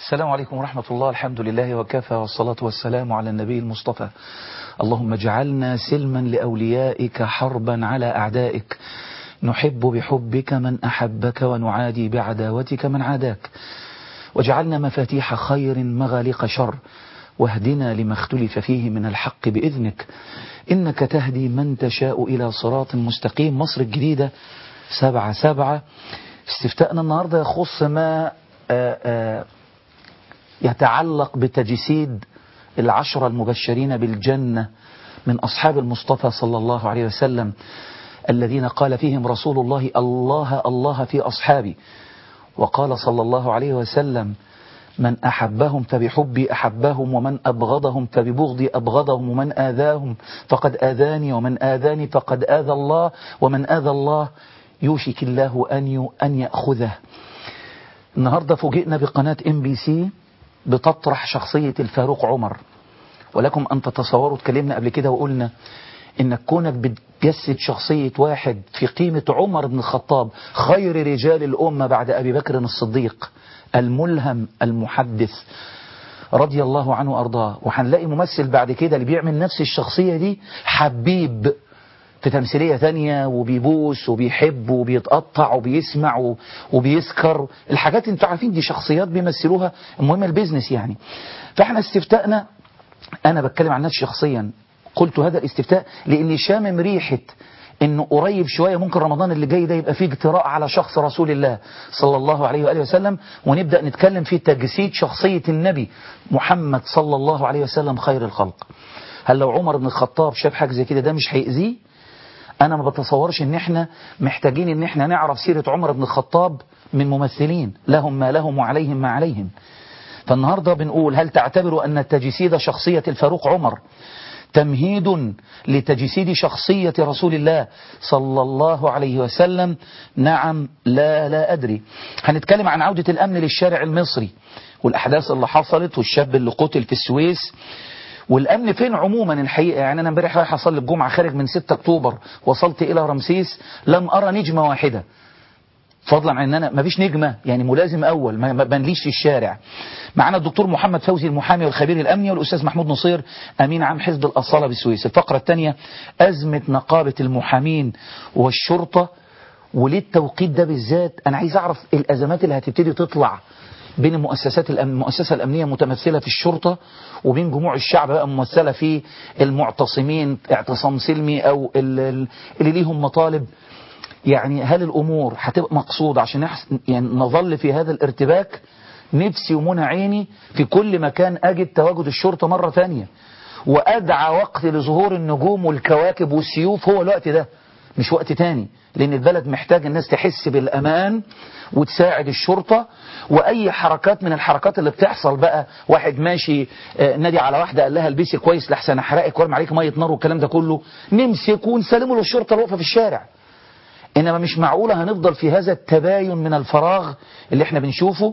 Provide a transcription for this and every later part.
السلام عليكم ورحمة الله الحمد لله وكفى والصلاة والسلام على النبي المصطفى اللهم اجعلنا سلما لأوليائك حربا على أعدائك نحب بحبك من أحبك ونعادي بعداوتك من عاداك واجعلنا مفاتيح خير مغاليق شر واهدنا لما اختلف فيه من الحق بإذنك إنك تهدي من تشاء إلى صراط مستقيم مصر الجديدة سبعة سبعة استفتاءنا النهاردة يخص ما آآ آآ يتعلق بتجسيد العشرة المبشرين بالجنة من أصحاب المصطفى صلى الله عليه وسلم الذين قال فيهم رسول الله الله الله في أصحابي وقال صلى الله عليه وسلم من أحبهم فبحبي أحبهم ومن أبغضهم فببغضي أبغضهم ومن آذاهم فقد آذاني ومن آذاني فقد آذى الله ومن آذى الله يوشك الله أن أن يأخذه النهاردة فوجئنا بقناة ام بي سي بتطرح شخصية الفاروق عمر ولكم أن تتصوروا اتكلمنا قبل كده وقلنا إنك كونك بتجسد شخصية واحد في قيمة عمر بن الخطاب خير رجال الأمة بعد أبي بكر الصديق الملهم المحدث رضي الله عنه وأرضاه وهنلاقي ممثل بعد كده اللي بيعمل نفس الشخصية دي حبيب في تمثيلية ثانية وبيبوس وبيحب وبيتقطع وبيسمع وبيسكر الحاجات انتوا عارفين دي شخصيات بيمثلوها المهم البيزنس يعني فاحنا استفتاءنا انا بتكلم عن نفسي شخصيا قلت هذا الاستفتاء لاني شامم ريحة انه قريب شوية ممكن رمضان اللي جاي ده يبقى فيه اجتراء على شخص رسول الله صلى الله عليه وآله وسلم ونبدأ نتكلم في تجسيد شخصية النبي محمد صلى الله عليه وسلم خير الخلق هل لو عمر بن الخطاب شاف حاجة زي كده ده مش هيأذيه انا ما بتصورش ان احنا محتاجين ان احنا نعرف سيرة عمر بن الخطاب من ممثلين لهم ما لهم وعليهم ما عليهم فالنهاردة بنقول هل تعتبر ان تجسيد شخصية الفاروق عمر تمهيد لتجسيد شخصية رسول الله صلى الله عليه وسلم نعم لا لا أدري هنتكلم عن عودة الأمن للشارع المصري والأحداث اللي حصلت والشاب اللي قتل في السويس والامن فين عموما الحقيقه يعني انا امبارح رايح اصلي الجمعه خارج من 6 اكتوبر وصلت الى رمسيس لم ارى نجمه واحده فضلا عن ان انا ما فيش نجمه يعني ملازم اول ما بنليش في الشارع معنا الدكتور محمد فوزي المحامي والخبير الامني والاستاذ محمود نصير امين عام حزب الاصاله بالسويس الفقره الثانيه ازمه نقابه المحامين والشرطه وليه التوقيت ده بالذات انا عايز اعرف الازمات اللي هتبتدي تطلع بين المؤسسات الأمن المؤسسة الأمنية متمثلة في الشرطة وبين جموع الشعب بقى ممثلة في المعتصمين اعتصام سلمي أو اللي ليهم مطالب يعني هل الأمور هتبقى مقصودة عشان يعني نظل في هذا الارتباك نفسي ومنى عيني في كل مكان أجد تواجد الشرطة مرة ثانية وأدعى وقت لظهور النجوم والكواكب والسيوف هو الوقت ده مش وقت تاني لأن البلد محتاج الناس تحس بالأمان وتساعد الشرطة وأي حركات من الحركات اللي بتحصل بقى واحد ماشي نادي على واحدة قال لها البسي كويس لحسن أحرقك وارمي عليك مية نار والكلام ده كله نمسك ونسلمه للشرطة الواقفة في الشارع إنما مش معقولة هنفضل في هذا التباين من الفراغ اللي احنا بنشوفه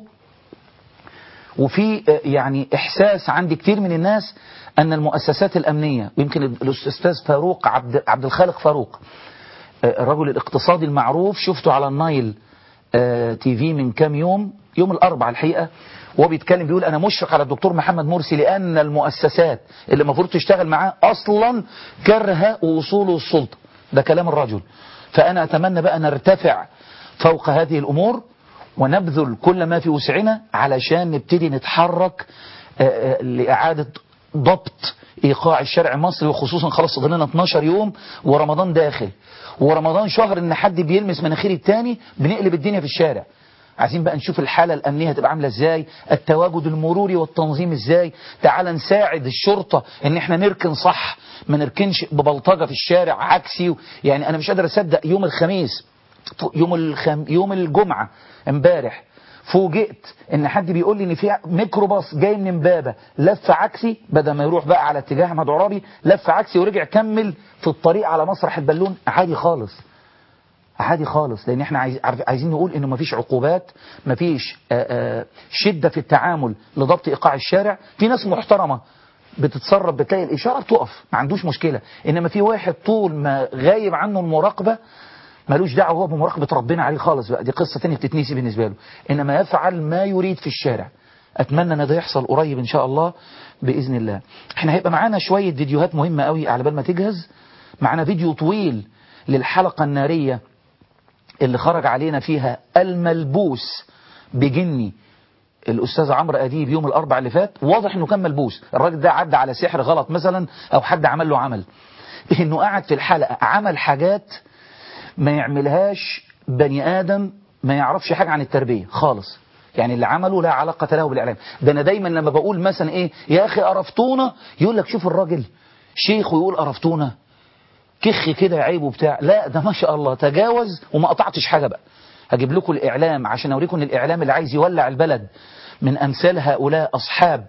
وفي يعني إحساس عند كتير من الناس أن المؤسسات الأمنية ويمكن الأستاذ فاروق عبد, عبد الخالق فاروق الرجل الاقتصادي المعروف شفته على النايل تي في من كام يوم يوم الأربعاء الحقيقة وهو بيتكلم بيقول أنا مشفق على الدكتور محمد مرسي لأن المؤسسات اللي المفروض تشتغل معاه أصلا كره وصوله السلطة ده كلام الرجل فأنا أتمنى بقى نرتفع فوق هذه الأمور ونبذل كل ما في وسعنا علشان نبتدي نتحرك لإعادة ضبط إيقاع الشارع المصري وخصوصا خلاص فاضل 12 يوم ورمضان داخل ورمضان شهر ان حد بيلمس مناخير التاني بنقلب الدنيا في الشارع عايزين بقى نشوف الحالة الأمنية هتبقى عاملة ازاي التواجد المروري والتنظيم ازاي تعال نساعد الشرطة ان احنا نركن صح ما نركنش ببلطجة في الشارع عكسي يعني انا مش قادر اصدق يوم الخميس يوم الخم يوم الجمعة امبارح فوجئت ان حد بيقول لي ان في ميكروباص جاي من امبابه لف عكسي بدل ما يروح بقى على اتجاه احمد عرابي لف عكسي ورجع كمل في الطريق على مسرح البالون عادي خالص عادي خالص لان احنا عايز عايزين نقول انه مفيش عقوبات مفيش شده في التعامل لضبط ايقاع الشارع في ناس محترمه بتتصرف بتلاقي الاشاره بتقف ما عندوش مشكله انما في واحد طول ما غايب عنه المراقبه ملوش دعوه هو بمراقبه ربنا عليه خالص بقى دي قصه ثانيه بتتنسي بالنسبه له انما يفعل ما يريد في الشارع اتمنى ان ده يحصل قريب ان شاء الله باذن الله احنا هيبقى معانا شويه فيديوهات مهمه قوي على بال ما تجهز معانا فيديو طويل للحلقه الناريه اللي خرج علينا فيها الملبوس بجني الاستاذ عمرو اديب يوم الاربع اللي فات واضح انه كان ملبوس الراجل ده عدى على سحر غلط مثلا او حد عمل له عمل انه قعد في الحلقه عمل حاجات ما يعملهاش بني ادم ما يعرفش حاجه عن التربيه خالص يعني اللي عمله لا علاقه له بالاعلام ده انا دايما لما بقول مثلا ايه يا اخي قرفتونا يقول لك شوف الراجل شيخ ويقول قرفتونا كخ كده عيب وبتاع لا ده ما شاء الله تجاوز وما قطعتش حاجه بقى هجيب لكم الاعلام عشان اوريكم ان الاعلام اللي عايز يولع البلد من امثال هؤلاء اصحاب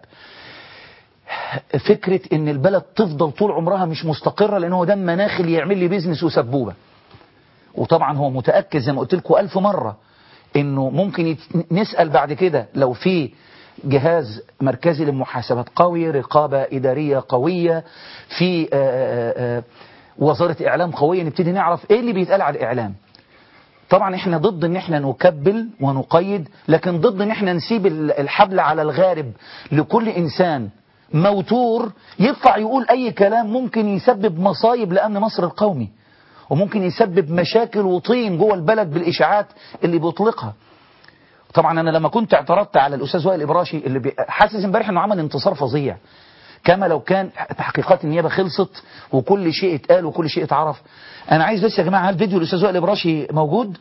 فكرة ان البلد تفضل طول عمرها مش مستقرة لان هو ده مناخ اللي يعمل لي بيزنس وسبوبة وطبعا هو متأكد زي ما قلت لكم ألف مرة انه ممكن يت... نسأل بعد كده لو في جهاز مركزي للمحاسبات قوي رقابة إدارية قوية في آآ آآ وزارة إعلام قوية نبتدي نعرف إيه اللي بيتقال على الإعلام طبعا احنا ضد ان احنا نكبل ونقيد لكن ضد ان احنا نسيب الحبل على الغارب لكل انسان موتور يطلع يقول اي كلام ممكن يسبب مصايب لامن مصر القومي وممكن يسبب مشاكل وطين جوه البلد بالاشاعات اللي بيطلقها طبعا انا لما كنت اعترضت على الاستاذ وائل الابراشي اللي بي... حاسس امبارح انه عمل انتصار فظيع كما لو كان تحقيقات النيابه خلصت وكل شيء اتقال وكل شيء اتعرف انا عايز بس يا جماعه هل فيديو الاستاذ وائل الابراشي موجود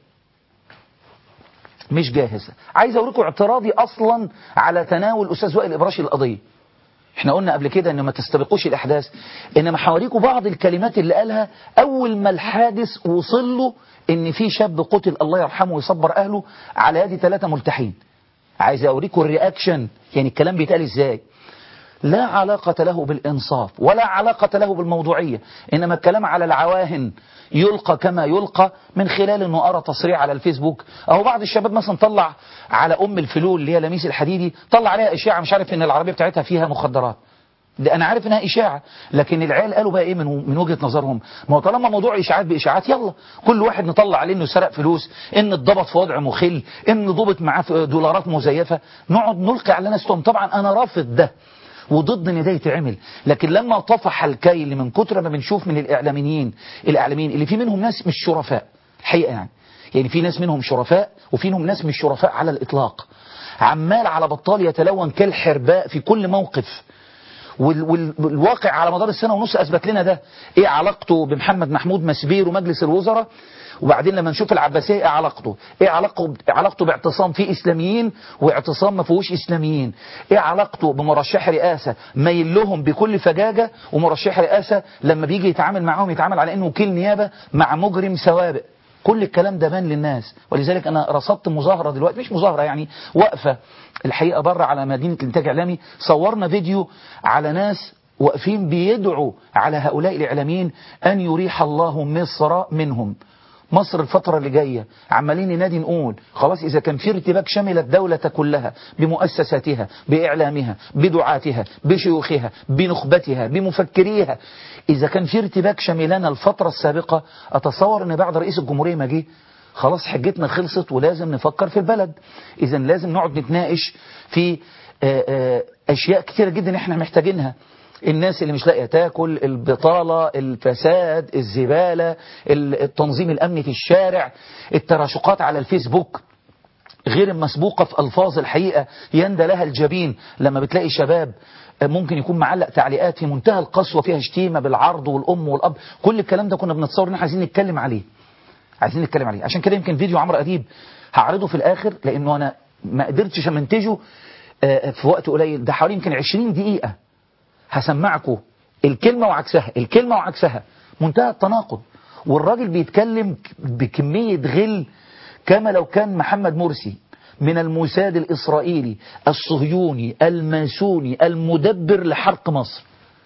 مش جاهز عايز اوريكم اعتراضي اصلا على تناول الاستاذ وائل الابراشي القضيه احنا قلنا قبل كده ان ما تستبقوش الاحداث انما حواليكم بعض الكلمات اللي قالها اول ما الحادث وصل له ان في شاب قتل الله يرحمه ويصبر اهله على يد ثلاثه ملتحين عايز اوريكم الرياكشن يعني الكلام بيتقال ازاي لا علاقة له بالإنصاف ولا علاقة له بالموضوعية إنما الكلام على العواهن يلقى كما يلقى من خلال أنه أرى تصريح على الفيسبوك أو بعض الشباب مثلا طلع على أم الفلول اللي هي لميس الحديدي طلع عليها إشاعة مش عارف إن العربية بتاعتها فيها مخدرات ده انا عارف انها اشاعه لكن العيال قالوا بقى ايه من من وجهه نظرهم ما هو طالما موضوع اشاعات باشاعات يلا كل واحد نطلع عليه انه سرق فلوس ان اتضبط في وضع مخل ان ضبط معاه دولارات مزيفه نقعد نلقي على ناس طبعا انا رافض ده وضد ان ده يتعمل لكن لما طفح الكيل من كتر ما بنشوف من الاعلاميين الاعلاميين اللي في منهم ناس مش شرفاء الحقيقه يعني يعني في ناس منهم شرفاء وفي منهم ناس مش شرفاء على الاطلاق عمال على بطال يتلون كالحرباء في كل موقف والواقع على مدار السنة ونص أثبت لنا ده إيه علاقته بمحمد محمود مسبير ومجلس الوزراء وبعدين لما نشوف العباسية إيه علاقته إيه علاقته, علاقته باعتصام فيه إسلاميين واعتصام ما فيهوش إسلاميين إيه علاقته بمرشح رئاسة مايل لهم بكل فجاجة ومرشح رئاسة لما بيجي يتعامل معاهم يتعامل على إنه وكيل نيابة مع مجرم سوابق كل الكلام ده بان للناس ولذلك انا رصدت مظاهرة دلوقتي مش مظاهرة يعني وقفة الحقيقة بره على مدينة الانتاج الاعلامي صورنا فيديو على ناس واقفين بيدعوا على هؤلاء الاعلاميين ان يريح الله مصر منهم مصر الفترة اللي جاية عمالين ننادي نقول خلاص إذا كان في ارتباك شمل الدولة كلها بمؤسساتها بإعلامها بدعاتها بشيوخها بنخبتها بمفكريها إذا كان في ارتباك شملنا الفترة السابقة أتصور أن بعد رئيس الجمهورية ما جه خلاص حجتنا خلصت ولازم نفكر في البلد إذا لازم نقعد نتناقش في أشياء كتيرة جدا احنا محتاجينها الناس اللي مش لاقيه تاكل البطالة الفساد الزبالة التنظيم الأمني في الشارع التراشقات على الفيسبوك غير المسبوقة في ألفاظ الحقيقة يندى لها الجبين لما بتلاقي شباب ممكن يكون معلق تعليقات في منتهى القسوة فيها شتيمة بالعرض والأم والأب كل الكلام ده كنا بنتصور ان احنا عايزين نتكلم عليه عايزين نتكلم عليه عشان كده يمكن فيديو عمرو أديب هعرضه في الآخر لأنه أنا ما قدرتش امنتجه في وقت قليل ده حوالي يمكن 20 دقيقة هسمعكم الكلمة وعكسها الكلمة وعكسها منتهى التناقض والراجل بيتكلم بكمية غل كما لو كان محمد مرسي من الموساد الإسرائيلي الصهيوني الماسوني المدبر لحرق مصر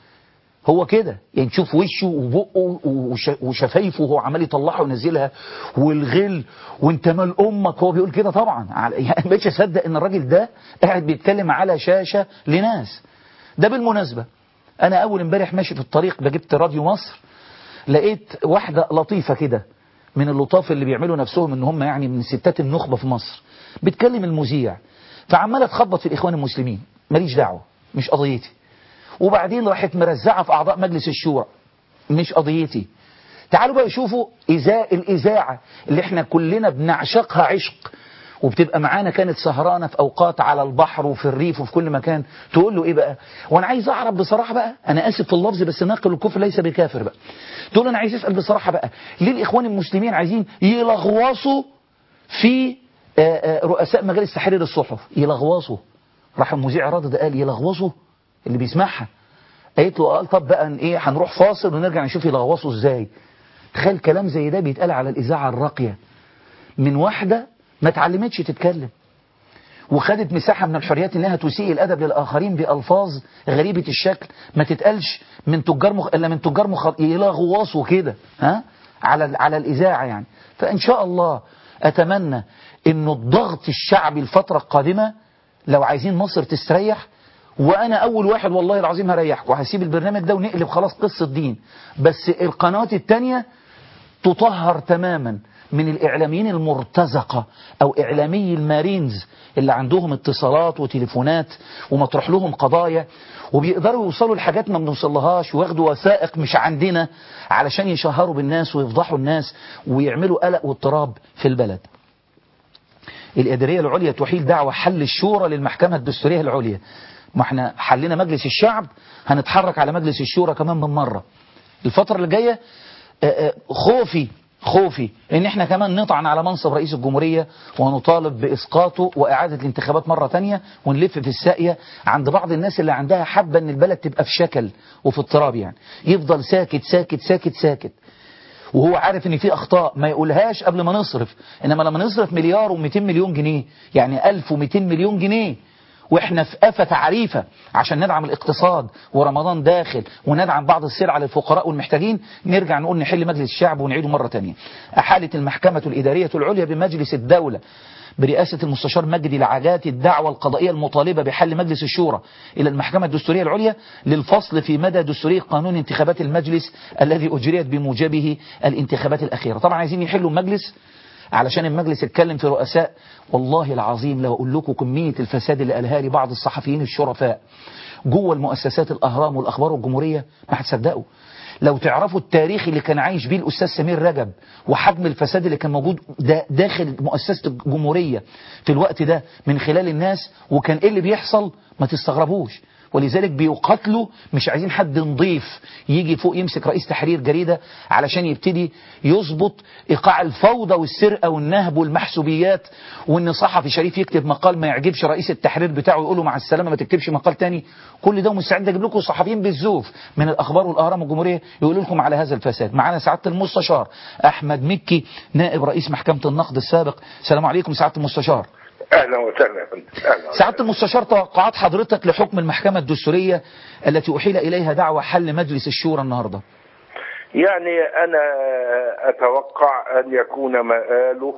هو كده يعني تشوف وشه وبقه وشفايفه وهو عمال يطلعها وينزلها والغل وانت مال امك هو بيقول كده طبعا يعني بقيتش اصدق ان الراجل ده قاعد بيتكلم على شاشه لناس ده بالمناسبة أنا أول امبارح ماشي في الطريق بجبت راديو مصر لقيت واحدة لطيفة كده من اللطاف اللي بيعملوا نفسهم ان هم يعني من ستات النخبة في مصر بتكلم المذيع فعمالة تخبط في الإخوان المسلمين ماليش دعوة مش قضيتي وبعدين راحت مرزعة في أعضاء مجلس الشورى مش قضيتي تعالوا بقى يشوفوا إذاء الإذاعة اللي احنا كلنا بنعشقها عشق وبتبقى معانا كانت سهرانة في أوقات على البحر وفي الريف وفي كل مكان تقول له إيه بقى وأنا عايز أعرف بصراحة بقى أنا آسف في اللفظ بس ناقل الكفر ليس بكافر بقى تقول له أنا عايز أسأل بصراحة بقى ليه الإخوان المسلمين عايزين يلغوصوا في آه، آه، رؤساء مجالس تحرير الصحف يلغوصوا راح المذيع راضي ده قال يلغوصوا اللي بيسمعها قالت له قال طب بقى ايه هنروح فاصل ونرجع نشوف يلغوصوا ازاي تخيل كلام زي ده بيتقال على الإذاعة الراقية من واحدة ما اتعلمتش تتكلم وخدت مساحة من الحريات انها تسيء الادب للاخرين بالفاظ غريبة الشكل ما تتقالش من تجار مخ... الا من تجار مخ... يلغواصوا كده ها على على الاذاعة يعني فان شاء الله اتمنى انه الضغط الشعبي الفترة القادمة لو عايزين مصر تستريح وانا اول واحد والله العظيم هريحكم وهسيب البرنامج ده ونقلب خلاص قصة دين بس القنوات التانية تطهر تماما من الإعلاميين المرتزقة أو إعلامي المارينز اللي عندهم اتصالات وتليفونات ومطرح لهم قضايا وبيقدروا يوصلوا لحاجات ما بنوصلهاش وياخدوا وثائق مش عندنا علشان يشهروا بالناس ويفضحوا الناس ويعملوا قلق واضطراب في البلد الإدارية العليا تحيل دعوة حل الشورى للمحكمة الدستورية العليا ما احنا حلنا مجلس الشعب هنتحرك على مجلس الشورى كمان من مرة الفترة اللي جاية آه، آه، خوفي خوفي ان احنا كمان نطعن على منصب رئيس الجمهورية ونطالب باسقاطه واعادة الانتخابات مرة تانية ونلف في الساقية عند بعض الناس اللي عندها حبة ان البلد تبقى في شكل وفي اضطراب يعني يفضل ساكت ساكت ساكت ساكت وهو عارف ان في اخطاء ما يقولهاش قبل ما نصرف انما لما نصرف مليار و200 مليون جنيه يعني 1200 مليون جنيه واحنا في آفة عريفة عشان ندعم الاقتصاد ورمضان داخل وندعم بعض السلع للفقراء والمحتاجين نرجع نقول نحل مجلس الشعب ونعيده مرة تانية أحالت المحكمة الإدارية العليا بمجلس الدولة برئاسة المستشار مجدي العجات الدعوة القضائية المطالبة بحل مجلس الشورى إلى المحكمة الدستورية العليا للفصل في مدى دستورية قانون انتخابات المجلس الذي أجريت بموجبه الانتخابات الأخيرة طبعا عايزين يحلوا المجلس علشان المجلس اتكلم في رؤساء والله العظيم لو اقول لكم كمية الفساد اللي قالها لي بعض الصحفيين الشرفاء جوه المؤسسات الاهرام والاخبار والجمهورية ما هتصدقوا لو تعرفوا التاريخ اللي كان عايش بيه الاستاذ سمير رجب وحجم الفساد اللي كان موجود دا داخل مؤسسة الجمهورية في الوقت ده من خلال الناس وكان ايه اللي بيحصل ما تستغربوش ولذلك بيقاتلوا مش عايزين حد نضيف يجي فوق يمسك رئيس تحرير جريدة علشان يبتدي يظبط إيقاع الفوضى والسرقة والنهب والمحسوبيات وإن صحفي شريف يكتب مقال ما يعجبش رئيس التحرير بتاعه يقول له مع السلامة ما تكتبش مقال تاني كل ده مستعد أجيب لكم صحفيين بالزوف من الأخبار والأهرام الجمهورية يقولوا لكم على هذا الفساد معانا سعادة المستشار أحمد مكي نائب رئيس محكمة النقد السابق السلام عليكم سعادة المستشار اهلا وسهلا يا فندم اهلا سعادة المستشار توقعات حضرتك لحكم المحكمة الدستورية التي أحيل إليها دعوة حل مجلس الشورى النهاردة يعني انا اتوقع ان يكون مآله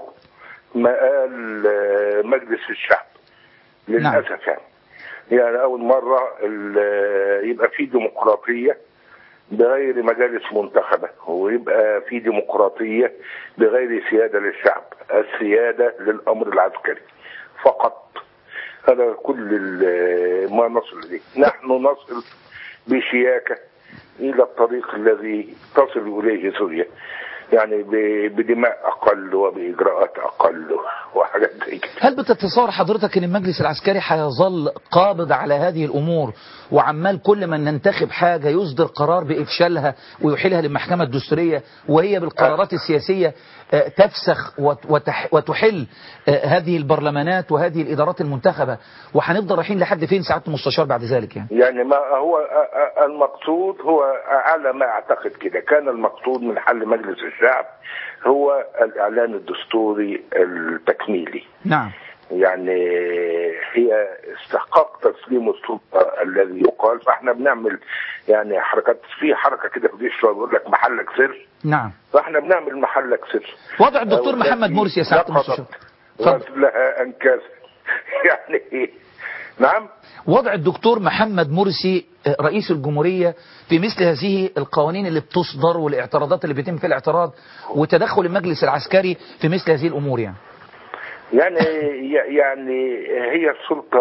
مآل آه، مجلس الشعب للاسف يعني يعني اول مره ال- يبقى في ديمقراطيه بغير مجالس منتخبه ويبقى في ديمقراطيه بغير سياده للشعب السياده للامر العسكري فقط هذا كل ال- ما نصل اليه نحن نصل بشياكه الى الطريق الذي تصل اليه سوريا يعني ب- بدماء اقل وباجراءات اقل وحاجات زي كده هل بتتصور حضرتك أن المجلس العسكري هيظل قابض على هذه الأمور وعمال كل ما ننتخب حاجة يصدر قرار بإفشالها ويحيلها للمحكمة الدستورية وهي بالقرارات السياسية آه، تفسخ وت- وتح- وتحل آه، هذه البرلمانات وهذه الإدارات المنتخبة وهنفضل رايحين لحد فين سعادة المستشار بعد ذلك يعني يعني ما هو أ- أ- المقصود هو على ما اعتقد كده كان المقصود من حل مجلس الشعب هو الاعلان الدستوري التكميلي نعم يعني هي استحقاق تسليم السلطه الذي يقال فاحنا بنعمل يعني حركات في حركه كده في الجيش بيقول لك محلك سر نعم فاحنا بنعمل محلك سر وضع الدكتور أو محمد التي مرسي يا سعادة نقضت المستشار اتفضل. لها انكاس يعني نعم وضع الدكتور محمد مرسي آه، رئيس الجمهورية في مثل هذه القوانين اللي بتصدر والاعتراضات اللي بيتم في الاعتراض وتدخل المجلس العسكري في مثل هذه الأمور يعني يعني يعني هي السلطة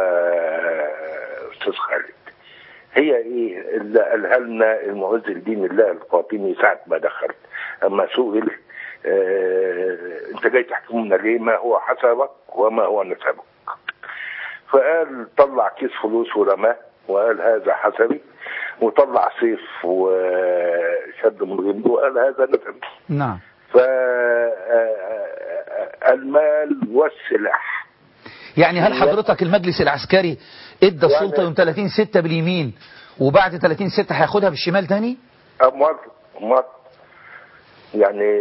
أستاذ خالد هي ايه اللي قالها لنا المعز الدين الله الفاطمي ساعة ما دخلت اما سئل آه انت جاي تحكمنا ليه ما هو حسبك وما هو نسبك فقال طلع كيس فلوس ورماه وقال هذا حسبي وطلع سيف وشد من غمده وقال هذا نسبي نعم فالمال والسلاح يعني هل حضرتك المجلس العسكري ادى يعني- السلطة يوم 30 6 باليمين وبعد 30 6 هياخدها بالشمال تاني أموال أموال يعني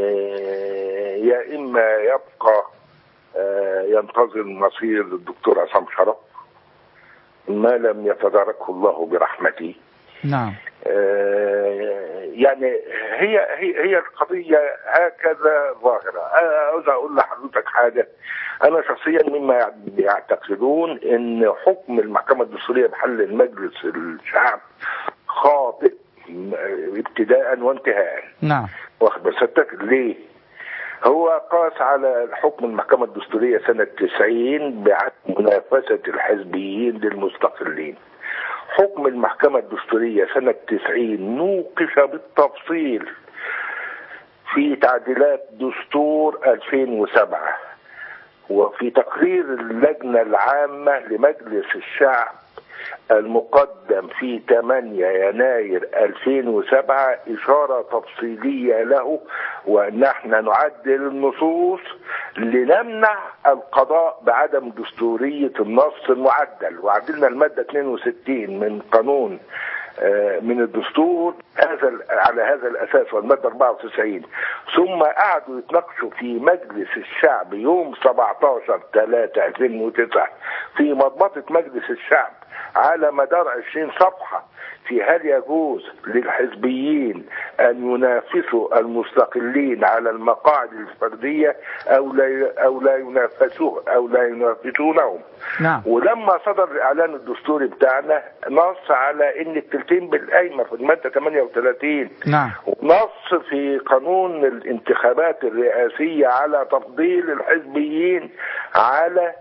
يا إما يبقى آه، ينتظر مصير الدكتور عصام شرف ما لم يتداركه الله برحمته نعم آه، يعني هي هي هي القضيه هكذا ظاهره انا عاوز اقول لحضرتك حاجه انا شخصيا مما يعتقدون ان حكم المحكمه الدستوريه بحل المجلس الشعب خاطئ م- ابتداء وانتهاء نعم واخد بسيادتك ليه؟ هو قاس على حكم المحكمة الدستورية سنة 90 بعدم منافسة الحزبيين للمستقلين. حكم المحكمة الدستورية سنة 90 نوقش بالتفصيل في تعديلات دستور 2007 وفي تقرير اللجنة العامة لمجلس الشعب المقدم في 8 يناير 2007 إشارة تفصيلية له وأن احنا نعدل النصوص لنمنع القضاء بعدم دستورية النص المعدل وعدلنا المادة 62 من قانون آه، من الدستور هذا على هذا الاساس والماده 94 ثم قعدوا يتناقشوا في مجلس الشعب يوم 17 3 2009 في مضبطه مجلس الشعب على مدار 20 صفحه في هل يجوز للحزبيين ان ينافسوا المستقلين على المقاعد الفرديه او لا او لا ينافسوه او لا ينافسونهم نعم ولما صدر الاعلان الدستوري بتاعنا نص على ان التلتين بالقايمه في الماده 38 نعم ونص في قانون الانتخابات الرئاسيه على تفضيل الحزبيين على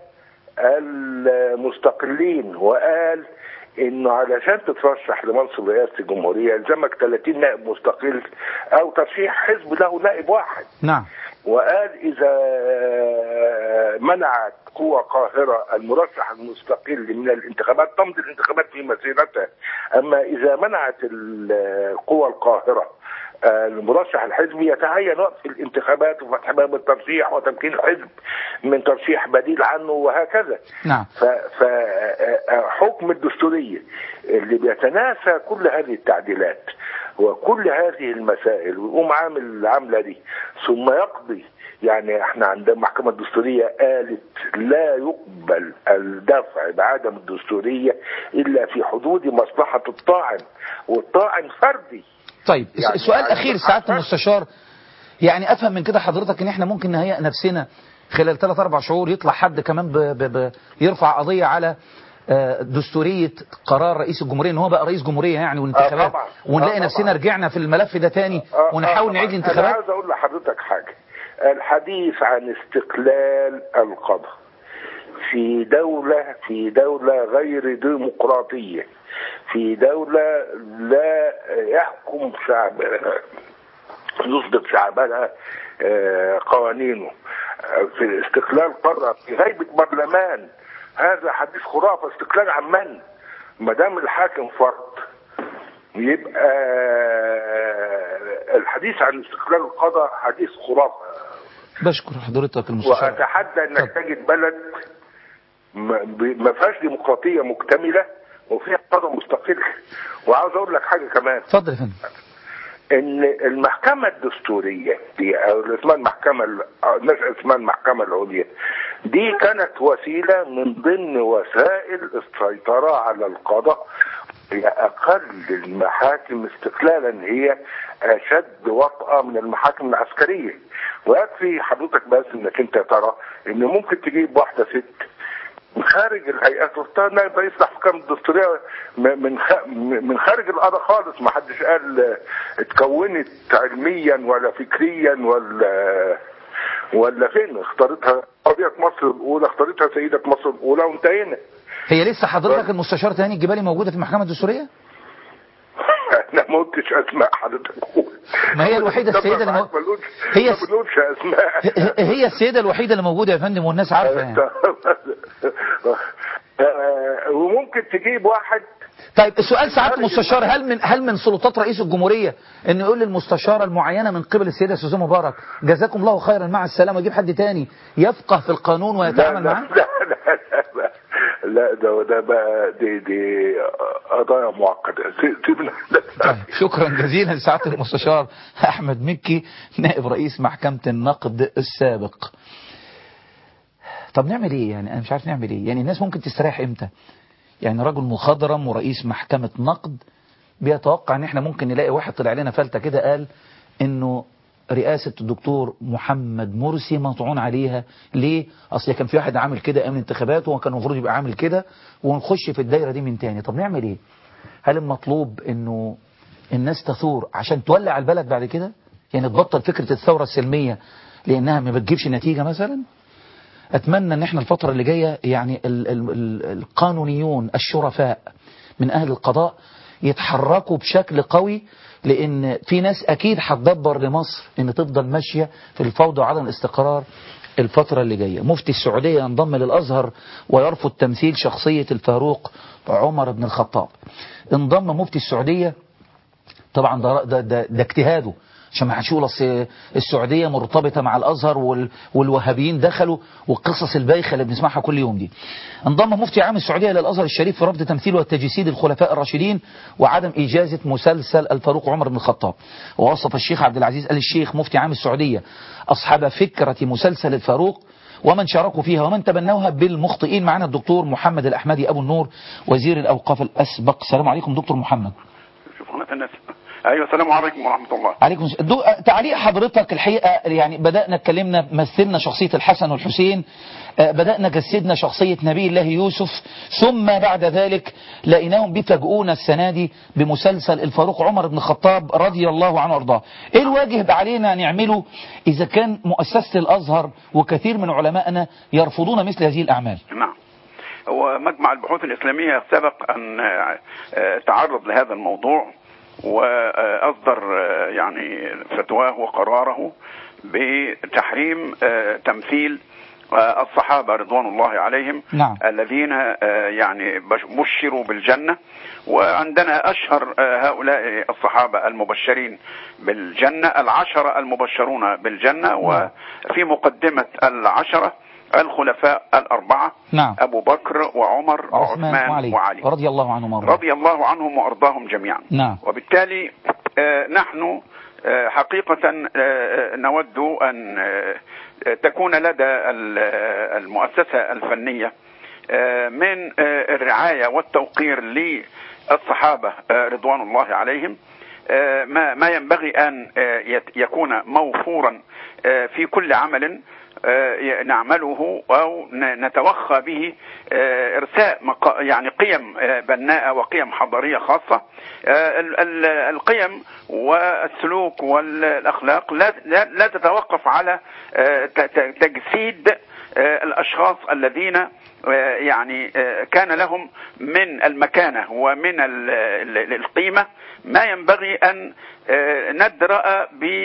المستقلين وقال انه علشان تترشح لمنصب رئاسه الجمهوريه يلزمك 30 نائب مستقل او ترشيح حزب له نائب واحد نعم وقال إذا منعت قوى قاهرة المرشح المستقل من الانتخابات تمضي الانتخابات في مسيرتها أما إذا منعت القوى القاهرة المرشح الحزبي يتعين وقف الانتخابات وفتح باب الترشيح وتمكين الحزب من ترشيح بديل عنه وهكذا نعم فحكم الدستورية اللي بيتناسى كل هذه التعديلات وكل هذه المسائل ويقوم عامل العملة دي ثم يقضي يعني احنا عندنا المحكمة الدستورية قالت لا يقبل الدفع بعدم الدستورية الا في حدود مصلحة الطاعن والطاعن فردي طيب يعني سؤال يعني أخير بص- سعادة المستشار يعني أفهم من كده حضرتك إن إحنا ممكن نهيئ نفسنا خلال 3 4 شهور يطلع حد كمان ب ب ب يرفع قضية على آه، دستورية قرار رئيس الجمهورية ان هو بقى رئيس جمهورية يعني والانتخابات طبعاً. ونلاقي آه، نفسنا طبعاً. رجعنا في الملف ده تاني آه، ونحاول آه، نعيد طبعاً. انا الانتخابات عاوز اقول لحضرتك حاجة الحديث عن استقلال القضاء في دولة في دولة غير ديمقراطية في دولة لا يحكم شعبها يصدق شعبها آه، قوانينه آه، في استقلال قارة في غيبة برلمان هذا حديث خرافة استقلال عن من ما دام الحاكم فرد يبقى آه، الحديث عن استقلال القضاء حديث خرافة بشكر حضرتك المستشار واتحدى انك اتفضل. تجد بلد ما ب- ما فيهاش ديمقراطيه مكتمله وفيها قضاء مستقل وعاوز اقول لك حاجه كمان اتفضل يا فندم ان المحكمه الدستوريه دي او اللي اسمها المحكمه ال- أو الناس اسمها المحكمه العليا دي كانت وسيله من ضمن وسائل السيطره على القضاء هي اقل المحاكم استقلالا هي اشد وطأة من المحاكم العسكريه ويكفي حضرتك بس انك انت ترى ان ممكن تجيب واحده ست من خارج الهيئات وقتها ده يصلح احكام الدستوريه م- من خ- م- من خارج القضاء خالص ما حدش قال آه، اتكونت علميا ولا فكريا ولا ولا فين اختارتها قضية مصر الأولى اختارتها سيدة مصر الأولى وانتهينا هي لسه حضرتك المستشار تهاني الجبالي موجودة في المحكمة الدستورية؟ انا ما قلتش اسماء حضرتك ما هي الوحيدة السيدة اللي مو... هي هي ما بنقولش اسماء ه- هي السيدة الوحيدة اللي موجودة يا فندم والناس عارفة يعني. آه، وممكن تجيب واحد طيب السؤال ساعات المستشار هل من هل من سلطات رئيس الجمهورية انه يقول للمستشارة المعينة من قبل السيدة سوزان مبارك جزاكم الله خيرا مع السلامة ويجيب حد تاني يفقه في القانون ويتعامل لا معاه؟ لا لا لا, لا ده ده بقى دي دي قضايا معقده سي- سيبنا طيب شكرا جزيلا لسعادة المستشار أحمد مكي نائب رئيس محكمة النقد السابق طب نعمل ايه يعني انا مش عارف نعمل ايه يعني الناس ممكن تستريح امتى يعني رجل مخضرم ورئيس محكمة نقد بيتوقع ان احنا ممكن نلاقي واحد طلع لنا فلتة كده قال انه رئاسة الدكتور محمد مرسي مطعون عليها ليه اصل كان في واحد عامل كده ايام الانتخابات وهو كان المفروض يبقى عامل كده ونخش في الدايرة دي من تاني طب نعمل ايه هل المطلوب انه الناس تثور عشان تولع البلد بعد كده يعني تبطل فكرة الثورة السلمية لانها ما بتجيبش نتيجة مثلا اتمنى ان احنا الفترة اللي جاية يعني ال ال ال القانونيون الشرفاء من اهل القضاء يتحركوا بشكل قوي لان في ناس اكيد هتدبر لمصر ان تفضل ماشية في الفوضى وعدم الاستقرار الفترة اللي جاية مفتي السعودية ينضم للازهر ويرفض تمثيل شخصية الفاروق عمر بن الخطاب انضم مفتي السعودية طبعا ده, ده, ده, ده اجتهاده عشان ما حدش يقول اصل السعوديه مرتبطه مع الازهر وال والوهابيين دخلوا والقصص البايخه اللي بنسمعها كل يوم دي. انضم مفتي عام السعوديه للازهر الشريف في رفض تمثيل وتجسيد الخلفاء الراشدين وعدم اجازه مسلسل الفاروق عمر بن الخطاب. ووصف الشيخ عبد العزيز ال الشيخ مفتي عام السعوديه اصحاب فكره مسلسل الفاروق ومن شاركوا فيها ومن تبنوها بالمخطئين معنا الدكتور محمد الاحمدي ابو النور وزير الاوقاف الاسبق. السلام عليكم دكتور محمد. شوف قناة الناس ايوه السلام عليكم ورحمه الله عليكم السلام. دو... تعليق حضرتك الحقيقة يعني بدأنا اتكلمنا مثلنا شخصية الحسن والحسين آه، بدأنا جسدنا شخصية نبي الله يوسف ثم بعد ذلك لقيناهم بيفاجئونا السنة دي بمسلسل الفاروق عمر بن الخطاب رضي الله عنه وارضاه ايه الواجب علينا نعمله اذا كان مؤسسة الازهر وكثير من علمائنا يرفضون مثل هذه الاعمال نعم هو مجمع البحوث الإسلامية سبق أن آه، آه، تعرض لهذا الموضوع وأصدر آه، يعني فتواه وقراره بتحريم آه، تمثيل آه، الصحابة رضوان الله عليهم نعم. الذين آه، يعني بش- بشروا بالجنة وعندنا أشهر آه، هؤلاء الصحابة المبشرين بالجنة العشرة المبشرون بالجنة وفي مقدمة العشرة الخلفاء الأربعة نعم. أبو بكر وعمر عثمان وعثمان وعلي, وعلي رضي الله عنهم وارضاهم رضي الله عنهم وأرضاهم جميعا نعم. وبالتالي آه، نحن آه، حقيقة آه، نود أن آه، تكون لدى ال- آه، المؤسسة الفنية آه، من آه، الرعاية والتوقير للصحابة آه، رضوان الله عليهم آه، ما ما ينبغي أن آه، يت- يكون موفورا آه، في كل عمل آه، نعمله او ن- نتوخى به آه، ارساء مقا- يعني قيم آه، بناءه وقيم حضاريه خاصه آه، ال- ال- القيم والسلوك والاخلاق لا لا لا تتوقف على آه، ت- ت- تجسيد آه، الاشخاص الذين آه، يعني آه، كان لهم من المكانه ومن ال- ال- القيمه ما ينبغي ان آه، ندرأ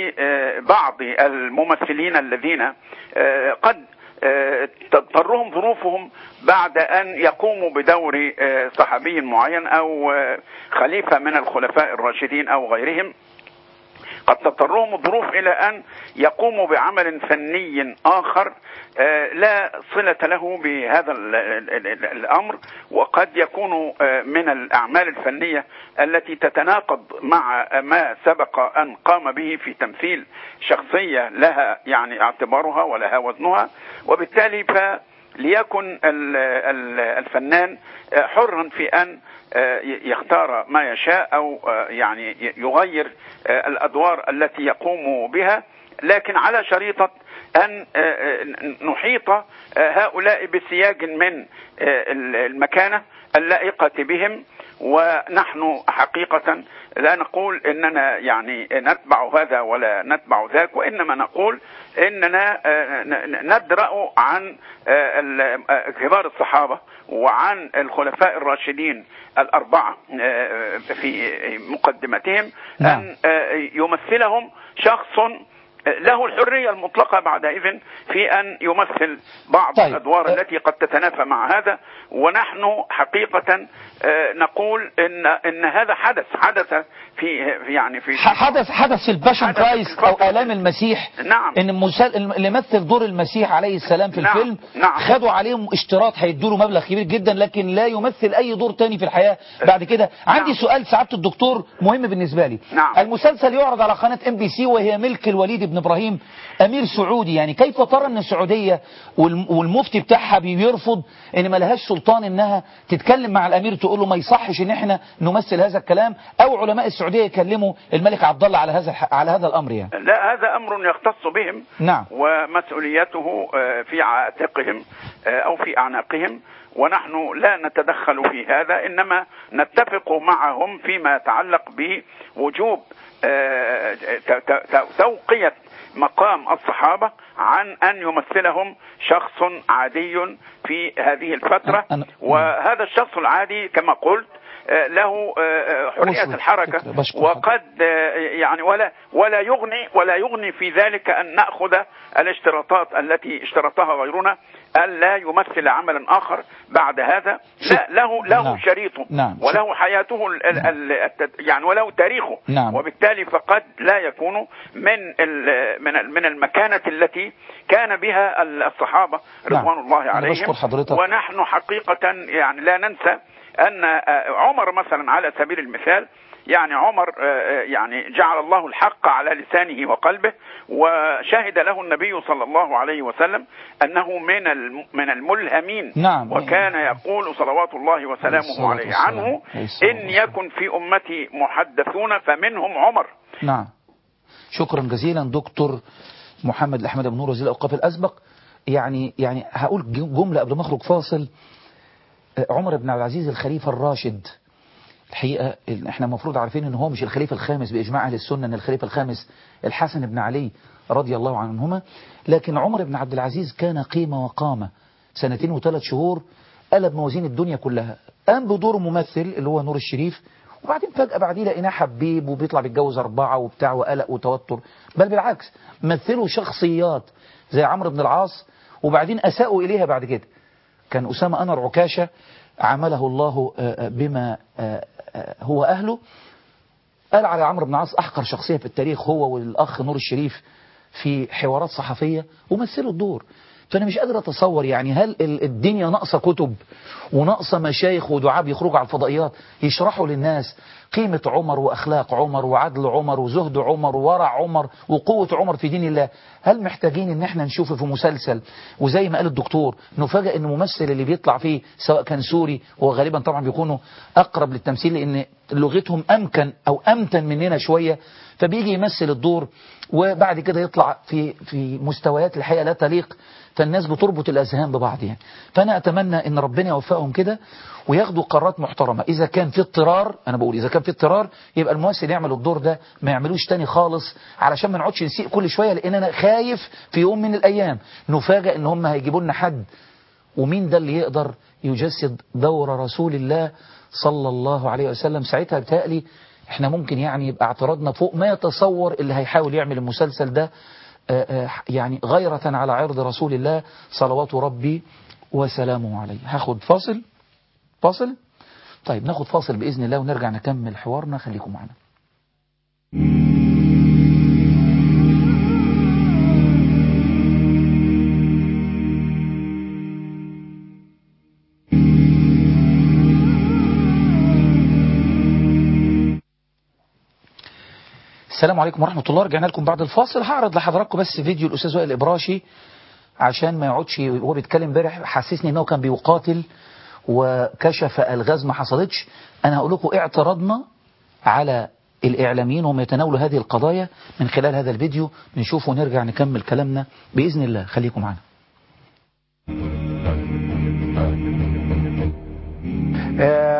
ببعض الممثلين الذين آه، قد آه، تضطرهم ظروفهم بعد ان يقوموا بدور آه، صحابي معين او آه، خليفه من الخلفاء الراشدين او غيرهم قد تضطرهم الظروف الى ان يقوموا بعمل فني اخر آه، لا صله له بهذا ال- ال- ال- الامر وقد يكون آه، من الاعمال الفنيه التي تتناقض مع ما سبق ان قام به في تمثيل شخصيه لها يعني اعتبارها ولها وزنها وبالتالي ف ليكن ال- ال- الفنان آه، حرا في ان آه، ي- يختار ما يشاء او آه، يعني ي- يغير آه، الادوار التي يقوم بها لكن على شريطه ان آه، آه، نحيط آه، هؤلاء بسياج من آه، ال- المكانه اللائقه بهم ونحن حقيقه لا نقول اننا يعني نتبع هذا ولا نتبع ذاك وانما نقول اننا آه، ن- ندرا عن آه، ال- آه، كبار الصحابه وعن الخلفاء الراشدين الاربعه آه، في مقدمتهم نعم. ان آه، يمثلهم شخص له الحريه المطلقه بعد اذن في ان يمثل بعض طيب. الادوار أه. التي قد تتنافى مع هذا ونحن حقيقه آه، نقول ان ان هذا حدث حدث في يعني في ح- حدث حدث في الباشن حدث في كرايست او الفترة. الام المسيح نعم. ان المسل... اللي مثل دور المسيح عليه السلام في نعم. الفيلم نعم. خدوا عليهم اشتراط هيدوا له مبلغ كبير جدا لكن لا يمثل اي دور تاني في الحياه بعد كده عندي نعم. سؤال سعاده الدكتور مهم بالنسبه لي نعم. المسلسل يعرض على قناه ام بي سي وهي ملك الوليد بن ابراهيم امير سعودي يعني كيف ترى ان السعوديه والم- والمفتي بتاعها بيرفض ان ما لهاش سلطان انها تتكلم مع الامير تقول له ما يصحش ان احنا نمثل هذا الكلام او علماء السعوديه يكلموا الملك عبد الله على هذا الح- على هذا الامر يعني لا هذا امر يختص بهم نعم. ومسؤوليته آه، في عاتقهم آه، او في اعناقهم ونحن لا نتدخل في هذا انما نتفق معهم فيما يتعلق بوجوب آه، ت- ت- ت- توقيه مقام الصحابه عن ان يمثلهم شخص عادي في هذه الفتره أنا- وهذا الشخص العادي كما قلت آه، له آه، حريه وصلت الحركه الفكرة. بشكر وقد آه، يعني ولا ولا يغني ولا يغني في ذلك ان ناخذ الاشتراطات التي اشترطها غيرنا الا يمثل عملا اخر بعد هذا لا له له نعم. شريطه نعم. وله حياته ال ال ال التد- يعني وله تاريخه نعم. وبالتالي فقد لا يكون من ال من ال من المكانه التي كان بها ال- الصحابه نعم. رضوان الله أنا عليهم بشكر حضرتك. ونحن حقيقه يعني لا ننسى ان آه، عمر مثلا على سبيل المثال يعني عمر آه، آه، يعني جعل الله الحق على لسانه وقلبه وشهد له النبي صلى الله عليه وسلم انه من الم- من الملهمين نعم. وكان يقول صلوات الله عليه وسلامه الصلاة عليه والسلام. عنه عليه الصلاة ان والسلام. يكن في امتي محدثون فمنهم عمر نعم شكرا جزيلا دكتور محمد الأحمد بن نور وزير الأوقاف الأسبق يعني يعني هقول جملة قبل ما أخرج فاصل عمر بن عبد العزيز الخليفة الراشد الحقيقة إن احنا المفروض عارفين ان هو مش الخليفة الخامس بإجماع أهل السنة ان الخليفة الخامس الحسن بن علي رضي الله عنهما لكن عمر بن عبد العزيز كان قيمة وقامة سنتين وثلاث شهور قلب موازين الدنيا كلها قام بدور ممثل اللي هو نور الشريف وبعدين فجأة بعديه لقيناه حبيب وبيطلع بيتجوز أربعة وبتاع وقلق وتوتر بل بالعكس مثلوا شخصيات زي عمرو بن العاص وبعدين أساءوا إليها بعد كده كان أسامة أنر عكاشة عمله الله آه، آه، بما آه، آه، هو أهله قال على عمرو بن العاص أحقر شخصية في التاريخ هو والأخ نور الشريف في حوارات صحفية ومثلوا الدور فأنا مش قادر أتصور يعني هل ال- الدنيا ناقصة كتب وناقصة مشايخ ودعاء بيخرجوا على الفضائيات يشرحوا للناس قيمة عمر وأخلاق عمر وعدل عمر وزهد عمر وورع عمر وقوة عمر في دين الله هل محتاجين ان احنا نشوفه في مسلسل وزي ما قال الدكتور نفاجئ ان الممثل اللي بيطلع فيه سواء كان سوري هو غالبا طبعا بيكونوا اقرب للتمثيل لان لغتهم امكن او امتن مننا شوية فبيجي يمثل الدور وبعد كده يطلع في في مستويات الحقيقة لا تليق فالناس بتربط الأذهان ببعض يعني فأنا أتمنى أن ربنا يوفقهم كده وياخدوا قرارات محترمة إذا كان في اضطرار أنا بقول إذا كان في اضطرار يبقى الممثل يعمل الدور ده ما يعملوش تاني خالص علشان ما نقعدش نسيء كل شوية لأن أنا خايف في يوم من الأيام نفاجئ إن هم هيجيبوا لنا حد ومين ده اللي يقدر يجسد دور رسول الله صلى الله عليه وسلم ساعتها بتقلي احنا ممكن يعني يبقى اعتراضنا فوق ما يتصور اللي هيحاول يعمل المسلسل ده آه، آه، يعني غيرة على عرض رسول الله صلوات ربي وسلامه عليه هاخد فاصل فاصل طيب ناخد فاصل بإذن الله ونرجع نكمل حوارنا خليكم معنا السلام عليكم ورحمة الله رجعنا لكم بعد الفاصل هعرض لحضراتكم بس فيديو الأستاذ وائل الإبراشي عشان ما يقعدش وهو بيتكلم امبارح حسسني انه كان بيقاتل وكشف الغاز ما حصلتش انا هقول لكم اعتراضنا على الاعلاميين وهم يتناولوا هذه القضايا من خلال هذا الفيديو نشوفه ونرجع نكمل كلامنا باذن الله خليكم معنا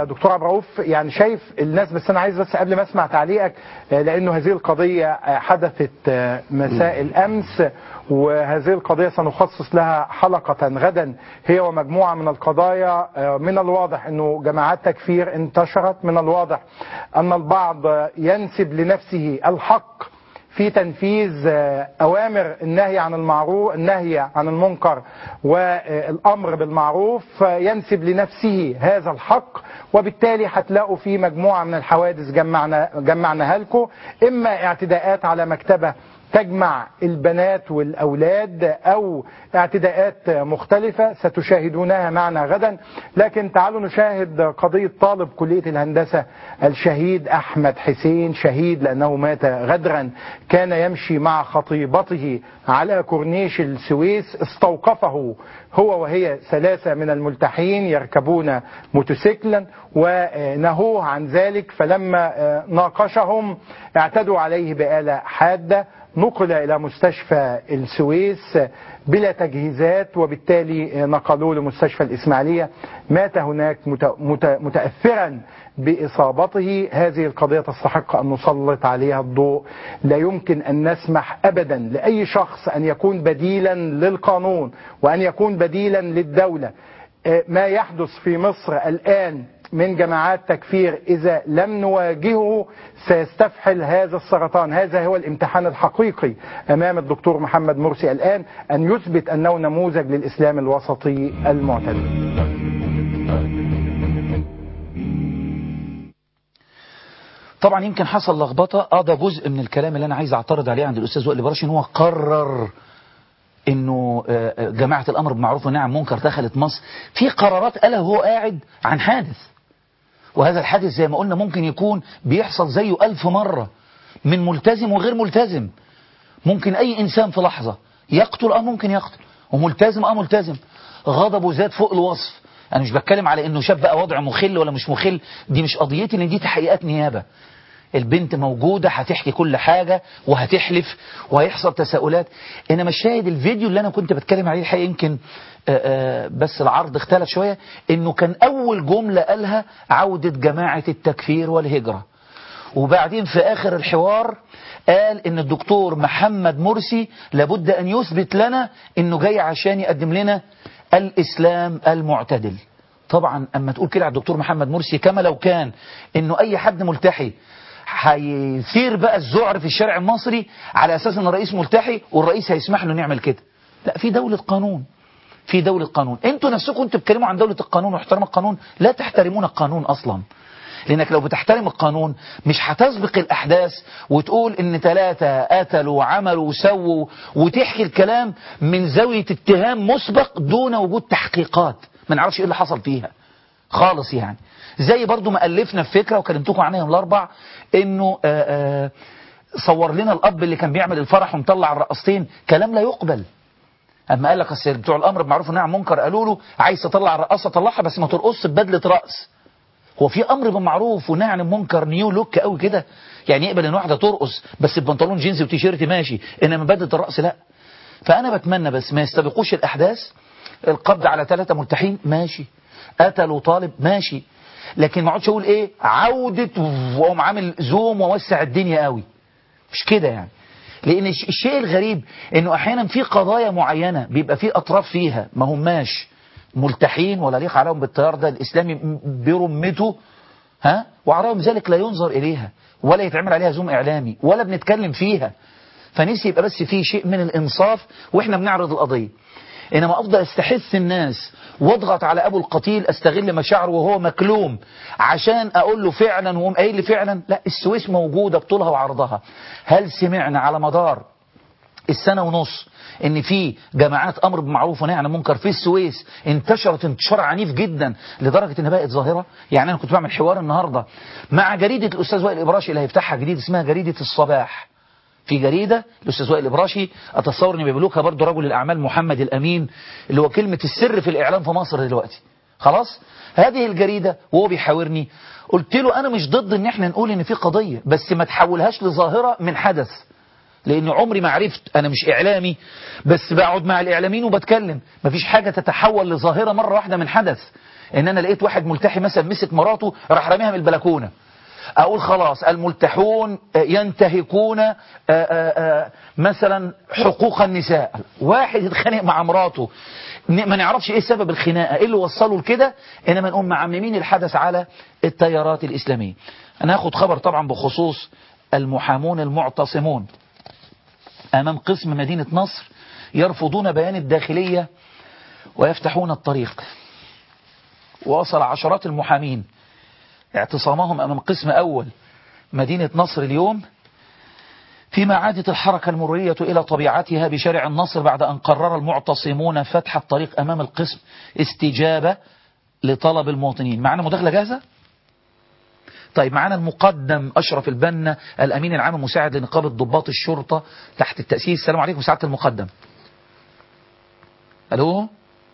يا دكتور عبد الرؤوف يعني شايف الناس بس انا عايز بس قبل ما اسمع تعليقك آه، لانه هذه القضيه آه، حدثت آه، مساء الامس وهذه القضيه سنخصص لها حلقه غدا هي ومجموعه من القضايا آه، من الواضح انه جماعات تكفير انتشرت من الواضح ان البعض آه، ينسب لنفسه الحق في تنفيذ آه، أوامر النهي عن المعروف النهي عن المنكر والأمر بالمعروف آه، ينسب لنفسه هذا الحق وبالتالي هتلاقوا في مجموعة من الحوادث جمعنا جمعناها لكم إما اعتداءات على مكتبة تجمع البنات والأولاد أو اعتداءات مختلفة ستشاهدونها معنا غدا لكن تعالوا نشاهد قضية طالب كلية الهندسة الشهيد أحمد حسين شهيد لأنه مات غدرا كان يمشي مع خطيبته على كورنيش السويس استوقفه هو وهي ثلاثة من الملتحين يركبون موتوسيكلا ونهوه عن ذلك فلما آه، ناقشهم اعتدوا عليه بآلة حادة نقل إلى مستشفى السويس بلا تجهيزات وبالتالي نقلوه لمستشفى الإسماعيلية مات هناك مت- مت- متأثرا بإصابته هذه القضية تستحق أن نسلط عليها الضوء لا يمكن أن نسمح أبدا لأي شخص أن يكون بديلا للقانون وأن يكون بديلا للدولة آه، ما يحدث في مصر الآن من جماعات تكفير إذا لم نواجهه سيستفحل هذا السرطان هذا هو الامتحان الحقيقي أمام الدكتور محمد مرسي الآن أن يثبت أنه نموذج للإسلام الوسطي المعتدل طبعا يمكن حصل لخبطه اه ده جزء من الكلام اللي انا عايز اعترض عليه عند الاستاذ وائل براشي ان هو قرر انه آه، آه، جماعه الامر بالمعروف والنهي عن المنكر دخلت مصر في قرارات قالها وهو قاعد عن حادث وهذا الحادث زي ما قلنا ممكن يكون بيحصل زيه ألف مرة من ملتزم وغير ملتزم ممكن أي إنسان في لحظة يقتل أه ممكن يقتل وملتزم أه ملتزم غضبه زاد فوق الوصف أنا مش بتكلم على إنه شاب بقى وضع مخل ولا مش مخل دي مش قضيتي إن دي تحقيقات نيابة البنت موجودة هتحكي كل حاجة وهتحلف وهيحصل تساؤلات انما الشاهد الفيديو اللي انا كنت بتكلم عليه الحقيقة يمكن آه، آه، بس العرض اختلف شوية انه كان اول جملة قالها عودة جماعة التكفير والهجرة وبعدين في اخر الحوار قال ان الدكتور محمد مرسي لابد ان يثبت لنا انه جاي عشان يقدم لنا الاسلام المعتدل طبعا اما تقول كده على الدكتور محمد مرسي كما لو كان انه اي حد ملتحي هيثير بقى الذعر في الشارع المصري على اساس ان الرئيس ملتحي والرئيس هيسمح له نعمل كده لا في دولة قانون في دولة قانون انتوا نفسكم انتوا بتتكلموا عن دولة القانون واحترام القانون لا تحترمون القانون اصلا لانك لو بتحترم القانون مش هتسبق الاحداث وتقول ان ثلاثة قتلوا وعملوا وسووا وتحكي الكلام من زاوية اتهام مسبق دون وجود تحقيقات ما نعرفش ايه اللي حصل فيها خالص يعني زي برضو ما ألفنا في فكرة وكلمتكم عنها يوم الأربع إنه آآ آآ صور لنا الأب اللي كان بيعمل الفرح ومطلع الرقصتين كلام لا يقبل أما قال لك أصل بتوع الأمر بمعروف والنهي عن منكر قالوا له عايز تطلع الرقاصة طلعها بس ما ترقصش ببدلة رأس هو في أمر بالمعروف ونهي عن المنكر نيو لوك قوي كده يعني يقبل إن واحدة ترقص بس ببنطلون جينز وتيشيرت ماشي إنما بدلة الرأس لا فأنا بتمنى بس ما يستبقوش الأحداث القبض على ثلاثة ملتحين ماشي قتلوا طالب ماشي لكن ما اقعدش اقول ايه عودة واقوم عامل زوم ووسع الدنيا قوي مش كده يعني لان الش- الشيء الغريب انه احيانا في قضايا معينة بيبقى في اطراف فيها ما هماش ملتحين ولا ليق عليهم بالتيار ده الاسلامي م- برمته ها وعلى ذلك لا ينظر اليها ولا يتعمل عليها زوم اعلامي ولا بنتكلم فيها فنسي يبقى بس في شيء من الانصاف واحنا بنعرض القضيه انما افضل استحث الناس واضغط على ابو القتيل استغل مشاعره وهو مكلوم عشان اقول له فعلا وهم قايل لي فعلا لا السويس موجوده بطولها وعرضها هل سمعنا على مدار السنة ونص ان في جماعات امر بالمعروف ونهي عن المنكر في السويس انتشرت انتشار عنيف جدا لدرجة انها بقت ظاهرة يعني انا كنت بعمل حوار النهاردة مع جريدة الاستاذ وائل الابراشي اللي هيفتحها جديد اسمها جريدة الصباح في جريدة الاستاذ وائل الابراشي اتصور ان بيملكها برضه رجل الاعمال محمد الامين اللي هو كلمة السر في الاعلام في مصر دلوقتي خلاص هذه الجريدة وهو بيحاورني قلت له انا مش ضد ان احنا نقول ان في قضية بس ما تحولهاش لظاهرة من حدث لان عمري ما عرفت انا مش اعلامي بس بقعد مع الاعلاميين وبتكلم مفيش حاجة تتحول لظاهرة مرة واحدة من حدث ان انا لقيت واحد ملتحي مثلا مسك مراته راح راميها من البلكونه اقول خلاص الملتحون ينتهكون آآ آآ مثلا حقوق النساء واحد يتخانق مع مراته ما نعرفش ايه سبب الخناقه ايه اللي وصله لكده انما نقوم معممين الحدث على التيارات الاسلاميه انا هاخد خبر طبعا بخصوص المحامون المعتصمون امام قسم مدينه نصر يرفضون بيان الداخليه ويفتحون الطريق ووصل عشرات المحامين اعتصامهم أمام قسم أول مدينة نصر اليوم فيما عادت الحركة المرورية إلى طبيعتها بشارع النصر بعد أن قرر المعتصمون فتح الطريق أمام القسم استجابة لطلب المواطنين معنا مداخلة جاهزة؟ طيب معنا المقدم أشرف البنا الأمين العام المساعد لنقابة ضباط الشرطة تحت التأسيس السلام عليكم سعادة المقدم ألو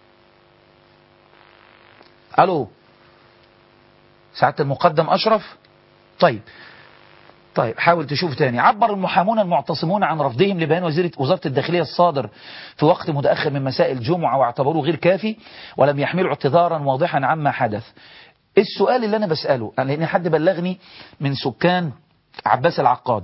ألو سعادة المقدم أشرف طيب طيب حاول تشوف تاني عبر المحامون المعتصمون عن رفضهم لبيان وزيرة وزارة الداخلية الصادر في وقت متأخر من مساء الجمعة واعتبروه غير كافي ولم يحملوا اعتذارا واضحا عما حدث السؤال اللي أنا بسأله لأن حد بلغني من سكان عباس العقاد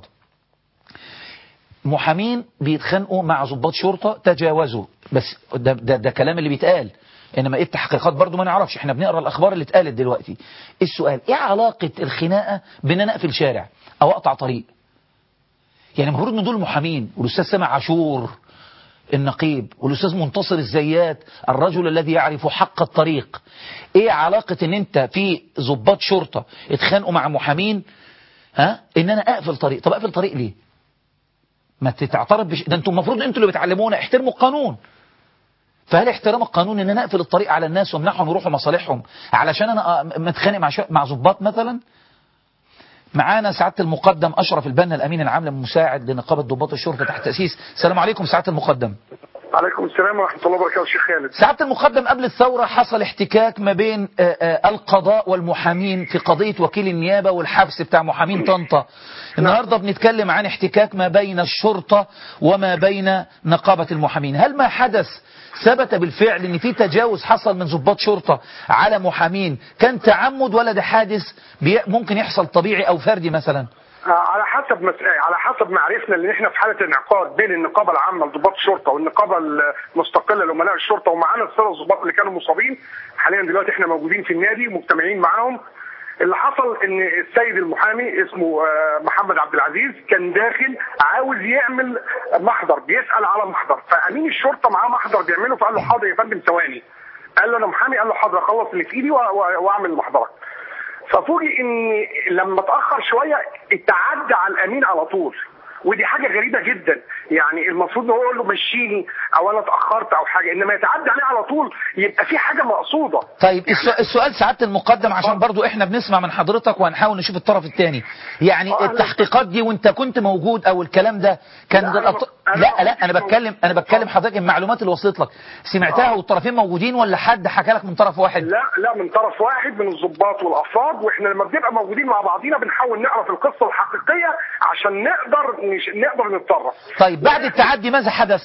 محامين بيتخانقوا مع ضباط شرطة تجاوزوا بس ده, ده, ده كلام اللي بيتقال انما ايه التحقيقات برضو ما نعرفش احنا بنقرا الاخبار اللي اتقالت دلوقتي السؤال ايه علاقه الخناقه بان انا اقفل شارع او اقطع طريق يعني المفروض ان دول محامين والاستاذ سامع عاشور النقيب والاستاذ منتصر الزيات الرجل الذي يعرف حق الطريق ايه علاقه ان انت في ضباط شرطه اتخانقوا مع محامين ها ان انا اقفل طريق طب اقفل طريق ليه ما تتعترض بش... ده انتم المفروض انتوا اللي بتعلمونا احترموا القانون فهل احترام القانون ان انا اقفل الطريق على الناس وامنعهم يروحوا مصالحهم علشان انا متخانق مع مع ضباط مثلا معانا سعاده المقدم اشرف البنا الامين العام المساعد لنقابه ضباط الشرطه تحت تاسيس السلام عليكم سعاده المقدم عليكم السلام ورحمه الله وبركاته شيخ خالد سعاده المقدم قبل الثوره حصل احتكاك ما بين القضاء والمحامين في قضيه وكيل النيابه والحبس بتاع محامين طنطا النهارده بنتكلم عن احتكاك ما بين الشرطه وما بين نقابه المحامين هل ما حدث ثبت بالفعل ان في تجاوز حصل من ضباط شرطة على محامين كان تعمد ولا ده حادث ممكن يحصل طبيعي او فردي مثلا على حسب مس... على حسب معرفنا ان احنا في حاله انعقاد بين النقابه العامه لضباط الشرطه والنقابه المستقله لامناء الشرطه ومعانا الساده الضباط اللي كانوا مصابين حاليا دلوقتي احنا موجودين في النادي مجتمعين معاهم اللي حصل ان السيد المحامي اسمه محمد عبد العزيز كان داخل عاوز يعمل محضر بيسال على محضر فامين الشرطه معاه محضر بيعمله فقال له حاضر يا فندم ثواني قال له انا محامي قال له حاضر اخلص اللي في ايدي واعمل محضرك ففوجئ ان لما اتاخر شويه اتعدى على الامين على طول ودي حاجه غريبه جدا يعني المفروض ان هو يقول له مشيني او انا اتاخرت او حاجه انما يتعدى عليه على طول يبقى في حاجه مقصوده طيب يعني السؤال سعاده المقدم عشان برضو احنا بنسمع من حضرتك وهنحاول نشوف الطرف الثاني يعني التحقيقات دي وانت كنت موجود او الكلام ده كان لا ده أنا الأط... أنا لا ما لا كنتش انا بتكلم انا بتكلم حضرتك المعلومات اللي وصلت لك سمعتها والطرفين موجودين ولا حد حكى لك من طرف واحد لا لا من طرف واحد من الضباط والافراد واحنا لما بنبقى موجودين مع بعضينا بنحاول نعرف القصه الحقيقيه عشان نقدر نش... نقدر نتصرف طيب بعد التعدي ماذا حدث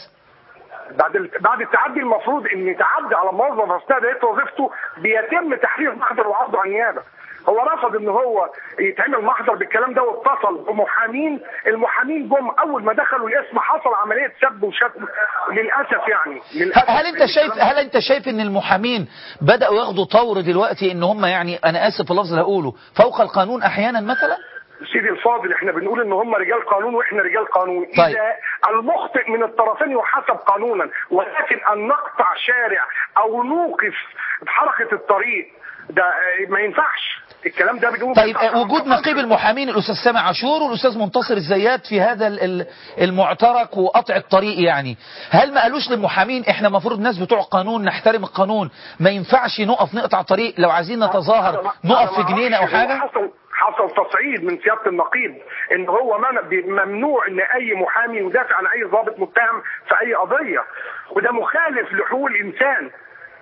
بعد ال... بعد التعدي المفروض ان يتعدي على موظف اثناء اداء وظيفته بيتم تحرير محضر وعرضه عن النيابه هو رفض ان هو يتعمل محضر بالكلام ده واتصل بمحامين المحامين جم اول ما دخلوا الاسم حصل عمليه سب وشتم للاسف يعني للاسف هل انت شايف هل انت شايف ان المحامين بداوا ياخدوا طور دلوقتي ان هم يعني انا اسف في اللفظ اللي هقوله فوق القانون احيانا مثلا سيدي الفاضل احنا بنقول ان هم رجال قانون واحنا رجال قانون طيب. اذا المخطئ من الطرفين يحاسب قانونا ولكن ان نقطع شارع او نوقف حركه الطريق ده اه، ما ينفعش الكلام ده بنقول طيب آه، وجود نقيب المحامين الاستاذ سامع عاشور والاستاذ منتصر الزيات في هذا ال- ال- المعترك وقطع الطريق يعني هل ما قالوش للمحامين احنا المفروض ناس بتوع قانون نحترم القانون ما ينفعش نقف نقطع طريق لو عايزين نتظاهر أنا ما- نقف أنا في ما جنينه او أعرفش. هو حاجه حصل حصل تصعيد من سياده النقيب ان هو منع- بي- ممنوع ان اي محامي يدافع عن اي ضابط متهم في اي قضيه وده مخالف لحقوق الانسان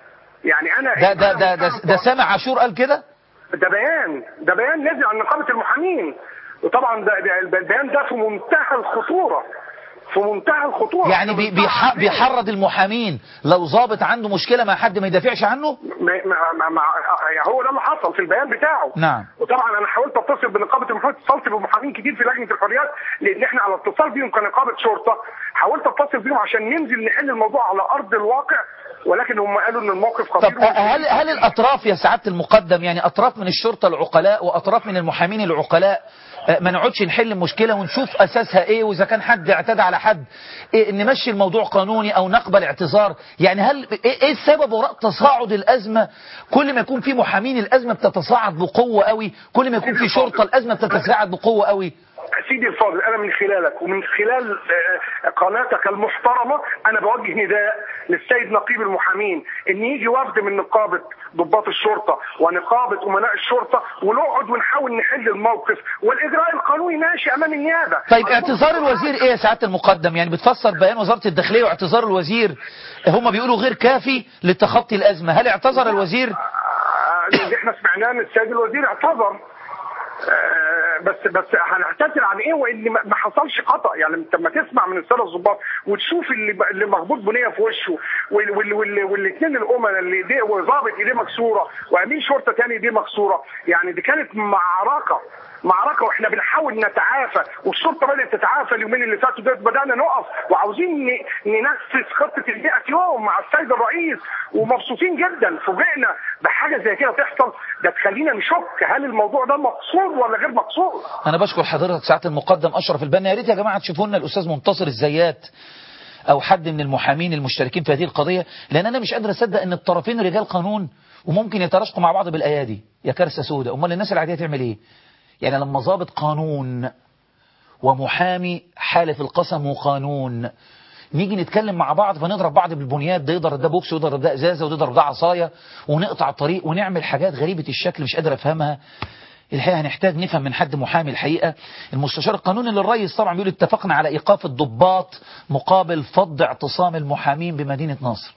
يعني انا ده ده أنا ده ده, متهم ده سامع عاشور قال كده ده بيان ده بيان نزل عن نقابه المحامين وطبعا ده, ده البيان ده في منتهى الخطوره في منتهى الخطوره يعني بي- بيح- بيحرض المحامين لو ضابط عنده مشكلة مع حد ما يدافعش عنه ما ما ما ما يعني هو ده اللي حصل في البيان بتاعه نعم. وطبعا انا حاولت اتصل بنقابه المحامين اتصلت بمحامين كتير في لجنه الحريات لان احنا على اتصال بيهم كنقابه شرطه حاولت اتصل بيهم عشان ننزل نحل الموضوع على ارض الواقع ولكن هم قالوا ان الموقف خطير طب هل هل الاطراف يا سعاده المقدم يعني اطراف من الشرطه العقلاء واطراف من المحامين العقلاء آه، ما نقعدش نحل المشكله ونشوف اساسها ايه واذا كان حد اعتدى على حد إيه نمشي الموضوع قانوني او نقبل اعتذار يعني هل ايه إيه السبب وراء تصاعد الازمه كل ما يكون في محامين الازمه بتتصاعد بقوه قوي كل ما يكون في شرطه الازمه بتتصاعد بقوه قوي سيدي الفاضل انا من خلالك ومن خلال آه، قناتك المحترمه انا بوجه نداء للسيد نقيب المحامين ان يجي وفد من نقابه ضباط الشرطه ونقابه امناء الشرطه ونقعد ونحاول نحل الموقف والاجراء القانوني ماشي امام النيابه طيب اعتذار الوزير ايه يا سعاده المقدم يعني بتفسر بيان وزاره الداخليه واعتذار الوزير هم بيقولوا غير كافي لتخطي الازمه هل اعتذر الوزير آه، اللي احنا سمعناه ان السيد الوزير اعتذر آه، بس بس هنعتذر عن ايه وان ما ما حصلش خطا يعني انت لما تسمع من الساده الضباط وتشوف اللي ب- اللي مخبوط بنيه في وشه وال- وال- وال- والاثنين الامناء اللي ايديه وظابط ايديه مكسوره وامين شرطه تاني ايديه مكسوره يعني دي كانت معركه معركه واحنا بنحاول نتعافى والشرطه بدات تتعافى اليومين اللي فاتوا دول بدانا نقف وعاوزين ن- ننفذ خطه ال 100 يوم مع السيد الرئيس ومبسوطين جدا فوجئنا بحاجه زي كده تحصل ده تخلينا نشك هل الموضوع ده مقصود ولا غير مقصود انا بشكر حضرتك سعاده المقدم اشرف البنا يا ريت يا جماعه تشوفوا لنا الاستاذ منتصر الزيات او حد من المحامين المشتركين في هذه القضيه لان انا مش قادر اصدق ان الطرفين رجال قانون وممكن يتراشقوا مع بعض بالايادي يا كارثه سوداء امال الناس العاديه تعمل ايه يعني لما ضابط قانون ومحامي حالف القسم وقانون نيجي نتكلم مع بعض فنضرب بعض بالبنيات ده يضرب ده بوكس ويضرب ده ازازه وده يضرب ده عصايه ونقطع الطريق ونعمل حاجات غريبه الشكل مش قادر افهمها الحقيقه هنحتاج نفهم من حد محامي الحقيقه المستشار القانوني للرئيس طبعا بيقول اتفقنا على ايقاف الضباط مقابل فض اعتصام المحامين بمدينه نصر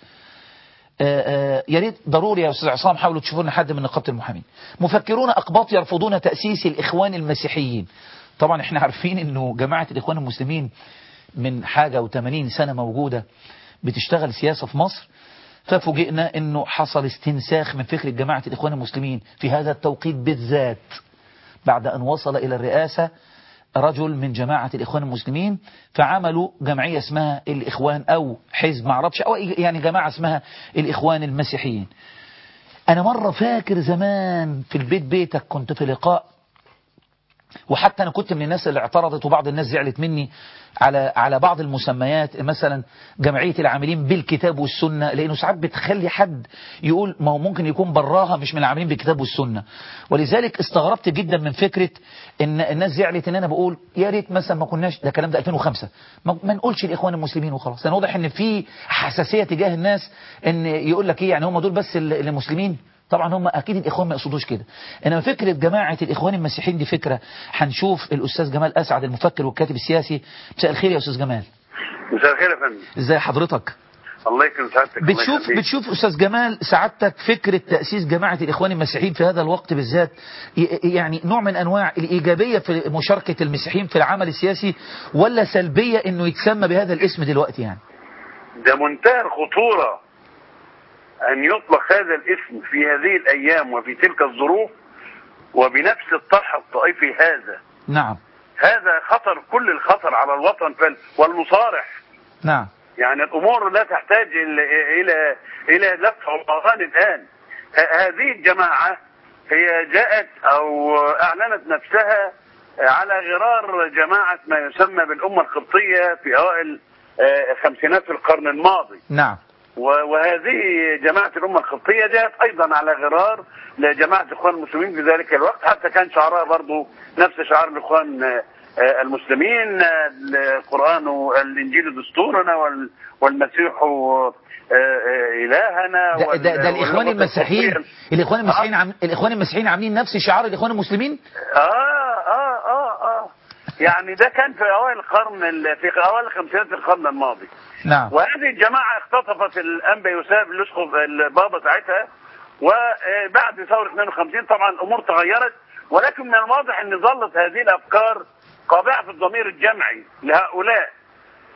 آه، آه، يا ريت ضروري يا استاذ عصام حاولوا تشوفوا لنا حد من نقابه المحامين مفكرون اقباط يرفضون تاسيس الاخوان المسيحيين طبعا احنا عارفين انه جماعه الاخوان المسلمين من حاجه و80 سنه موجوده بتشتغل سياسه في مصر ففوجئنا انه حصل استنساخ من فكره جماعه الاخوان المسلمين في هذا التوقيت بالذات بعد ان وصل الى الرئاسه رجل من جماعة الإخوان المسلمين فعملوا جمعية اسمها الإخوان أو حزب معرفش أو يعني جماعة اسمها الإخوان المسيحيين أنا مرة فاكر زمان في البيت بيتك كنت في لقاء وحتى أنا كنت من الناس اللي اعترضت وبعض الناس زعلت مني على على بعض المسميات مثلا جمعية العاملين بالكتاب والسنة لأنه ساعات بتخلي حد يقول ما هو ممكن يكون براها مش من العاملين بالكتاب والسنة ولذلك استغربت جدا من فكرة ان الناس زعلت ان انا بقول يا ريت مثلا ما كناش ده الكلام ده 2005 ما, ما نقولش الاخوان المسلمين وخلاص لان واضح ان في حساسية تجاه الناس ان يقول لك ايه يعني هم دول بس اللي مسلمين طبعا هم اكيد الاخوان ما يقصدوش كده انما فكره جماعه الاخوان المسيحيين دي فكره هنشوف الاستاذ جمال اسعد المفكر والكاتب السياسي مساء الخير يا استاذ جمال مساء الخير يا فندم ازاي حضرتك الله يكرم سعادتك الله بتشوف يخليك. بتشوف استاذ جمال سعادتك فكره تاسيس جماعه الاخوان المسيحيين في هذا الوقت بالذات ي- يعني نوع من انواع الايجابيه في مشاركه المسيحيين في العمل السياسي ولا سلبيه انه يتسمى بهذا الاسم دلوقتي يعني ده منتهى الخطورة أن يطلق هذا الاسم في هذه الأيام وفي تلك الظروف وبنفس الطرح الطائفي هذا نعم هذا خطر كل الخطر على الوطن فال- والمصارح نعم يعني الأمور لا تحتاج إلى إلى إلى لف ودوران الآن ه- هذه الجماعة هي جاءت أو أعلنت نفسها على غرار جماعة ما يسمى بالأمة القبطية في أوائل آه، خمسينات القرن الماضي نعم و- وهذه جماعة الأمة القبطية جاءت أيضا على غرار لجماعة الإخوان المسلمين في ذلك الوقت حتى كان شعارها برضو نفس شعار الإخوان آه، آه، المسلمين آه، القرآن والإنجيل دستورنا وال- والمسيح آه، آه، إلهنا ده, وال- ده, ده الاخوان واللغة المسيحيين القبطية. الاخوان المسيحيين عم الاخوان المسيحيين عاملين نفس شعار الاخوان المسلمين اه اه اه اه يعني ده كان في اوائل القرن ال- في اوائل خمسينات القرن الماضي نعم وهذه الجماعة اختطفت الأنبا يوسف الأسقف البابا ساعتها وبعد ثورة 52 طبعا الأمور تغيرت ولكن من الواضح أن ظلت هذه الأفكار قابعة في الضمير الجمعي لهؤلاء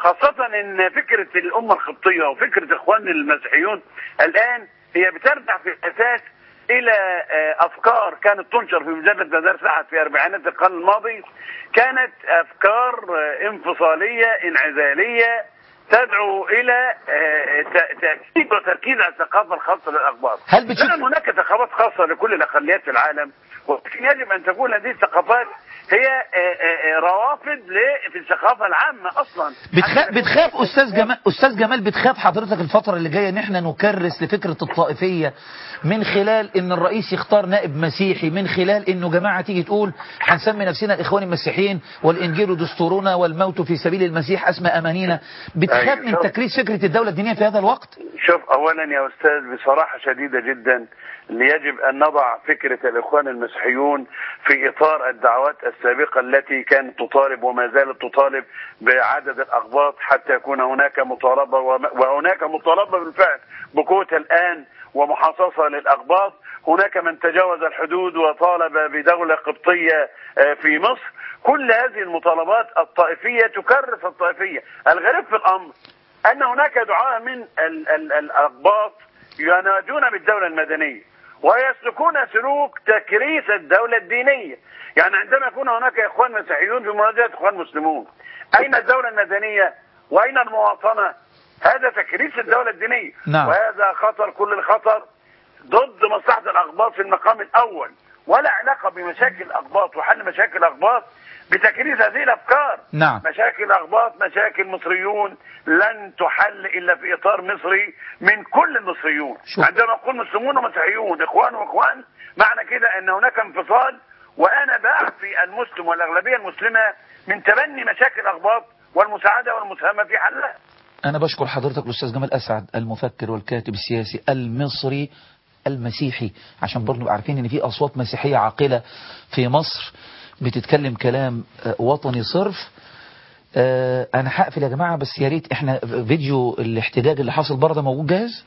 خاصة ان فكرة الامة القبطية وفكرة اخواننا المسيحيون الان هي بترجع في الاساس الى آه، افكار كانت تنشر في مجلة مدارس احد في اربعينات القرن الماضي كانت افكار آه، انفصالية انعزالية تدعو الى آه، ت- تاكيد وتركيز على الثقافه الخاصه للاخبار. هل بتشوف- نعم هناك ثقافات خاصه لكل الاقليات في العالم ولكن يجب ان تكون هذه الثقافات هي آه، آه، آه، روافد ل- في الثقافه العامه اصلا. بتخاف بتخاف استاذ جمال استاذ جمال بتخاف حضرتك الفتره اللي جايه ان احنا نكرس لفكره الطائفيه من خلال ان الرئيس يختار نائب مسيحي من خلال انه جماعه تيجي تقول هنسمي نفسنا الاخوان المسيحيين والانجيل دستورنا والموت في سبيل المسيح اسمى امانينا بتخاف أيوة. من تكريس فكره الدوله الدينيه في هذا الوقت شوف اولا يا استاذ بصراحه شديده جدا يجب ان نضع فكره الاخوان المسيحيون في اطار الدعوات السابقه التي كانت تطالب وما زالت تطالب بعدد الاقباط حتى يكون هناك مطالبه وم- وهناك مطالبه بالفعل بكوتا الان ومحاصصه للاقباط هناك من تجاوز الحدود وطالب بدوله قبطيه آه، في مصر كل هذه المطالبات الطائفيه تكرس الطائفيه الغريب في الامر ان هناك دعاة من ال- ال- الاقباط ينادون بالدوله المدنيه ويسلكون سلوك تكريس الدوله الدينيه يعني عندما يكون هناك اخوان مسيحيون في مواجهه اخوان مسلمون اين الدوله المدنيه واين المواطنه هذا تكريس الدوله الدينيه نعم. وهذا خطر كل الخطر ضد مصلحه الاقباط في المقام الاول ولا علاقه بمشاكل الاقباط وحل مشاكل الاقباط بتكريس هذه الافكار نعم. مشاكل اخباط مشاكل مصريون لن تحل الا في اطار مصري من كل المصريون شوف. عندما نقول مسلمون ومسيحيون اخوان واخوان معنى كده ان هناك انفصال وانا بعفي المسلم والاغلبيه المسلمه من تبني مشاكل الاخباط والمساعده والمساهمه في حلها أنا بشكر حضرتك الأستاذ جمال أسعد المفكر والكاتب السياسي المصري المسيحي عشان برضه نبقى عارفين إن في أصوات مسيحية عاقلة في مصر بتتكلم كلام آه، وطني صرف آه، أنا هقفل يا جماعة بس يا ريت إحنا فيديو الاحتجاج اللي حاصل بره ده موجود جاهز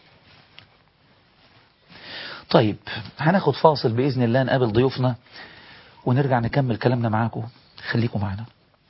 طيب هناخد فاصل بإذن الله نقابل ضيوفنا ونرجع نكمل كلامنا معاكم خليكم معنا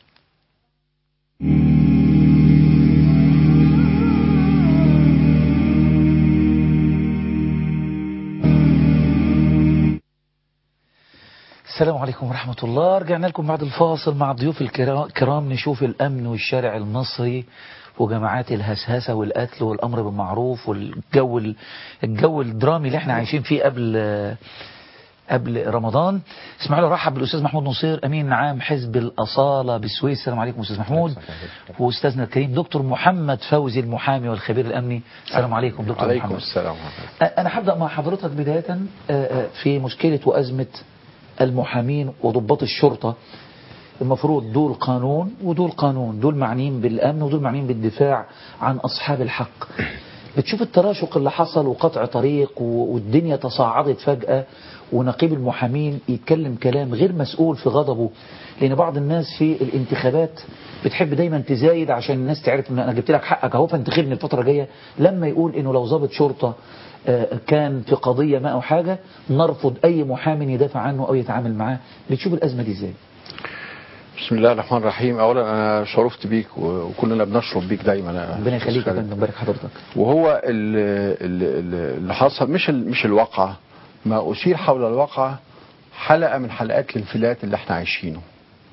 السلام عليكم ورحمة الله رجعنا لكم بعد الفاصل مع الضيوف الكرا- الكرام نشوف الأمن والشارع المصري وجماعات الهسهسة والقتل والأمر بالمعروف والجو ال- الجو الدرامي اللي احنا عايشين فيه قبل قبل رمضان اسمعوا له رحب بالأستاذ محمود نصير أمين عام حزب الأصالة بالسويس السلام عليكم أستاذ محمود وأستاذنا الكريم دكتور محمد فوزي المحامي والخبير الأمني السلام عليكم دكتور عليكم محمد السلام ورحمة الله. أنا هبدأ مع حضرتك بداية آه، آه، في مشكلة وأزمة المحامين وضباط الشرطة المفروض دول قانون ودول قانون دول معنيين بالأمن ودول معنيين بالدفاع عن أصحاب الحق بتشوف التراشق اللي حصل وقطع طريق و- والدنيا تصاعدت فجأة ونقيب المحامين يتكلم كلام غير مسؤول في غضبه لأن بعض الناس في الانتخابات بتحب دايما تزايد عشان الناس تعرف ان انا جبت لك حقك اهو فانتخبني الفتره الجايه لما يقول انه لو ضابط شرطه آه، كان في قضيه ما او حاجه نرفض اي محامي يدافع عنه او يتعامل معاه بتشوف الازمه دي ازاي؟ بسم الله الرحمن الرحيم اولا انا شرفت بيك وكلنا بنشرف بيك دايما ربنا يخليك يا فندم بارك حضرتك وهو ال- ال- اللي حصل مش ال- مش الواقعه ما اثير حول الواقعه حلقه من حلقات الانفلات اللي احنا عايشينه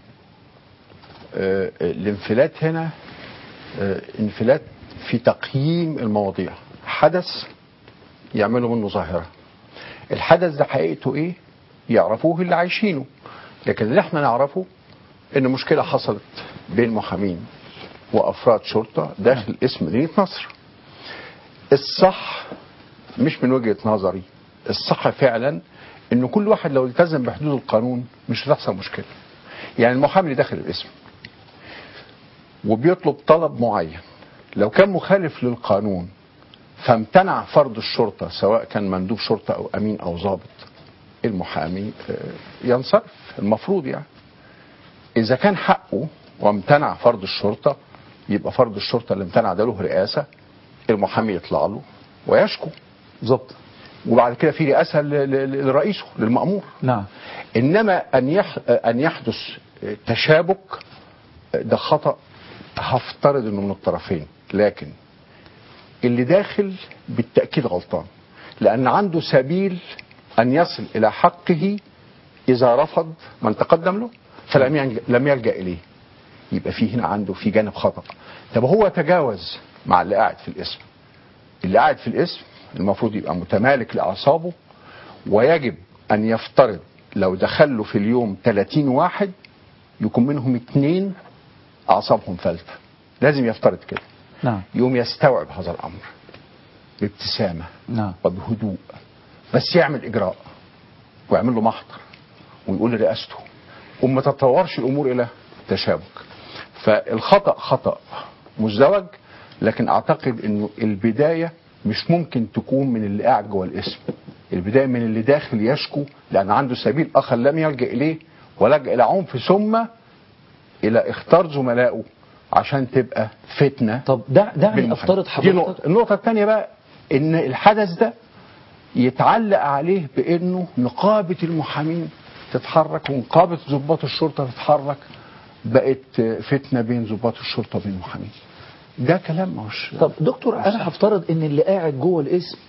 آه، الانفلات هنا آه، انفلات في تقييم المواضيع حدث يعملوا منه ظاهره الحدث ده حقيقته ايه يعرفوه اللي عايشينه لكن اللي احنا نعرفه ان مشكله حصلت بين محامين وافراد شرطه داخل اسم مدينه نصر الصح مش من وجهه نظري الصح فعلا ان كل واحد لو التزم بحدود القانون مش هتحصل مشكله يعني المحامي اللي داخل الاسم وبيطلب طلب معين لو كان مخالف للقانون فامتنع فرد الشرطه سواء كان مندوب شرطه او امين او ضابط المحامي آه، ينصرف المفروض يعني اذا كان حقه وامتنع فرد الشرطه يبقى فرد الشرطه اللي امتنع ده له رئاسه المحامي يطلع له ويشكو بالظبط وبعد كده في رئاسه ل- ل- لرئيسه للمامور نعم انما ان يح ان يحدث تشابك ده خطا هفترض انه من الطرفين لكن اللي داخل بالتاكيد غلطان لان عنده سبيل ان يصل الى حقه اذا رفض من تقدم له فلم يلجأ لم يلجا اليه يبقى في هنا عنده في جانب خطا طب هو تجاوز مع اللي قاعد في الاسم اللي قاعد في الاسم المفروض يبقى متمالك لاعصابه ويجب ان يفترض لو دخل له في اليوم 30 واحد يكون منهم اثنين اعصابهم فلتة لازم يفترض كده نعم يوم يستوعب هذا الامر بابتسامه نعم وبهدوء بس يعمل اجراء ويعمل له محضر ويقول لرئاسته وما تتطورش الامور الى تشابك فالخطا خطا مزدوج لكن اعتقد انه البدايه مش ممكن تكون من اللي قاعد جوه الاسم البدايه من اللي داخل يشكو لان عنده سبيل اخر لم يلجا اليه ولجا الى عنف ثم الى اختار زملائه عشان تبقى فتنه طب دع دعني بالمحامي. افترض دي حضرتك نقطة. النقطة الثانية بقى إن الحدث ده يتعلق عليه بإنه نقابة المحامين تتحرك ونقابة ضباط الشرطة تتحرك بقت فتنة بين ضباط الشرطة وبين المحامين ده كلام مش طب دكتور انا هفترض ان اللي قاعد جوه الاسم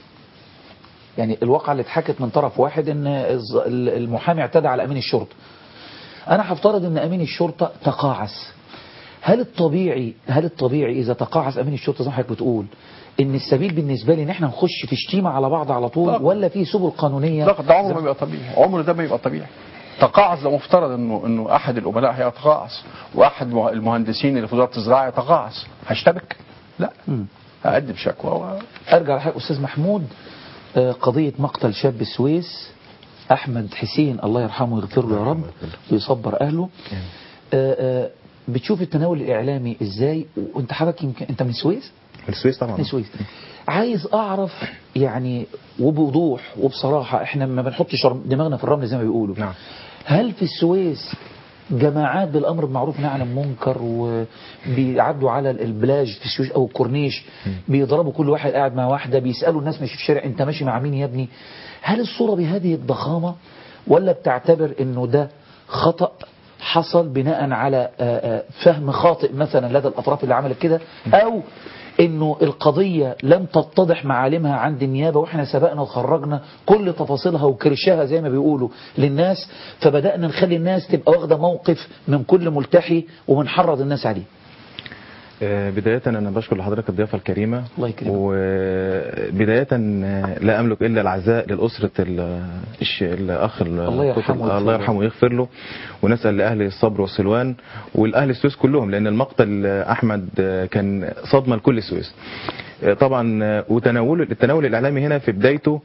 يعني الواقعة اللي اتحكت من طرف واحد ان الز- ال- المحامي اعتدى على امين الشرطة انا هفترض ان امين الشرطة تقاعس هل الطبيعي هل الطبيعي اذا تقاعس امين الشرطة زي ما حضرتك بتقول ان السبيل بالنسبة لي ان احنا نخش في شتيمة على بعض على طول لا. ولا في سبل قانونية لا ده عمره ما بيبقى طبيعي عمره ده ما يبقى طبيعي تقاعس ده مفترض انه انه احد الامناء هيتقاعس واحد مه- المهندسين اللي في وزاره الزراعه يتقاعس هشتبك لا مم. هقدم شكوى و... ارجع لحضرتك استاذ محمود آه، قضية مقتل شاب السويس احمد حسين الله يرحمه ويغفر له يا رب ويصبر اهله آه، آه، بتشوف التناول الاعلامي ازاي وانت حضرتك يمكن انت من السويس من السويس طبعا من السويس عايز اعرف يعني وبوضوح وبصراحة احنا ما بنحطش دماغنا في الرمل زي ما بيقولوا نعم. هل في السويس جماعات بالامر بالمعروف والنهي عن المنكر وبيعدوا على البلاج في السويس او الكورنيش بيضربوا كل واحد قاعد مع واحده بيسالوا الناس ماشي في الشارع انت ماشي مع مين يا ابني هل الصوره بهذه الضخامه ولا بتعتبر انه ده خطا حصل بناء على آه، آه، فهم خاطئ مثلا لدى الاطراف اللي عملت كده او انه القضية لم تتضح معالمها عند النيابة واحنا سبقنا وخرجنا كل تفاصيلها وكرشها زي ما بيقولوا للناس فبدأنا نخلي الناس تبقى واخدة موقف من كل ملتحي وبنحرض الناس عليه آه، بداية أنا بشكر لحضرتك الضيافة الكريمة الله يكرمك. وبداية آه، لا أملك إلا العزاء للأسرة ال- الش- الأخ ال- الله يرحمه الطفل. ويغفر الله له. يرحمه ويغفر له ونسأل لأهل الصبر والسلوان والأهل السويس كلهم لأن المقتل آه، أحمد آه، كان صدمة لكل السويس آه، طبعا آه، وتناول التناول الإعلامي هنا في بدايته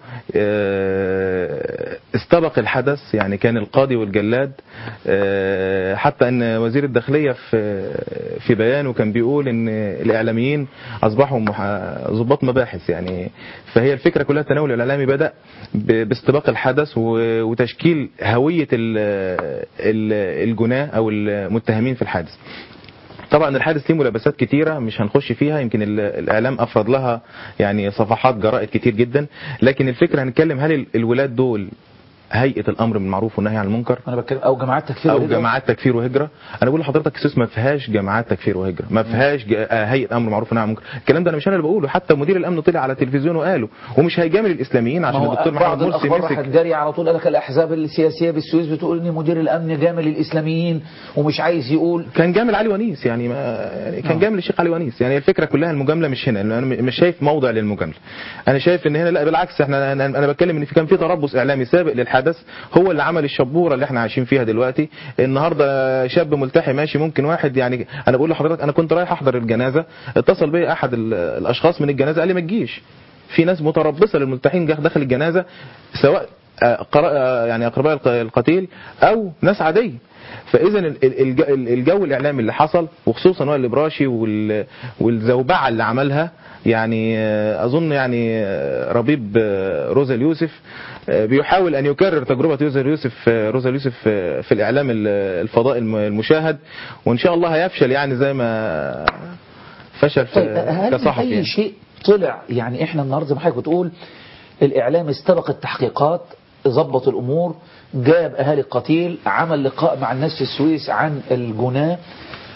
آه، استبق الحدث يعني كان القاضي والجلاد آه، حتى ان وزير الداخليه في في بيانه كان بيقول ان الاعلاميين اصبحوا مح- ضباط مباحث يعني فهي الفكره كلها التناول الاعلامي بدا ب- باستباق الحدث و- وتشكيل هويه ال- ال- الجناه او المتهمين في الحادث طبعا الحادث ليه ملابسات كتيرة مش هنخش فيها يمكن ال- الإعلام أفرد لها يعني صفحات جرائد كتير جدا لكن الفكرة هنتكلم هل ال- الولاد دول هيئة الأمر بالمعروف والنهي عن المنكر انا بتكلم او جماعات تكفير او وهجرة. جماعات تكفير وهجره انا بقول لحضرتك السويس ما فيهاش جماعات تكفير وهجره ما فيهاش ج- آه، هيئه امر معروف ونهي عن المنكر الكلام ده انا مش انا اللي بقوله حتى مدير الامن طلع على التلفزيون وقاله ومش هيجامل الاسلاميين ما عشان هو الدكتور بعض محمد مرسي الاخبار راحت مسك جاريه على طول قال لك الاحزاب السياسيه بالسويس بتقول ان مدير الامن جامل الاسلاميين ومش عايز يقول كان جامل علي ونيس يعني, ما يعني كان آه. جامل الشيخ علي ونيس يعني الفكره كلها المجامله مش هنا انا مش شايف موضع للمجامله انا شايف ان هنا لا بالعكس احنا انا, أنا بتكلم ان في كان في تربص اعلامي سابق للحدث هو اللي عمل الشبوره اللي احنا عايشين فيها دلوقتي النهارده شاب ملتحي ماشي ممكن واحد يعني انا بقول لحضرتك انا كنت رايح احضر الجنازه اتصل بي احد ال- الاشخاص من الجنازه قال لي ما تجيش في ناس متربصه للملتحين جه- داخل الجنازه سواء آه، قرا- آه، يعني اقرباء الق- القتيل او ناس عاديه فاذا ال- ال- الج- ال- الجو الاعلامي اللي حصل وخصوصا وائل الابراشي وال- والزوبعه اللي عملها يعني آه، اظن يعني آه، ربيب آه، روزا اليوسف آه، بيحاول ان يكرر تجربه روزا اليوسف آه، روزا اليوسف آه، في الاعلام ال- الفضائي الم- المشاهد وان شاء الله هيفشل يعني زي ما فشل في طيب هل من كصحفي اي يعني. شيء طلع يعني احنا النهارده زي ما حضرتك بتقول الاعلام استبق التحقيقات ظبط الامور جاب اهالي القتيل عمل لقاء مع الناس في السويس عن الجناه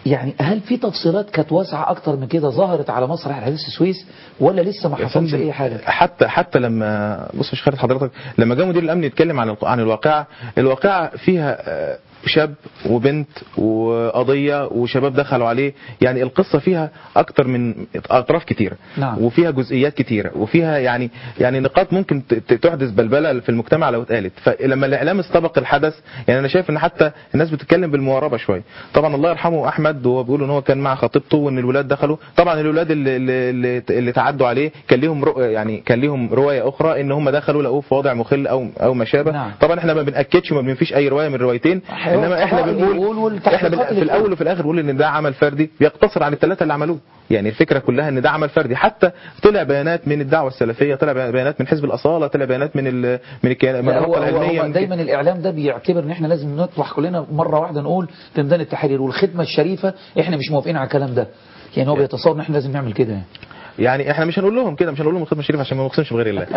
يعني هل في تفصيلات كانت واسعة أكتر من كده ظهرت على مسرح الحديث السويس ولا لسه ما يا حصلش فندم، أي حاجة؟ حتى حتى لما بص مش خالد حضرتك لما جاء مدير الامن يتكلم عن الق- عن الواقعه الواقعه فيها آه، شاب وبنت وقضيه وشباب دخلوا عليه يعني القصه فيها اكتر من اطراف كتيره نعم. وفيها جزئيات كتيره وفيها يعني يعني نقاط ممكن ت- ت- تحدث بلبله في المجتمع لو اتقالت فلما الاعلام استبق الحدث يعني انا شايف ان حتى الناس بتتكلم بالمواربه شويه طبعا الله يرحمه احمد وهو بيقول ان هو كان مع خطيبته وان الولاد دخلوا طبعا الولاد اللي اللي, اللي, اللي تعدوا عليه كان ليهم رؤ- يعني كان ليهم روايه اخرى ان هم دخلوا لقوه في وضع مخل او او ما شابه نعم. طبعا احنا ما بناكدش وما بنفيش اي روايه من الروايتين أيوة، انما احنا القضاء اللي بنقول يقول والتحقيقات احنا بن- اللي في تقول. الاول وفي الاخر بنقول ان ده عمل فردي بيقتصر عن الثلاثه اللي عملوه يعني الفكره كلها ان ده عمل فردي حتى طلع بيانات من الدعوه السلفيه طلع بيانات من حزب الاصاله طلع بيانات من ال من الكيان- من لا هو, الرابطه هو, العلميه هو من- دايما الإعلام ده بيعتبر إن إحنا لازم نطلع كلنا مرة واحدة نقول في ميدان التحرير والخدمة الشريفة إحنا مش موافقين على الكلام ده يعني هو بيتصور إن إحنا لازم نعمل كده يعني. يعني احنا مش هنقول لهم كده مش هنقول لهم الخدمه الشريفه عشان ما نقسمش بغير الله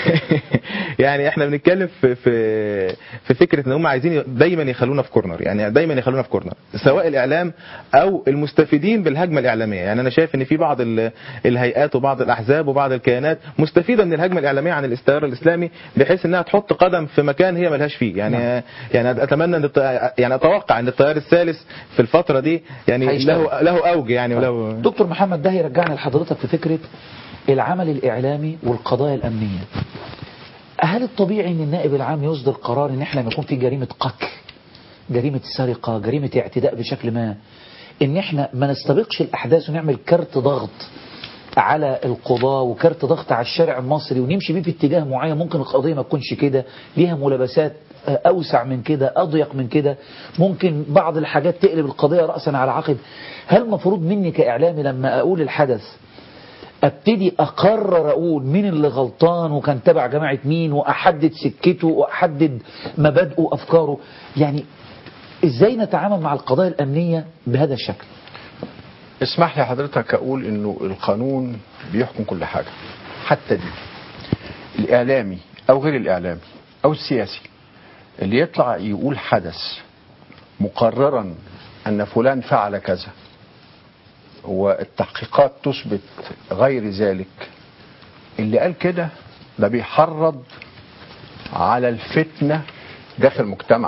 يعني احنا بنتكلم في في في فكره ان هم عايزين دايما يخلونا في كورنر يعني دايما يخلونا في كورنر سواء الاعلام او المستفيدين بالهجمه الاعلاميه يعني انا شايف ان في بعض ال- الهيئات وبعض الاحزاب وبعض الكيانات مستفيده من الهجمه الاعلاميه عن الاستعمار الاسلامي بحيث انها تحط قدم في مكان هي ملهاش فيه يعني يعني اتمنى ان الط- يعني اتوقع ان التيار الثالث في الفتره دي يعني هيشتغل. له له اوج يعني وله دكتور محمد ده يرجعنا لحضرتك في فكرة العمل الإعلامي والقضايا الأمنية هل الطبيعي أن النائب العام يصدر قرار أن إحنا لما يكون في جريمة قتل جريمة سرقة جريمة اعتداء بشكل ما أن إحنا ما نستبقش الأحداث ونعمل كارت ضغط على القضاة وكارت ضغط على الشارع المصري ونمشي بيه في اتجاه معين ممكن القضية ما تكونش كده ليها ملابسات آه، أوسع من كده أضيق من كده ممكن بعض الحاجات تقلب القضية رأسا على عقب هل المفروض مني كإعلامي لما أقول الحدث ابتدي اقرر اقول مين اللي غلطان وكان تبع جماعه مين واحدد سكته واحدد مبادئه وافكاره يعني ازاي نتعامل مع القضايا الامنيه بهذا الشكل اسمح لي حضرتك اقول انه القانون بيحكم كل حاجه حتى دي الاعلامي او غير الاعلامي او السياسي اللي يطلع يقول حدث مقررا ان فلان فعل كذا والتحقيقات تثبت غير ذلك اللي قال كده ده بيحرض على الفتنه داخل المجتمع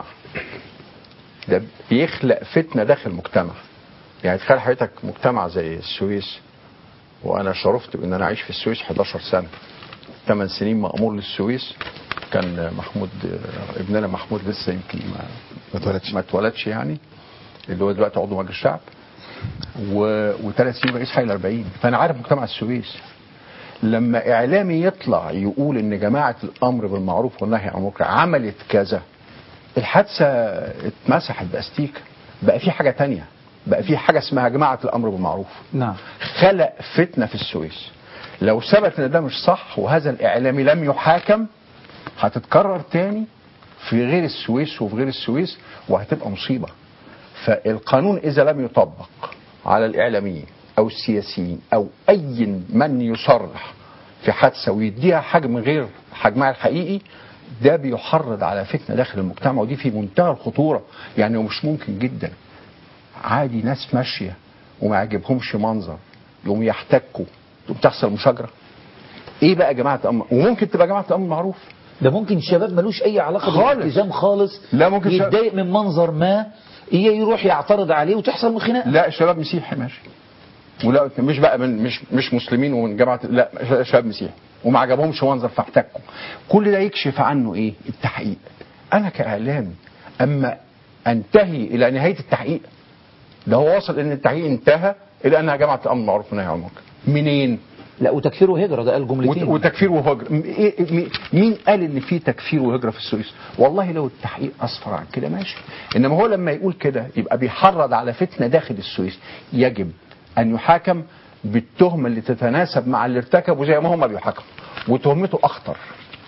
ده بيخلق فتنه داخل المجتمع يعني تخيل حضرتك مجتمع زي السويس وانا شرفت بان انا اعيش في السويس 11 سنه 8 سنين مأمور للسويس كان محمود ابننا محمود لسه يمكن ما ما اتولدش. ما اتولدش يعني اللي هو دلوقتي عضو مجلس الشعب و... وثلاث سنين رئيس حي الأربعين فأنا عارف مجتمع السويس لما إعلامي يطلع يقول إن جماعة الأمر بالمعروف والنهي عن المنكر عملت كذا الحادثة اتمسحت بأستيكة بقى في حاجة تانية بقى في حاجة اسمها جماعة الأمر بالمعروف نعم خلق فتنة في السويس لو ثبت ان ده مش صح وهذا الاعلامي لم يحاكم هتتكرر تاني في غير السويس وفي غير السويس وهتبقى مصيبة فالقانون اذا لم يطبق على الاعلاميين او السياسيين او اي من يصرح في حادثة ويديها حجم غير حجمها الحقيقي ده بيحرض على فتنة داخل المجتمع ودي في منتهى الخطورة يعني مش ممكن جدا عادي ناس ماشية وما يعجبهمش منظر يقوم يحتكوا تقوم تحصل مشاجرة ايه بقى جماعة الامر وممكن تبقى جماعة الامر معروف ده ممكن شباب ملوش اي علاقه خالص. بالالتزام خالص لا، ممكن شباب- يتضايق من منظر ما ي- يروح يعترض عليه وتحصل من خناقه لا شباب مسيحي ماشي ولا مش بقى من مش مش مسلمين ومن جماعة لا شباب مسيحي وما عجبهمش منظر فاحتكوا كل ده يكشف عنه ايه التحقيق انا كاعلامي اما انتهي الى نهاية التحقيق ده هو وصل ان التحقيق انتهى الى انها جماعة الامر بالمعروف والنهي عن المنكر منين لا وتكفيره هجره ده قال وت- جملتين وتكفير وهجرة م- إيه- م- مين قال ان في تكفير وهجرة في السويس والله لو التحقيق اسفر عن كده ماشي انما هو لما يقول كده يبقى بيحرض على فتنة داخل السويس يجب ان يحاكم بالتهمة اللي تتناسب مع اللي ارتكبه زي ما هم بيحاكموا وتهمته اخطر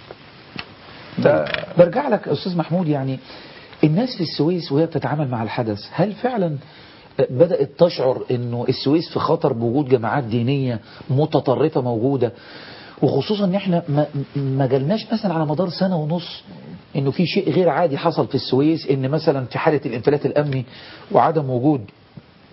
ده برجع لك يا استاذ محمود يعني الناس في السويس وهي بتتعامل مع الحدث هل فعلا بدأت تشعر انه السويس في خطر بوجود جماعات دينية متطرفة موجودة وخصوصا ان احنا ما, ما جالناش مثلا على مدار سنة ونص انه في شيء غير عادي حصل في السويس ان مثلا في حالة الانفلات الامني وعدم وجود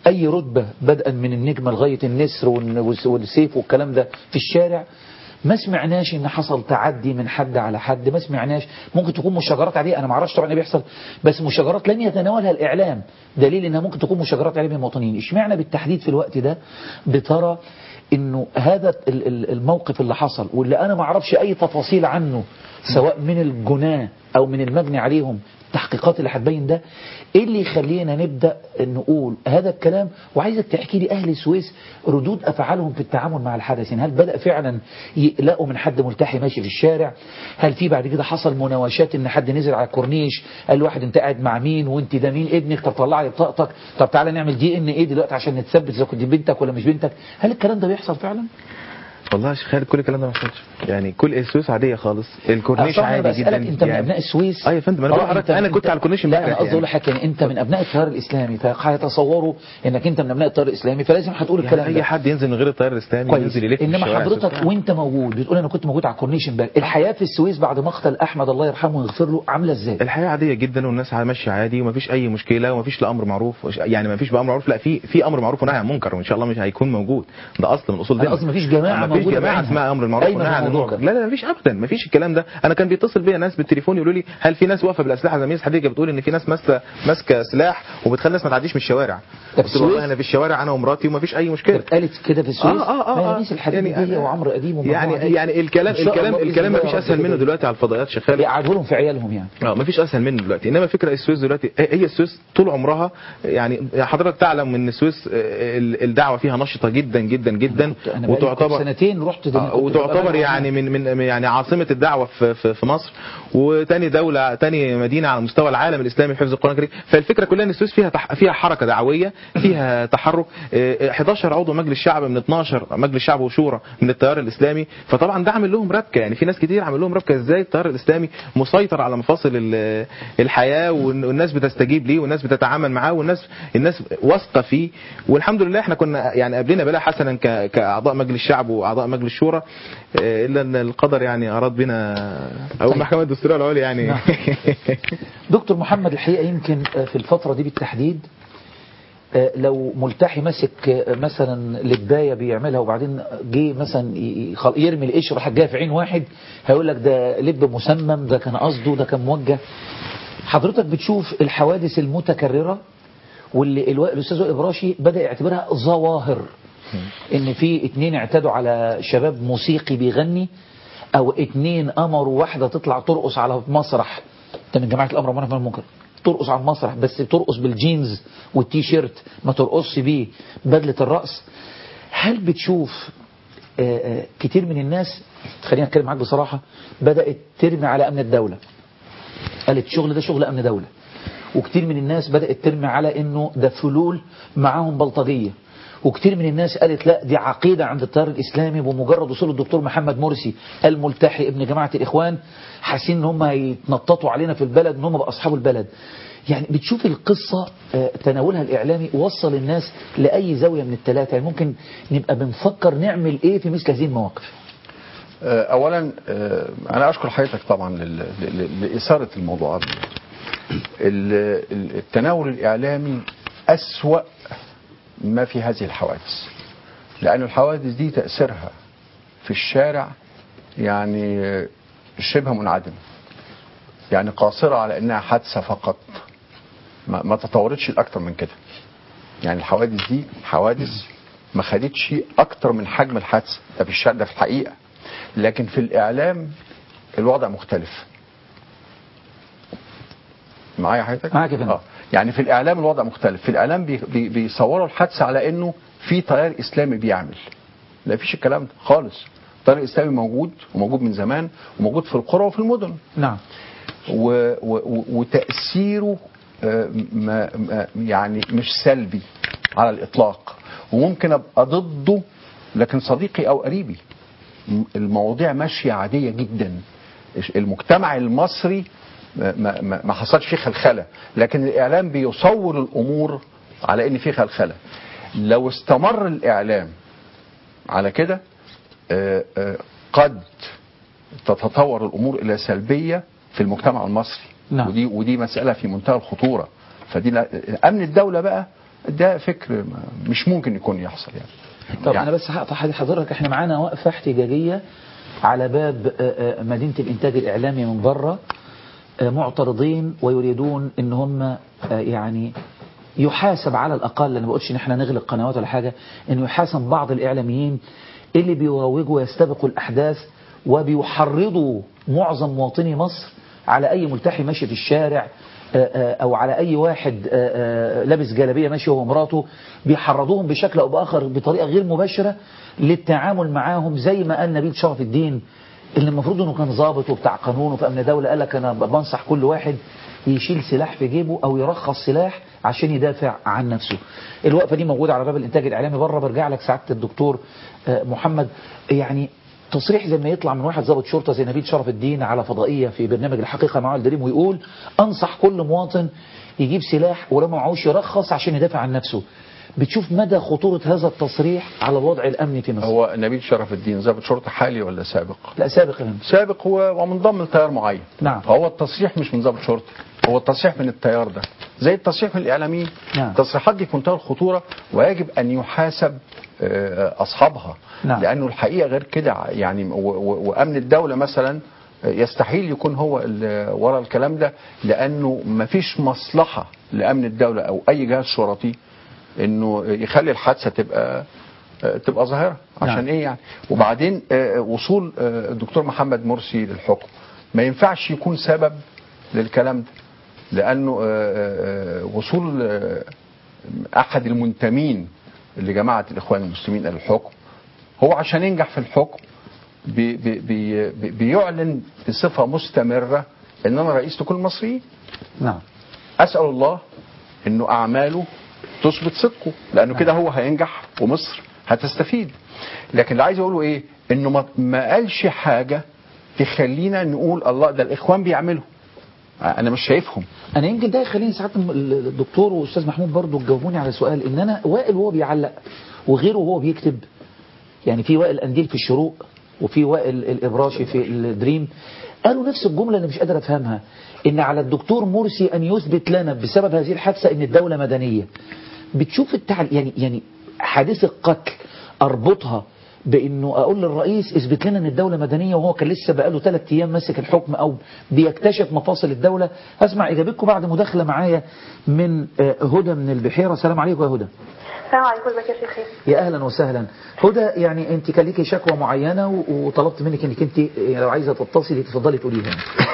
اي رتبه بدءا من النجمه لغايه النسر والن- والسيف والكلام ده في الشارع ما سمعناش ان حصل تعدي من حد على حد ما سمعناش ممكن تكون مشاجرات عليه انا ما اعرفش طبعا ايه بيحصل بس مشاجرات لم يتناولها الاعلام دليل انها ممكن تكون مشاجرات عليه من المواطنين اشمعنى بالتحديد في الوقت ده بترى انه هذا ال- ال- الموقف اللي حصل واللي انا ما اعرفش اي تفاصيل عنه سواء من الجناه او من المبني عليهم التحقيقات اللي هتبين ده ايه اللي يخلينا نبدا نقول هذا الكلام وعايزك تحكي لي اهل السويس ردود افعالهم في التعامل مع الحدث يعني هل بدا فعلا يقلقوا من حد ملتحي ماشي في الشارع هل في بعد كده حصل مناوشات ان حد نزل على الكورنيش قال لواحد انت قاعد مع مين وانت ده مين ابنك طب طلع لي بطاقتك طب تعالى نعمل دي ان ايه دلوقتي عشان نتثبت اذا كنت بنتك ولا مش بنتك هل الكلام ده بيحصل فعلا والله يا شيخ خالد كل الكلام ده ما حصلش يعني كل السويس عاديه خالص الكورنيش أصلاً أنا عادي بسألك جدا انت من يعني ابناء السويس اه يا فندم انا بقول آه، لحضرتك أنت- انا كنت أنت- على الكورنيش لا امبارح انا قصدي يعني. اقول لك يعني انت من ابناء التيار الاسلامي فهيتصوروا انك انت من ابناء التيار الاسلامي فلازم هتقول الكلام يعني ده اي حد ينزل من غير التيار الاسلامي كويس ينزل يلف في انما الشوارع حضرتك السويس. وانت موجود بتقول انا كنت موجود على الكورنيش امبارح الحياه في السويس بعد مقتل احمد الله يرحمه ويغفر له عامله ازاي الحياه عاديه جدا والناس ماشيه عادي ومفيش اي مشكله ومفيش لا امر معروف وش- يعني مفيش بامر معروف لا في في امر معروف ونهي عن منكر وان شاء الله مش هيكون موجود ده اصل من اصول أنا ديننا. قصدي مفيش جماعة مفيش موجودة جماعه بعينها. اسمها امر المعروف قايمة ونهي عن بالموضوع المنكر ده. لا لا مفيش ابدا مفيش الكلام ده انا كان بيتصل بيا ناس بالتليفون يقولوا لي هل في ناس واقفه بالاسلحه زي ميس حديقه بتقول ان في ناس ماسكه ماسكه سلاح وبتخلي الناس ما تعديش من الشوارع ده في قلت له والله السويس؟ انا في الشوارع انا ومراتي ومفيش اي مشكله قالت كده في السويس اه اه ما هي اه نيس الحديد يعني دي وعمرو قديم والمجموعة يعني دي. يعني الكلام إن شاء الكلام الله بإذن الكلام الله مفيش رب اسهل منه العالمين. دلوقتي على الفضائيات شغاله بيقعدوا لهم في عيالهم يعني اه مفيش اسهل منه دلوقتي انما فكره السويس دلوقتي هي السويس طول عمرها يعني حضرتك تعلم ان السويس آه، ال- الدعوه فيها نشطه جدا جدا جدا كنت- انا بقالي كنت وتعتبر سنتين رحت ده آه، وتعتبر يعني من من يعني عاصمه الدعوه في في, في مصر وتاني دوله تاني مدينه على مستوى العالم الاسلامي في حفظ القران الكريم فالفكره كلها ان السويس فيها تح فيها حركه دعويه فيها تحرك آه، 11 عضو مجلس شعب من 12 مجلس شعب وشورى من التيار الاسلامي فطبعا ده عامل لهم ربكه يعني في ناس كتير عامل لهم ربكه ازاي التيار الاسلامي مسيطر على مفاصل ال- الحياه وال- والناس بتستجيب ليه والناس بتتعامل معاه والناس الناس واثقه فيه والحمد لله احنا كنا يعني قابلنا بلا حسنا ك- كاعضاء مجلس شعب واعضاء مجلس شورى آه، الا ان القدر يعني اراد بنا او المحكمه الدستوريه العليا يعني نعم. دكتور محمد الحقيقة يمكن آه، في الفترة دي بالتحديد آه، لو ملتحي ماسك آه، مثلا لباية بيعملها وبعدين جه مثلا ي- يخل- يرمي القشر راح جايه في عين واحد هيقول لك ده لب مسمم ده كان قصده ده كان موجه حضرتك بتشوف الحوادث المتكررة واللي الو- الاستاذ وائل براشي بدا يعتبرها ظواهر ان في اتنين اعتدوا على شباب موسيقي بيغني او اتنين امروا واحده تطلع ترقص على مسرح ده من جماعه الامر والنهي عن المنكر ترقص على المسرح بس ترقص بالجينز والتي شيرت ما ترقصش بيه بدله الرقص هل بتشوف آه، آه، كتير من الناس خلينا اتكلم معاك بصراحه بدات ترمي على امن الدوله قالت شغل ده شغل امن دوله وكتير من الناس بدات ترمي على انه ده فلول معاهم بلطجيه وكتير من الناس قالت لا دي عقيدة عند التيار الإسلامي بمجرد وصول الدكتور محمد مرسي الملتحي ابن جماعة الإخوان حاسين ان هم هيتنططوا علينا في البلد ان هم بقى أصحاب البلد يعني بتشوف القصة آه، تناولها الإعلامي وصل الناس لأي زاوية من الثلاثة يعني ممكن نبقى بنفكر نعمل إيه في مثل هذه المواقف آه، اولا آه، انا اشكر حضرتك طبعا لل- لل- لاثاره الموضوعات دي. ال- ال- التناول الاعلامي اسوا ما في هذه الحوادث لان الحوادث دي تاثيرها في الشارع يعني آه، شبه منعدم يعني قاصره على انها حادثه فقط ما, ما تطورتش لاكثر من كده يعني الحوادث دي حوادث ما خدتش اكتر من حجم الحادثه ده في الشارع ده في الحقيقه لكن في الاعلام الوضع مختلف معايا حضرتك معاك يا فندم. آه. يعني في الاعلام الوضع مختلف في الاعلام بي بي بيصوروا الحادثه على انه في تيار اسلامي بيعمل لا فيش الكلام ده خالص التيار الاسلامي موجود وموجود من زمان وموجود في القرى وفي المدن نعم و و و وتأثيره آه، ما ما يعني مش سلبي على الإطلاق وممكن أبقى ضده لكن صديقي أو قريبي م- المواضيع ماشية عادية جدا المجتمع المصري ما, ما, ما- ما حصلش فيه خلخلة لكن الإعلام بيصور الأمور على إن فيه خلخلة لو استمر الإعلام على كده آه، آه، قد تتطور الامور الى سلبيه في المجتمع المصري نعم. ودي ودي مساله في منتهى الخطوره فدي لا- امن الدوله بقى ده فكر ما- مش ممكن يكون يحصل يعني طب يعني انا بس هقطع حد- حضرتك احنا معانا وقفه احتجاجيه على باب آه، آه، مدينه الانتاج الاعلامي من بره آه، معترضين ويريدون ان هم آه، يعني يحاسب على الاقل انا ما بقولش ان احنا نغلق قنوات ولا حاجه انه يحاسب بعض الاعلاميين اللي بيروجوا ويستبقوا الاحداث وبيحرضوا معظم مواطني مصر على اي ملتحي ماشي في الشارع آه، آه، او على اي واحد آه، آه، لابس جلابيه ماشي هو ومراته بيحرضوهم بشكل او باخر بطريقه غير مباشره للتعامل معاهم زي ما قال نبيل شرف الدين اللي المفروض انه كان ضابط وبتاع قانون وفي امن دوله قال لك انا بنصح كل واحد يشيل سلاح في جيبه او يرخص سلاح عشان يدافع عن نفسه الوقفه دي موجوده على باب الانتاج الاعلامي بره برجع لك سعاده الدكتور آه، محمد يعني تصريح زي ما يطلع من واحد ضابط شرطه زي نبيل شرف الدين على فضائيه في برنامج الحقيقه مع الدريم ويقول انصح كل مواطن يجيب سلاح ولو ما معهوش يرخص عشان يدافع عن نفسه بتشوف مدى خطوره هذا التصريح على الوضع الامني في مصر هو نبيل شرف الدين ضابط شرطه حالي ولا سابق؟ لا سابق يعني. سابق هو ومنضم لتيار معين نعم. فهو التصريح مش من ضابط شرطه هو التصريح من التيار ده زي التصريح من الاعلاميين نعم. التصريحات دي في منتهى الخطوره ويجب ان يحاسب آه، اصحابها نعم. لانه الحقيقه غير كده يعني و- و- وامن الدوله مثلا يستحيل يكون هو اللي ورا الكلام ده لانه ما فيش مصلحه لامن الدوله او اي جهاز شرطي انه يخلي الحادثه تبقى تبقى ظاهره عشان نعم. ايه يعني وبعدين آه، وصول آه، الدكتور محمد مرسي للحكم ما ينفعش يكون سبب للكلام ده لانه آه، آه، وصول آه، احد المنتمين لجماعه الاخوان المسلمين الى الحكم هو عشان ينجح في الحكم بي بي بي بي- بيعلن بصفه مستمره ان انا رئيس لكل المصريين نعم اسال الله انه اعماله تثبت صدقه لانه كده هو هينجح ومصر هتستفيد لكن اللي عايز اقوله ايه انه ما- ما قالش حاجه تخلينا نقول الله ده الاخوان بيعملوا انا مش شايفهم انا يمكن ده يخليني ساعات الم- الدكتور واستاذ محمود برضو تجاوبوني على سؤال ان انا وائل وهو بيعلق وغيره وهو بيكتب يعني في وائل انديل في الشروق وفي وائل الابراشي في الدريم قالوا نفس الجمله اللي مش قادر افهمها ان على الدكتور مرسي ان يثبت لنا بسبب هذه الحادثه ان الدوله مدنيه بتشوف التعل يعني يعني حادثه قتل اربطها بانه اقول للرئيس اثبت لنا ان الدوله مدنيه وهو كان لسه بقاله ثلاث ايام ماسك الحكم او بيكتشف مفاصل الدوله هسمع اجابتكم بعد مداخله معايا من آه، هدى من البحيره السلام عليكم يا هدى السلام عليكم ازيك يا شيخ يا اهلا وسهلا هدى يعني انت كان ليكي شكوى معينه و- وطلبت منك انك انت يعني لو عايزه تتصلي تفضلي تقوليها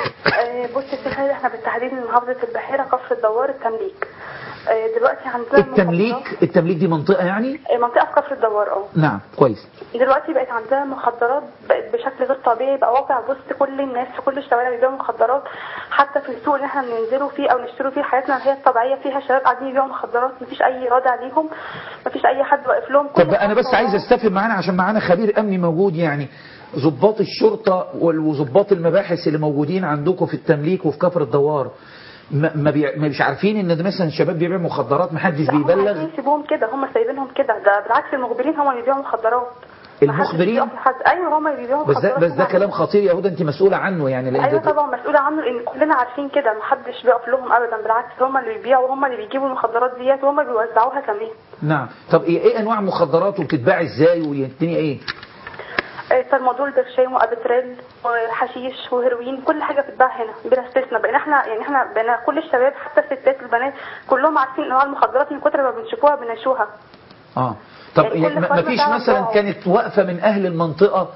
آه، بص يا شيخ احنا بالتحديد من محافظه البحيره كفر الدوار التمليك آه، دلوقتي عندنا التمليك التمليك دي منطقه يعني مخدرات- آه، منطقه في كفر الدوار اه نعم كويس دلوقتي بقت عندنا مخدرات بقت بشكل غير طبيعي بقى واقع وسط كل الناس في كل الشوارع بيبيعوا مخدرات حتى في السوق اللي احنا بننزلوا فيه او نشتروا فيه حياتنا اللي هي الطبيعيه فيها شباب قاعدين يبيعوا مخدرات مفيش اي رادع عليهم مفيش اي حد واقف لهم كل طب انا بس خطوة عايز استفهم معانا عشان معانا خبير امني موجود يعني ضباط الشرطه وال- وضباط المباحث اللي موجودين عندكم في التمليك وفي كفر الدوار ما ما بي- ما مش عارفين ان ده مثلا شباب بيبيع مخدرات محدش لا، هم بيبلغ عايزين يسيبوهم كده هم سايبينهم كده ده بالعكس المخبرين هم اللي بيبيعوا مخدرات محدش المخبرين؟ بيقف لحد ايوه هم اللي بيبيعوا بس ده مخدرات بس ده هم كلام خطير يا هدى انت مسؤوله عنه يعني لان ايوه ده- طبعا مسؤوله عنه لان كلنا عارفين كده محدش بيقف لهم ابدا بالعكس هم اللي بيبيعوا وهم اللي بيجيبوا المخدرات ديت وهم اللي بيوزعوها كمان نعم طب ايه, إيه انواع المخدرات وبتتباع ازاي والدنيا ايه آه، فالموضوع برشام وابتريل وحشيش وهيروين كل حاجه بتتباع هنا بلا استثناء بقينا احنا يعني احنا بقينا كل الشباب حتى الستات والبنات كلهم عارفين انواع المخدرات من كتر ما بنشوفوها بنعيشوها اه طب يعني كل ما فرد فيش بتاعه مثلا بتاعه. كانت واقفه من اهل المنطقه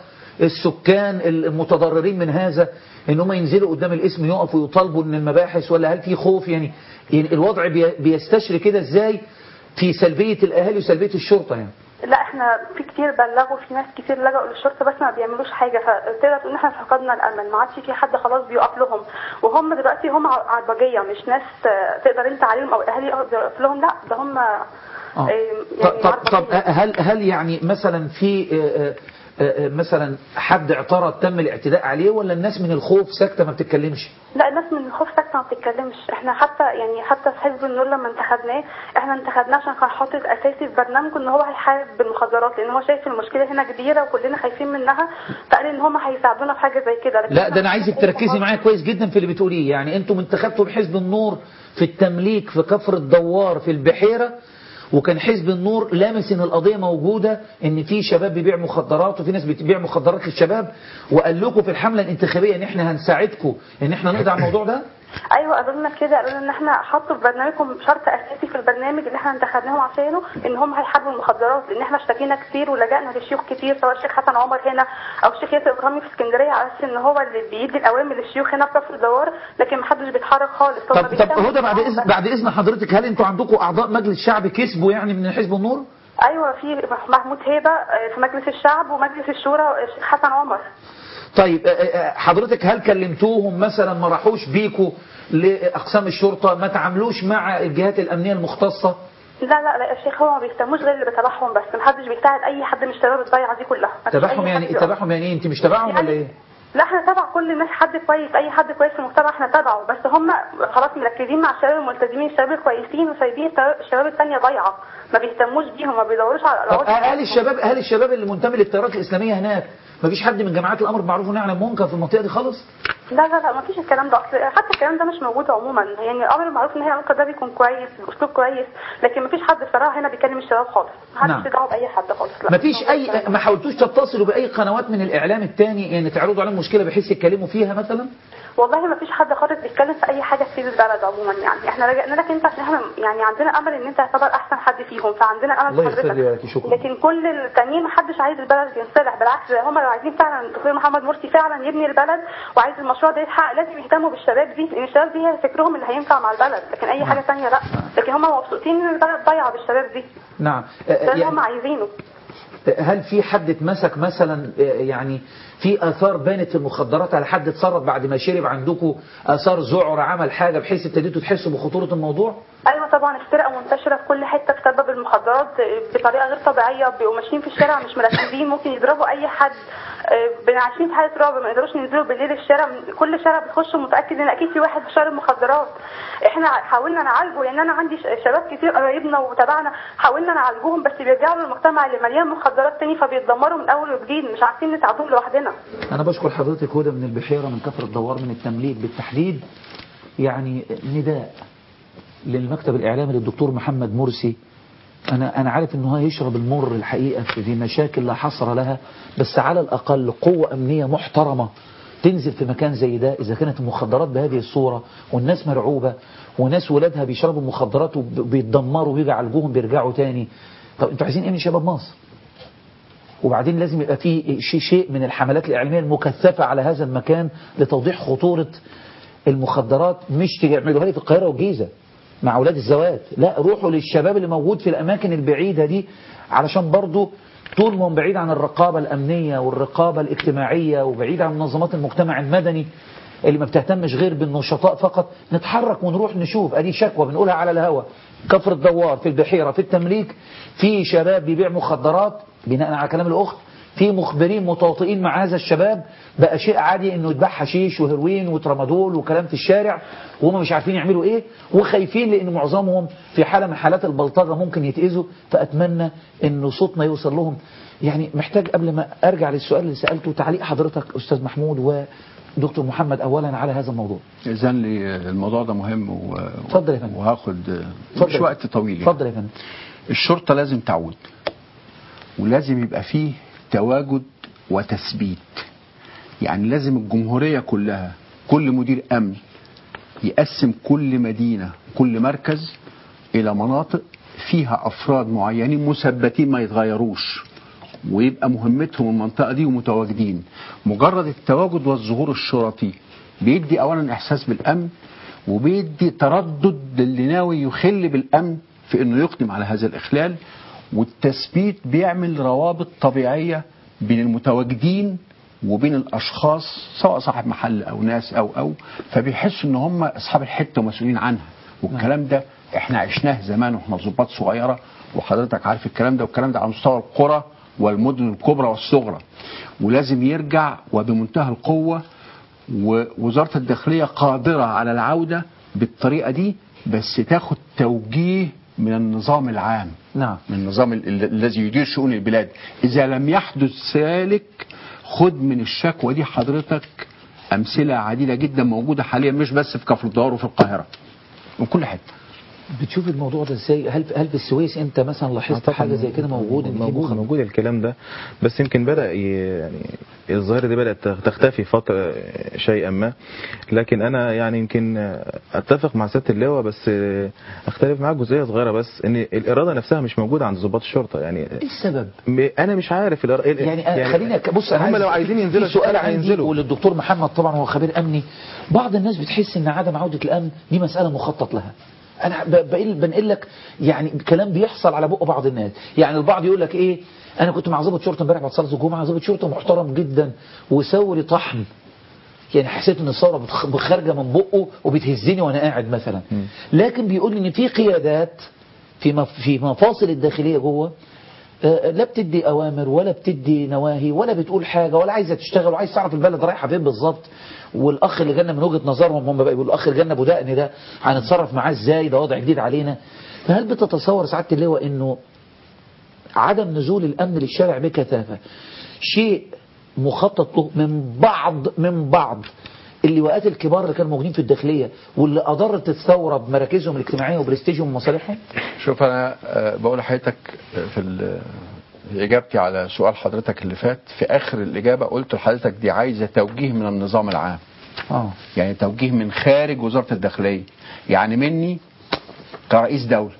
السكان المتضررين من هذا ان هم ينزلوا قدام الاسم يقفوا يطالبوا ان المباحث ولا هل في خوف يعني يعني الوضع بي- بيستشري كده ازاي في سلبيه الاهالي وسلبيه الشرطه يعني لا احنا في كتير بلغوا في ناس كتير لجأوا للشرطه بس ما بيعملوش حاجه فتقدر تقول ان احنا فقدنا الامل ما عادش في حد خلاص بيقف لهم وهم دلوقتي هم ع- عربجيه مش ناس آه، تقدر انت عليهم او الاهالي يقدروا يقف لهم لا ده هم آه. آه، طب طب, طب عربجية. هل هل يعني مثلا في آه، آه، آه، مثلا حد اعترض تم الاعتداء عليه ولا الناس من الخوف ساكته ما بتتكلمش لا الناس من الخوف ساكته ما بتتكلمش احنا حتى يعني حتى في حزب النور لما انتخبناه احنا انتخبناه عشان كان حاطط اساسي في برنامجه ان هو هيحارب بالمخدرات لان هو شايف المشكله هنا كبيره وكلنا خايفين منها فقال ان هم هيساعدونا في حاجه زي كده لكن لا إحنا ده انا عايزك مش عارفين تركزي خالص. معايا كويس جدا في اللي بتقوليه يعني انتم انتخبتوا بحزب النور في التمليك في كفر الدوار في البحيره وكان حزب النور لامس ان القضيه موجوده ان في شباب بيبيع مخدرات وفي ناس بتبيع مخدرات للشباب وقال لكم في الحمله الانتخابيه ان احنا هنساعدكم ان احنا نقضي على الموضوع ده ايوه قالوا لنا كده قالوا لنا ان احنا حطوا في برنامجكم شرط اساسي في البرنامج اللي احنا انتخبناهم عشانه ان هم هيحاربوا المخدرات لان احنا اشتكينا كتير ولجأنا للشيوخ كتير سواء الشيخ حسن عمر هنا او الشيخ ياسر ابراهيم في اسكندريه على اساس ان هو اللي بيدي الاوامر للشيوخ هنا في كفر الدوار لكن محدش بيتحرك خالص هم طب طب بيهتموا هدى بعد بالشعب اذن بس. بعد اذن حضرتك هل انتوا عندكم اعضاء مجلس شعب كسبوا يعني من حزب النور ايوه في محمود هيبه آه، في مجلس الشعب ومجلس الشورى الشيخ حسن عمر طيب آه، آه، حضرتك هل كلمتوهم مثلا ما راحوش بيكوا لاقسام الشرطه ما تعاملوش مع الجهات الامنيه المختصه لا لا لا يا شيخ هو ما بيهتموش غير اللي بتابعهم بس محدش بيساعد اي حد من الشباب الضايعه دي كلها مفيش تبعهم أي يعني حد تبعهم يعني ايه انت مش تبعهم ولا ايه لا احنا تبع كل الناس حد كويس اي حد كويس في المجتمع احنا تبعه بس هم خلاص مركزين مع الشباب الملتزمين الشباب الكويسين وسايبين الشباب- الشباب التانية ضايعه ما بيهتموش بيهم ما بيدوروش على طب العقد هل الشباب هل الشباب اللي منتمي للتيارات الاسلاميه هناك ما فيش حد من جماعات الامر بالمعروف والنهي عن المنكر في المنطقه دي خالص لا لا لا ما فيش الكلام ده اصل حتى الكلام ده مش موجود عموما يعني الامر المعروف ان هي المنكر ده بيكون كويس باسلوب كويس لكن ما فيش حد بصراحه هنا بيكلم الشباب خالص ما نعم. حدش دعوه باي حد خالص لا ما فيش مش اي موجود الكلام ما ده. حاولتوش تتصلوا باي قنوات من الاعلام التاني يعني تعرضوا عليهم مشكله بحيث يتكلموا فيها مثلا والله ما فيش حد خالص بيتكلم في اي حاجه تفيد البلد عموما يعني احنا لجأنا لك انت عشان احنا يعني عندنا امل ان انت تعتبر احسن حد فيهم فعندنا امل الله في يغفر لي حضرتك ولك شكرا لكن كل التانيين ما حدش عايز البلد ينصلح بالعكس هم لو عايزين فعلا الدكتور محمد مرسي فعلا يبني البلد وعايز المشروع ده يتحقق لازم يهتموا بالشباب دي لان الشباب دي هي فكرهم اللي هينفع مع البلد لكن اي حاجه ثانيه لا لكن هم مبسوطين ان البلد ضايعه بالشباب دي نعم ده آه، اللي هم يعني عايزينه هل في حد اتمسك مثلا آه، يعني في اثار بانت في المخدرات على حد اتصرف بعد ما شرب عندكم اثار ذعر عمل حاجه بحيث ابتديتوا تحسوا بخطوره الموضوع ايوه طبعا السرقه منتشره في كل حته بسبب المخدرات بطريقه غير طبيعيه بيبقوا ماشيين في الشارع مش مركزين ممكن يضربوا اي حد آه، بن عايشين في حاله رعب ما يقدروش ينزلوا بالليل الشارع كل شارع بتخش متاكد ان اكيد في واحد شارب مخدرات احنا حاولنا نعالجه يعني انا عندي ش- شباب كتير قرايبنا وتبعنا حاولنا نعالجوهم بس بيرجعوا للمجتمع اللي مليان مخدرات تاني فبيتدمروا من اول وجديد مش عارفين نساعدهم لوحدنا انا بشكر حضرتك هدى من البحيره من كفر الدوار من التمليك بالتحديد يعني نداء للمكتب الاعلامي للدكتور محمد مرسي انا انا عارف ان هو يشرب المر الحقيقه في في مشاكل لا حصر لها بس على الاقل قوه امنيه محترمه تنزل في مكان زي ده اذا كانت المخدرات بهذه الصوره والناس مرعوبه وناس ولادها بيشربوا مخدرات وبيتدمروا ويجي يعالجوهم بيرجعوا تاني طب انتوا عايزين ايه من شباب مصر؟ وبعدين لازم يبقى في شيء شيء من الحملات الإعلامية المكثفة على هذا المكان لتوضيح خطورة المخدرات مش تعملوها لي في القاهرة والجيزة مع أولاد الزواج لا روحوا للشباب اللي موجود في الأماكن البعيدة دي علشان برضو طول ما هم بعيد عن الرقابة الأمنية والرقابة الاجتماعية وبعيد عن منظمات المجتمع المدني اللي ما بتهتمش غير بالنشطاء فقط نتحرك ونروح نشوف ادي شكوى بنقولها على الهوا كفر الدوار في البحيرة في التمليك في شباب بيبيع مخدرات بناء على كلام الأخت في مخبرين متواطئين مع هذا الشباب بقى شيء عادي انه يتباع حشيش وهيروين وترامادول وكلام في الشارع وهم مش عارفين يعملوا ايه وخايفين لان معظمهم في حالة من حالات البلطجة ممكن يتأذوا فاتمنى انه صوتنا يوصل لهم يعني محتاج قبل ما ارجع للسؤال اللي سألته تعليق حضرتك استاذ محمود ودكتور محمد اولا على هذا الموضوع إذن لي الموضوع ده مهم و... اتفضل يا فندم. وهاخد اتفضل. مش وقت طويل يعني. اتفضل يا فندم الشرطة لازم تعود ولازم يبقى فيه تواجد وتثبيت يعني لازم الجمهورية كلها كل مدير أمن يقسم كل مدينة كل مركز إلى مناطق فيها أفراد معينين مثبتين ما يتغيروش ويبقى مهمتهم المنطقة دي ومتواجدين مجرد التواجد والظهور الشرطي بيدي أولا إحساس بالأمن وبيدي تردد للي ناوي يخل بالأمن في أنه يقدم على هذا الإخلال والتثبيت بيعمل روابط طبيعية بين المتواجدين وبين الأشخاص سواء صاحب محل أو ناس أو أو فبيحسوا إن هم أصحاب الحتة ومسؤولين عنها والكلام ده إحنا عشناه زمان وإحنا ضباط صغيرة وحضرتك عارف الكلام ده والكلام ده على مستوى القرى والمدن الكبرى والصغرى ولازم يرجع وبمنتهى القوة ووزارة الداخلية قادرة على العودة بالطريقة دي بس تاخد توجيه من النظام العام نعم من النظام ال- ال- الذي يدير شؤون البلاد إذا لم يحدث ذلك خد من الشكوى دي حضرتك أمثلة عديدة جدا موجودة حاليا مش بس في كفر الدوار وفي القاهرة وكل حتة بتشوف الموضوع ده ازاي هل هل في السويس انت مثلا لاحظت طبعاً حاجه زي كده موجود ان في موجود مخدرات موجود الكلام ده بس يمكن بدا ي- يعني الظاهره دي بدات تختفي فتره شيئا ما لكن انا يعني يمكن اتفق مع سياده اللواء بس اختلف معاه جزئيه صغيره بس ان الاراده نفسها مش موجوده عند ضباط الشرطه يعني ايه السبب م- انا مش عارف الإر- يعني, يعني خلينا ك- بص أنا هم عايز- لو عايزين في ينزلوا سؤال الشارع عندي هينزلوا وللدكتور محمد طبعا هو خبير امني بعض الناس بتحس ان عدم عوده الامن دي مساله مخطط لها انا ب- بقل بنقل لك يعني كلام بيحصل على بق بعض الناس يعني البعض يقول لك ايه انا كنت مع ضابط شرطه امبارح بعد صلاه الجمعه ضابط شرطه محترم جدا وسوري طحن يعني حسيت ان الثوره بتخ- خارجه من بقه وبتهزني وانا قاعد مثلا لكن بيقول لي ان في قيادات في مف- في مفاصل الداخليه جوه آه، لا بتدي اوامر ولا بتدي نواهي ولا بتقول حاجه ولا عايزه تشتغل وعايز تعرف البلد رايحه فين بالظبط والاخ اللي جالنا من وجهه نظرهم هم بقى يقولوا الاخ اللي جالنا ابو دقن ده هنتصرف معاه ازاي ده وضع جديد علينا فهل بتتصور سعاده اللواء انه عدم نزول الامن للشارع بكثافه شيء مخطط له من بعض من بعض اللواءات الكبار اللي كانوا موجودين في الداخليه واللي اضرت الثوره بمراكزهم الاجتماعيه وبرستيجهم ومصالحهم شوف انا آه، بقول لحضرتك آه، في ال- في اجابتي على سؤال حضرتك اللي فات في اخر الاجابه قلت لحضرتك دي عايزه توجيه من النظام العام اه يعني توجيه من خارج وزاره الداخليه يعني مني كرئيس دوله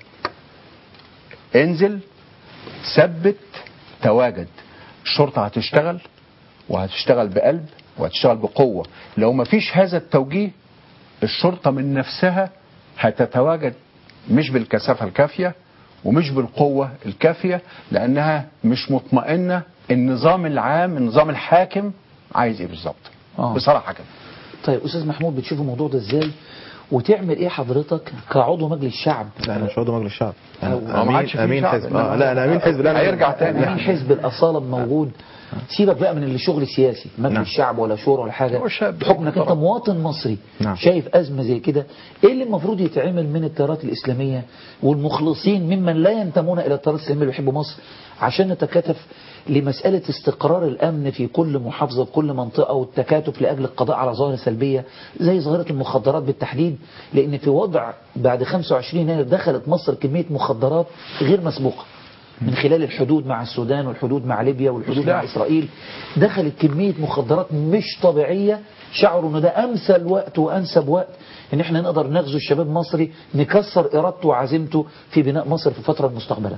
انزل ثبت تواجد الشرطه هتشتغل وهتشتغل بقلب وهتشتغل بقوه لو ما فيش هذا التوجيه الشرطه من نفسها هتتواجد مش بالكثافه الكافيه ومش بالقوه الكافيه لانها مش مطمئنه النظام العام النظام الحاكم عايز ايه بالظبط آه. بصراحه كده طيب استاذ محمود بتشوف الموضوع ده ازاي وتعمل ايه حضرتك كعضو مجلس شعب لا انا مش عضو مجلس الشعب انا هو ما عادش امين فيه امين شعب. حزب اه لا انا امين حزب لا أنا- هيرجع تاني. امين حزب الاصاله موجود سيبك بقى من الشغل السياسي مجلس نعم. الشعب ولا شورى ولا حاجه هو شاب بحكم انك انت محترم. مواطن مصري نعم. شايف ازمه زي كده ايه اللي المفروض يتعمل من التيارات الاسلاميه والمخلصين ممن لا ينتمون الى التيارات الاسلاميه اللي بيحبوا مصر عشان نتكاتف لمساله استقرار الامن في كل محافظه في كل منطقه والتكاتف لاجل القضاء على ظاهره سلبيه زي ظاهره المخدرات بالتحديد لان في وضع بعد 25 يناير دخلت مصر كميه مخدرات غير مسبوقه من خلال الحدود مع السودان والحدود مع ليبيا والحدود مع إسرائيل دخلت كمية مخدرات مش طبيعية شعروا ان ده امثل وقت وانسب وقت ان احنا نقدر نغزو الشباب المصري نكسر ارادته وعزيمته في بناء مصر في الفترة المستقبلة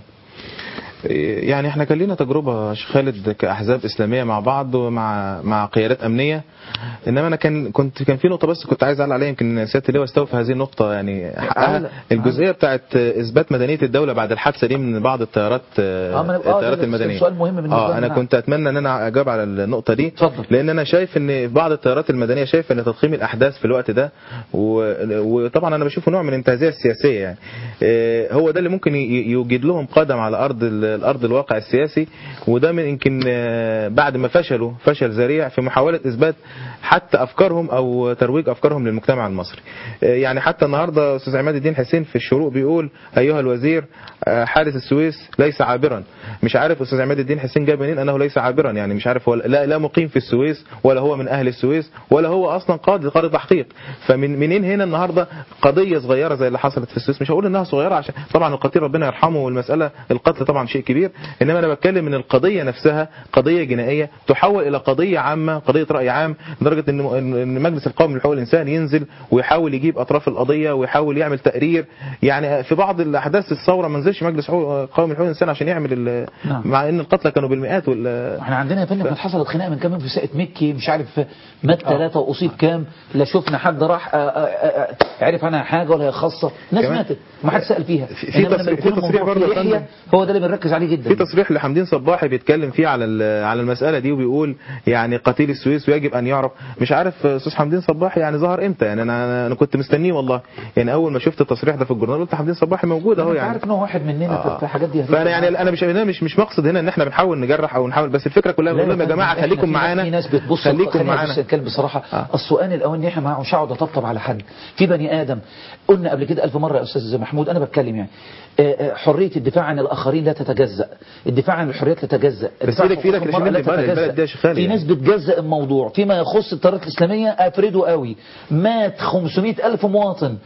يعني احنا كان لنا تجربه يا شيخ خالد كاحزاب اسلاميه مع بعض ومع مع قيادات امنيه انما انا كان كنت كان في نقطه بس كنت عايز اعلق عليها يمكن سياده اللواء استوفى هذه النقطه يعني حقها علق. الجزئيه بتاعت اثبات مدنيه الدوله بعد الحادثه دي من بعض التيارات آه، ما أنا- آه، التيارات ده المدنيه سؤال مهم بالنسبة اه لنا. انا نعم. كنت اتمنى ان انا اجاوب على النقطه دي اتفضل. لان انا شايف ان في بعض التيارات المدنيه شايف ان تضخيم الاحداث في الوقت ده و... وطبعا انا بشوفه نوع من الانتهازيه السياسيه يعني آه، هو ده اللي ممكن ي- يوجد لهم قدم على ارض ال- الارض الواقع السياسي وده من يمكن آه، بعد ما فشلوا فشل ذريع في محاوله اثبات حتى افكارهم او ترويج افكارهم للمجتمع المصري آه، يعني حتى النهارده استاذ عماد الدين حسين في الشروق بيقول ايها الوزير آه، حارس السويس ليس عابرا مش عارف استاذ عماد الدين حسين جاب منين انه ليس عابرا يعني مش عارف هو لا لا مقيم في السويس ولا هو من اهل السويس ولا هو اصلا قاضي قاضي تحقيق فمن منين هنا النهارده قضيه صغيره زي اللي حصلت في السويس مش هقول انها صغيره عشان طبعا القتيل ربنا يرحمه والمساله القتل طبعا شيء كبير انما انا بتكلم ان القضيه نفسها قضيه جنائيه تحول الى قضيه عامه قضيه راي عام لدرجه ان ان المجلس القومي لحقوق الانسان ينزل ويحاول يجيب اطراف القضيه ويحاول يعمل تقرير يعني في بعض الاحداث الثوره ما نزلش مجلس حقوق- قومي لحقوق الانسان عشان يعمل ال- نعم. مع ان القتلى كانوا بالمئات وال احنا عندنا يا فندم كانت حصلت خناقه من كام يوم في ساقه مكي مش عارف مات ثلاثه واصيب كام لا شفنا حد راح آه، آه، آه، عرف عنها حاجه ولا هي خاصه ناس كمان ماتت ما حد سال فيها في- في إنما لما تصريح- يكون في تصريح الموضوع برضه فيه يا فندم. لحية، هو ده اللي بنركز عليه جدا في تصريح لحمدين صباحي بيتكلم فيه على ال- على المساله دي وبيقول يعني قتيل السويس ويجب ان يعرف مش عارف استاذ حمدين صباحي يعني ظهر امتى يعني انا انا كنت مستنيه والله يعني اول ما شفت التصريح ده في الجورنال قلت حمدين صباحي موجود اهو انت يعني عارف ان هو واحد مننا آه. في الحاجات دي فانا يعني انا مش أنا مش مش مقصد هنا ان احنا بنحاول نجرح او نحاول بس الفكره كلها بنقول لهم يا جماعه خليكم معانا في ناس بتبص خليكم خلينا معانا بس نتكلم بصراحه آه. السؤال الاولاني احنا معاه مش هقعد اطبطب على حد في بني ادم قلنا قبل كده ألف مره يا استاذ محمود انا بتكلم يعني آه، آه، حريه الدفاع عن الاخرين لا تتجزا الدفاع عن الحريات لا تتجزا الدفاع إيدك في إيدك عن يا حقوق شيخ المرأة لا البلد- تتجزأ. البلد دي يا شيخ خالد في يعني. ناس بتجزأ الموضوع فيما يخص التيارات الاسلاميه افرده قوي مات 500 الف مواطن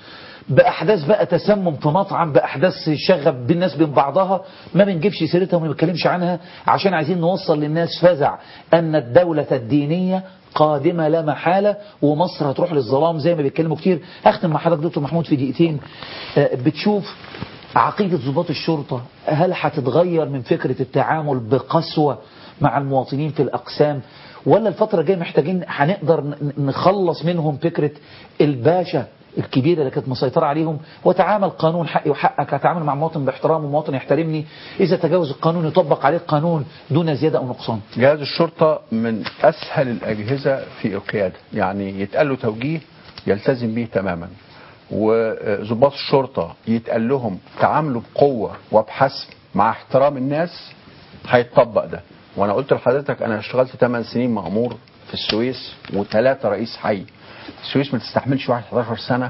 باحداث بقى تسمم في مطعم باحداث شغب بالناس بين بعضها ما بنجيبش سيرتها وما بنتكلمش عنها عشان عايزين نوصل للناس فزع ان الدوله الدينيه قادمه لا محاله ومصر هتروح للظلام زي ما بيتكلموا كتير اختم مع حضرتك دكتور محمود في دقيقتين آه، بتشوف عقيده ضباط الشرطه هل هتتغير من فكره التعامل بقسوه مع المواطنين في الاقسام ولا الفتره الجايه محتاجين هنقدر ن- نخلص منهم فكره الباشا الكبيره اللي كانت مسيطره عليهم وتعامل قانون حقي وحقك اتعامل مع مواطن باحترام ومواطن يحترمني اذا تجاوز القانون يطبق عليه القانون دون زياده او نقصان جهاز الشرطة من أسهل الأجهزة في القيادة يعني يتقال له توجيه يلتزم به تماما وضباط الشرطة يتقال لهم تعاملوا بقوة وبحسم مع احترام الناس هيتطبق ده وأنا قلت لحضرتك أنا اشتغلت 8 سنين مأمور في السويس وثلاثة رئيس حي السويس ما تستحملش واحد 11 سنة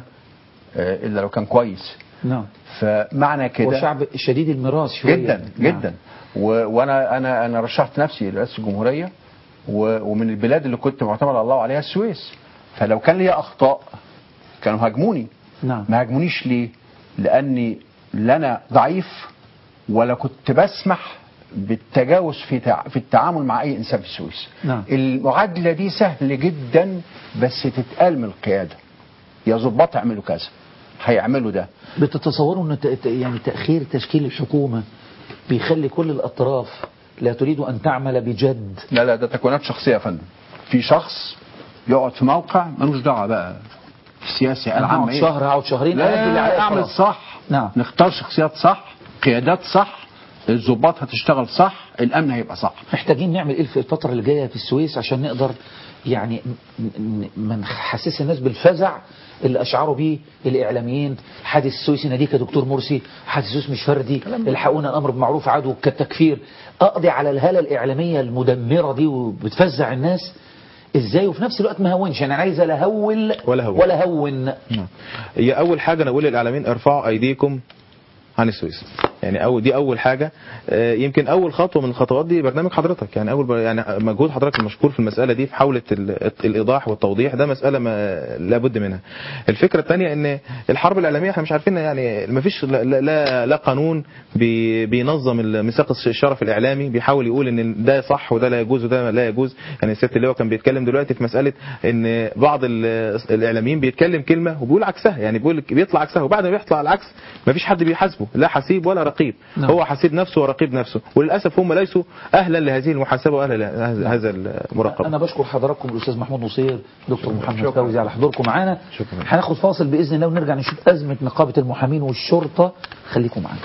آه، إلا لو كان كويس نعم فمعنى كده وشعب شديد الميراث شويه جدا نعم. جدا و... وانا انا انا رشحت نفسي لرئاسه الجمهوريه و... ومن البلاد اللي كنت معتمد على الله عليها السويس فلو كان لي اخطاء كانوا هاجموني نعم ما هاجمونيش ليه؟ لاني لا انا ضعيف ولا كنت بسمح بالتجاوز في تع... في التعامل مع اي انسان في السويس نعم. المعادله دي سهل جدا بس تتقال من القياده يا ظباط اعملوا كذا هيعملوا ده بتتصوروا ان ت- ت- يعني تاخير تشكيل الحكومه بيخلي كل الاطراف لا تريد ان تعمل بجد لا لا ده تكوينات شخصيه يا فندم في شخص يقعد في موقع ملوش دعوه بقى السياسي انا العام هقعد ايه شهر هقعد شهرين أدي اللي لا عليا اعمل خلاص. صح نعم. نختار شخصيات صح قيادات صح الضباط هتشتغل صح الامن هيبقى صح محتاجين نعمل ايه في الفتره اللي جايه في السويس عشان نقدر يعني ن- ن- ما نحسس الناس بالفزع اللي اشعروا بيه الاعلاميين حادث السويس ناديك يا دكتور مرسي حادث السويس مش فردي الحقونا الامر بمعروف عدو كالتكفير اقضي على الهاله الاعلاميه المدمره دي وبتفزع الناس ازاي وفي نفس الوقت ما هونش انا عايز لا هول ولا هون. ولا هون نعم. هي اول حاجه انا بقول للاعلاميين ارفعوا ايديكم عن السويس يعني اول دي اول حاجه آه، يمكن اول خطوه من الخطوات دي برنامج حضرتك يعني اول بر- يعني مجهود حضرتك المشكور في المساله دي في حاوله ال- الايضاح والتوضيح ده مساله ما لابد منها الفكره الثانيه ان الحرب الاعلاميه احنا مش عارفين يعني ما فيش لا, لا, لا قانون بي بينظم ميثاق الشرف الاعلامي بيحاول يقول ان ده صح وده لا يجوز وده لا يجوز يعني سياده اللواء كان بيتكلم دلوقتي في مساله ان بعض ال- الاعلاميين بيتكلم كلمه وبيقول عكسها يعني بيقول بيطلع عكسها وبعد ما بيطلع العكس ما فيش حد بيحاسبه لا حسيب ولا رقيب نعم. هو حسيب نفسه ورقيب نفسه وللاسف هم ليسوا اهلا لهذه المحاسبه واهلا لهذا المراقبه انا بشكر حضراتكم الاستاذ محمود نصير دكتور محمد شكرا. فوزي على حضوركم معانا شكرا. هناخد فاصل باذن الله ونرجع نشوف ازمه نقابه المحامين والشرطه خليكم معانا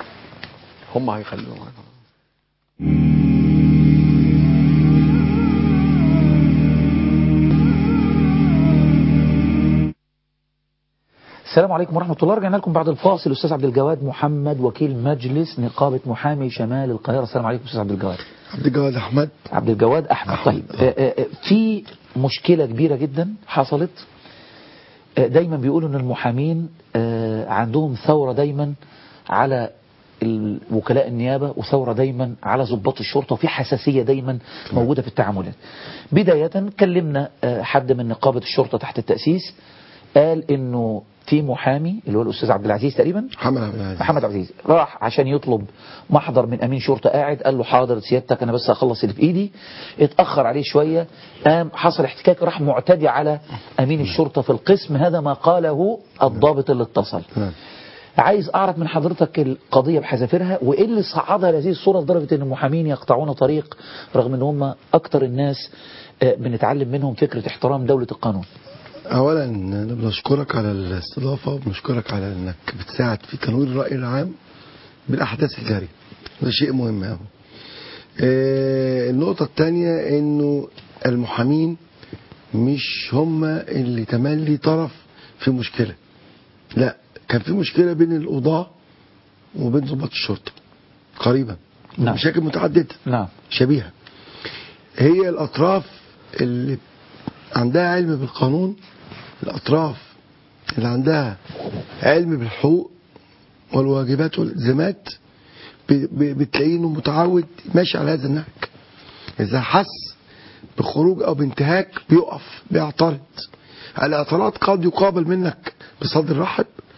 هم هيخلوه السلام عليكم ورحمه الله رجعنا لكم بعد الفاصل الاستاذ عبد الجواد محمد وكيل مجلس نقابه محامي شمال القاهره السلام عليكم استاذ عبد الجواد عبد الجواد احمد عبد الجواد احمد طيب آه، آه، آه، في مشكله كبيره جدا حصلت آه، دايما بيقولوا ان المحامين آه، عندهم ثوره دايما على ال- وكلاء النيابه وثوره دايما على ضباط الشرطه وفي حساسيه دايما موجوده في التعاملات. بدايه كلمنا آه، حد من نقابه الشرطه تحت التاسيس قال انه في محامي اللي هو الاستاذ عبد العزيز تقريبا محمد عبد العزيز محمد عبد العزيز راح عشان يطلب محضر من امين شرطه قاعد قال له حاضر سيادتك انا بس هخلص اللي في ايدي اتاخر عليه شويه قام حصل احتكاك راح معتدي على امين الشرطه في القسم هذا ما قاله الضابط اللي اتصل نعم. عايز اعرف من حضرتك القضيه بحذافيرها وايه اللي صعدها لهذه الصوره لدرجه ان المحامين يقطعون طريق رغم ان هم اكتر الناس آه، بنتعلم منهم فكره احترام دوله القانون اولا بنشكرك على الاستضافه وبنشكرك على انك بتساعد في تنوير الراي العام بالاحداث الجاريه ده شيء مهم قوي النقطه الثانيه انه المحامين مش هم اللي تملي طرف في مشكله لا كان في مشكله بين القضاه وبين ضباط الشرطه قريبا نعم. مشاكل متعدده نعم شبيهة هي الأطراف اللي عندها علم بالقانون الأطراف اللي عندها علم بالحقوق والواجبات والالتزامات ب- ب- بتلاقيه انه متعود ماشي على هذا النهج اذا حس بخروج او بانتهاك بيقف بيعترض الاعتراض قد يقابل منك بصدر رحب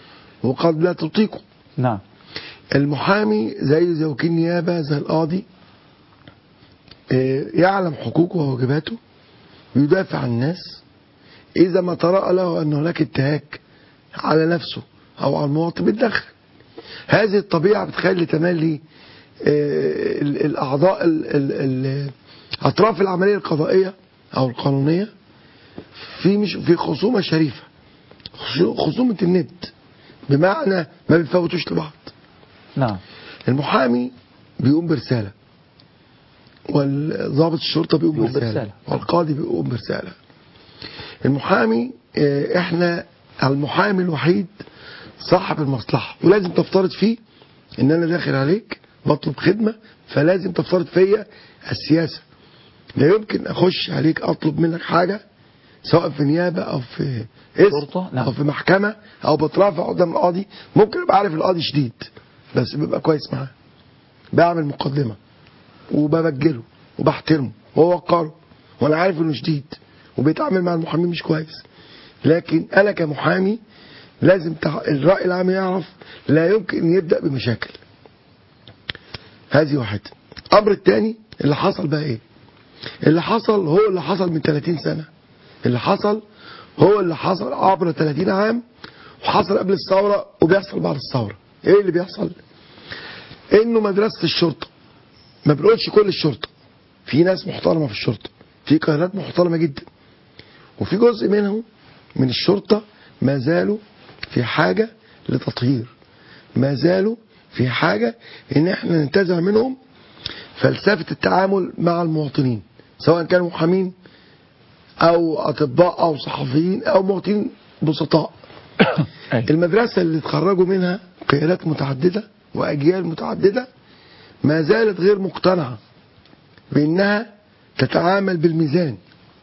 وقد لا تطيقه نعم المحامي زي زي وكيل نيابة زي القاضي آه، يعلم حقوقه وواجباته ويدافع عن الناس إذا ما ترى له أن هناك انتهاك على نفسه أو على المواطن بيتدخل هذه الطبيعة بتخلي تملي آه، ال- الأعضاء ال- ال- ال- أطراف العملية القضائية أو القانونية في مش في خصومة شريفة خصو- خصومة الند بمعنى ما بيفوتوش لبعض نعم المحامي بيقوم برسالة والضابط الشرطة بيقوم بيقوم برسالة برسالة. والقاضي بيقوم برسالة المحامي آه، احنا المحامي الوحيد صاحب المصلحة ولازم تفترض فيه ان انا داخل عليك بطلب خدمة فلازم تفترض فيا السياسة لا يمكن اخش عليك اطلب منك حاجة سواء في نيابة او في شرطة، اسم نعم. او في محكمة او بترافع قدام القاضي ممكن ابقى عارف القاضي شديد بس بيبقى كويس معاه بعمل مقدمة وببجله وبحترمه وبوقره وانا عارف انه شديد وبيتعامل مع المحامين مش كويس لكن انا كمحامي لازم تع... الرأي العام يعرف لا يمكن ان يبدأ بمشاكل هذه واحدة الامر الثاني اللي حصل بقى ايه اللي حصل هو اللي حصل من 30 سنة اللي حصل هو اللي حصل عبر 30 عام وحصل قبل الثورة وبيحصل بعد الثورة ايه اللي بيحصل انه مدرسة الشرطة ما بنقولش كل الشرطة في ناس محترمة في الشرطة في قيادات محترمة جدا وفي جزء منهم من الشرطة ما زالوا في حاجة لتطهير ما زالوا في حاجة ان احنا ننتزع منهم فلسفة التعامل مع المواطنين سواء كانوا محامين او اطباء او صحفيين او مواطنين بسطاء المدرسة اللي اتخرجوا منها قيادات متعددة واجيال متعددة ما زالت غير مقتنعة بانها تتعامل بالميزان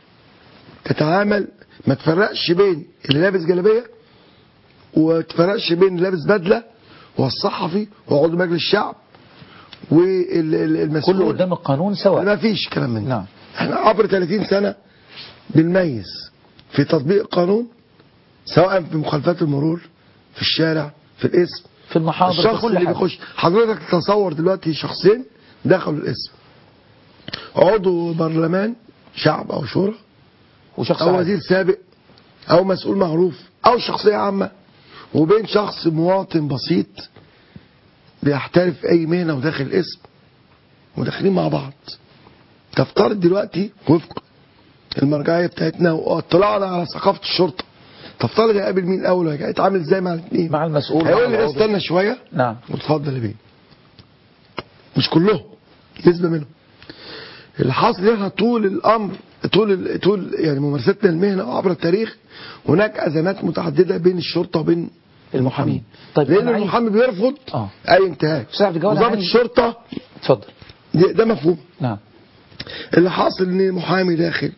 تتعامل ما تفرقش بين اللي لابس جلابيه وتفرقش بين اللي لابس بدله والصحفي وعضو مجلس الشعب والمسؤول كله قدام القانون سواء ما فيش كلام من ده نعم احنا عبر 30 سنة بنميز في تطبيق القانون سواء في مخالفات المرور في الشارع في الاسم في المحاضر في الشخص كل اللي حاجة. بيخش حضرتك تصور دلوقتي شخصين دخلوا الاسم عضو برلمان شعب او شورى وشخص او عادي. وزير سابق او مسؤول معروف او شخصية عامة وبين شخص مواطن بسيط بيحترف اي مهنة وداخل الاسم وداخلين مع بعض تفترض دلوقتي وفق المرجعية بتاعتنا واطلاعنا على ثقافة الشرطة تفترض هيقابل مين الاول وهيتعامل ازاي مع الاثنين مع المسؤول مع هيقول لي العضو. استنى شوية نعم وتفضل يا بيه مش كلهم نسبة منهم اللي حاصل ان احنا طول الامر طول ال- طول يعني ممارستنا المهنه عبر التاريخ هناك ازمات متعدده بين الشرطه وبين المحامين طيب لان أنا عايز- المحامي بيرفض اه اي انتهاك أستاذ عبد الجواد، أنا وضابط عايز- الشرطه اتفضل ده ده مفهوم نعم اللي حاصل ان المحامي داخل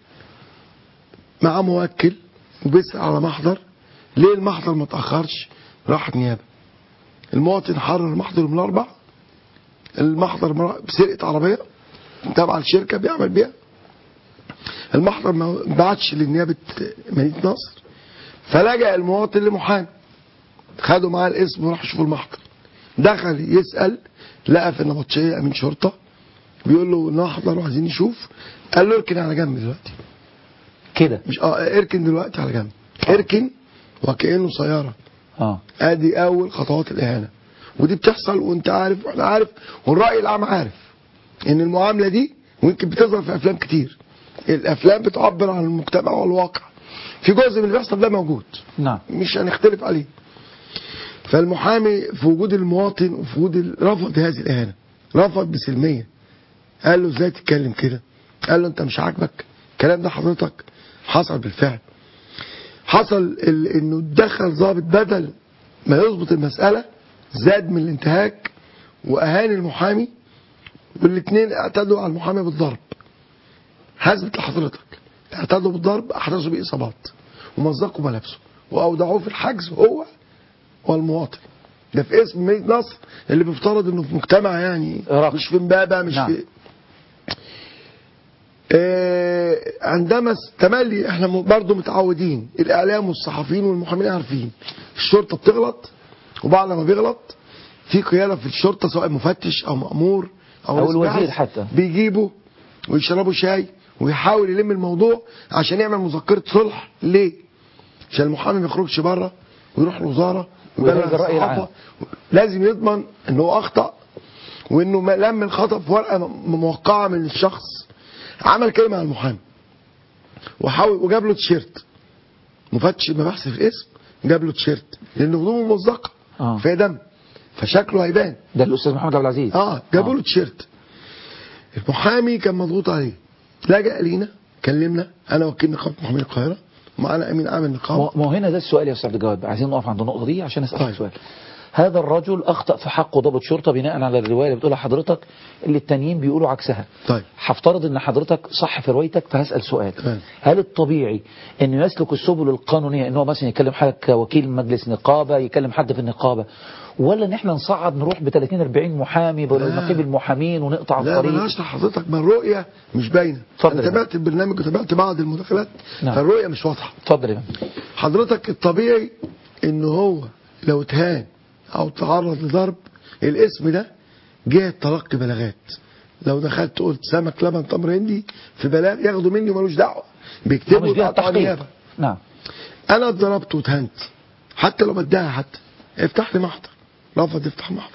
مع موكل وبيسأل على محضر ليه المحضر ما تاخرش راحت نيابه المواطن حرر محضر من الاربع المحضر مرا- بسرقه عربيه تبع الشركه بيعمل بيها المحضر ما بعتش لنيابه مدينه نصر فلجأ المواطن لمحامي خدوا معاه الاسم وراح يشوفوا المحضر دخل يسأل لقى في النبطشية أمين شرطة بيقول له نحضر وعايزين نشوف قال له اركن على جنب دلوقتي كده مش اه اركن دلوقتي على جنب اركن وكأنه سيارة اه ادي اول خطوات الاهانة ودي بتحصل وانت عارف واحنا عارف والرأي العام عارف ان المعاملة دي ويمكن بتظهر في افلام كتير الافلام بتعبر عن المجتمع والواقع في جزء من اللي بيحصل ده موجود نعم مش هنختلف عليه فالمحامي في وجود المواطن وفي وجود ال- رفض هذه الاهانه رفض بسلميه قال له ازاي تتكلم كده قال له انت مش عاجبك الكلام ده حضرتك حصل بالفعل حصل ال- انه دخل ضابط بدل ما يظبط المساله زاد من الانتهاك واهان المحامي والاثنين اعتدوا على المحامي بالضرب حسبت لحضرتك اعتدوا بالضرب احدثوا باصابات ومزقوا ملابسه واودعوه في الحجز هو والمواطن ده في اسم مدينة نصر اللي بيفترض انه في مجتمع يعني راقي. مش في امبابة مش نعم. في آه عندما س- تملي احنا م- برضو متعودين الاعلام والصحفيين والمحامين عارفين الشرطة بتغلط وبعد لما بيغلط في قياده في الشرطه سواء مفتش او مامور او, أو رئيس الوزير بحث حتى. بيجيبوا ويشربوا شاي ويحاول يلم الموضوع عشان يعمل مذكره صلح ليه؟ عشان المحامي ما يخرجش بره ويروح الوزاره ويبلغ ويبلغ الرأي الصحافة. العام. لازم يضمن ان هو اخطا وانه ما- لم الخطا في ورقه م- موقعه من الشخص عمل كلمه على المحامي وحاول وجاب له تيشيرت مفتش المباحث في الاسم جاب له تيشيرت لان هدومه ممزقه آه. فيها دم فشكله هيبان ده الاستاذ محمد عبد العزيز اه جابوا له تيشيرت المحامي كان مضغوط عليه لجأ لينا كلمنا انا وكيل نقابه محامين القاهره ومعانا امين عام النقابه ما هو هنا ده السؤال يا استاذ عبد الجواد عايزين نقف عند النقطه دي عشان اسالك طيب. سؤال هذا الرجل اخطا في حقه ضابط شرطه بناء على الروايه اللي بتقولها حضرتك اللي التانيين بيقولوا عكسها طيب هفترض ان حضرتك صح في روايتك فهسال سؤال تمام. هل الطبيعي انه يسلك السبل القانونيه ان هو مثلا يكلم حد كوكيل مجلس نقابه يكلم حد في النقابه ولا ان احنا نصعد نروح ب 30 40 محامي بنقيب المحامين ونقطع لا ما الطريق انا هشرح حضرتك ما الرؤيه مش باينه اتفضل انا يا تابعت البرنامج وتابعت بعض المداخلات نعم. فالرؤيه مش واضحه اتفضل يا فندم. حضرتك الطبيعي ان هو لو اتهان او تعرض لضرب الاسم ده جهه تلقي بلاغات لو دخلت قلت سمك لبن تمر هندي في بلاغ ياخدوا مني ومالوش دعوه هو بيكتبوا مش جهه يقطعوا تحقيق نيابه نعم انا اتضربت واتهنت حتى لو بدعها حتى افتح لي محضر رفض يفتح محضر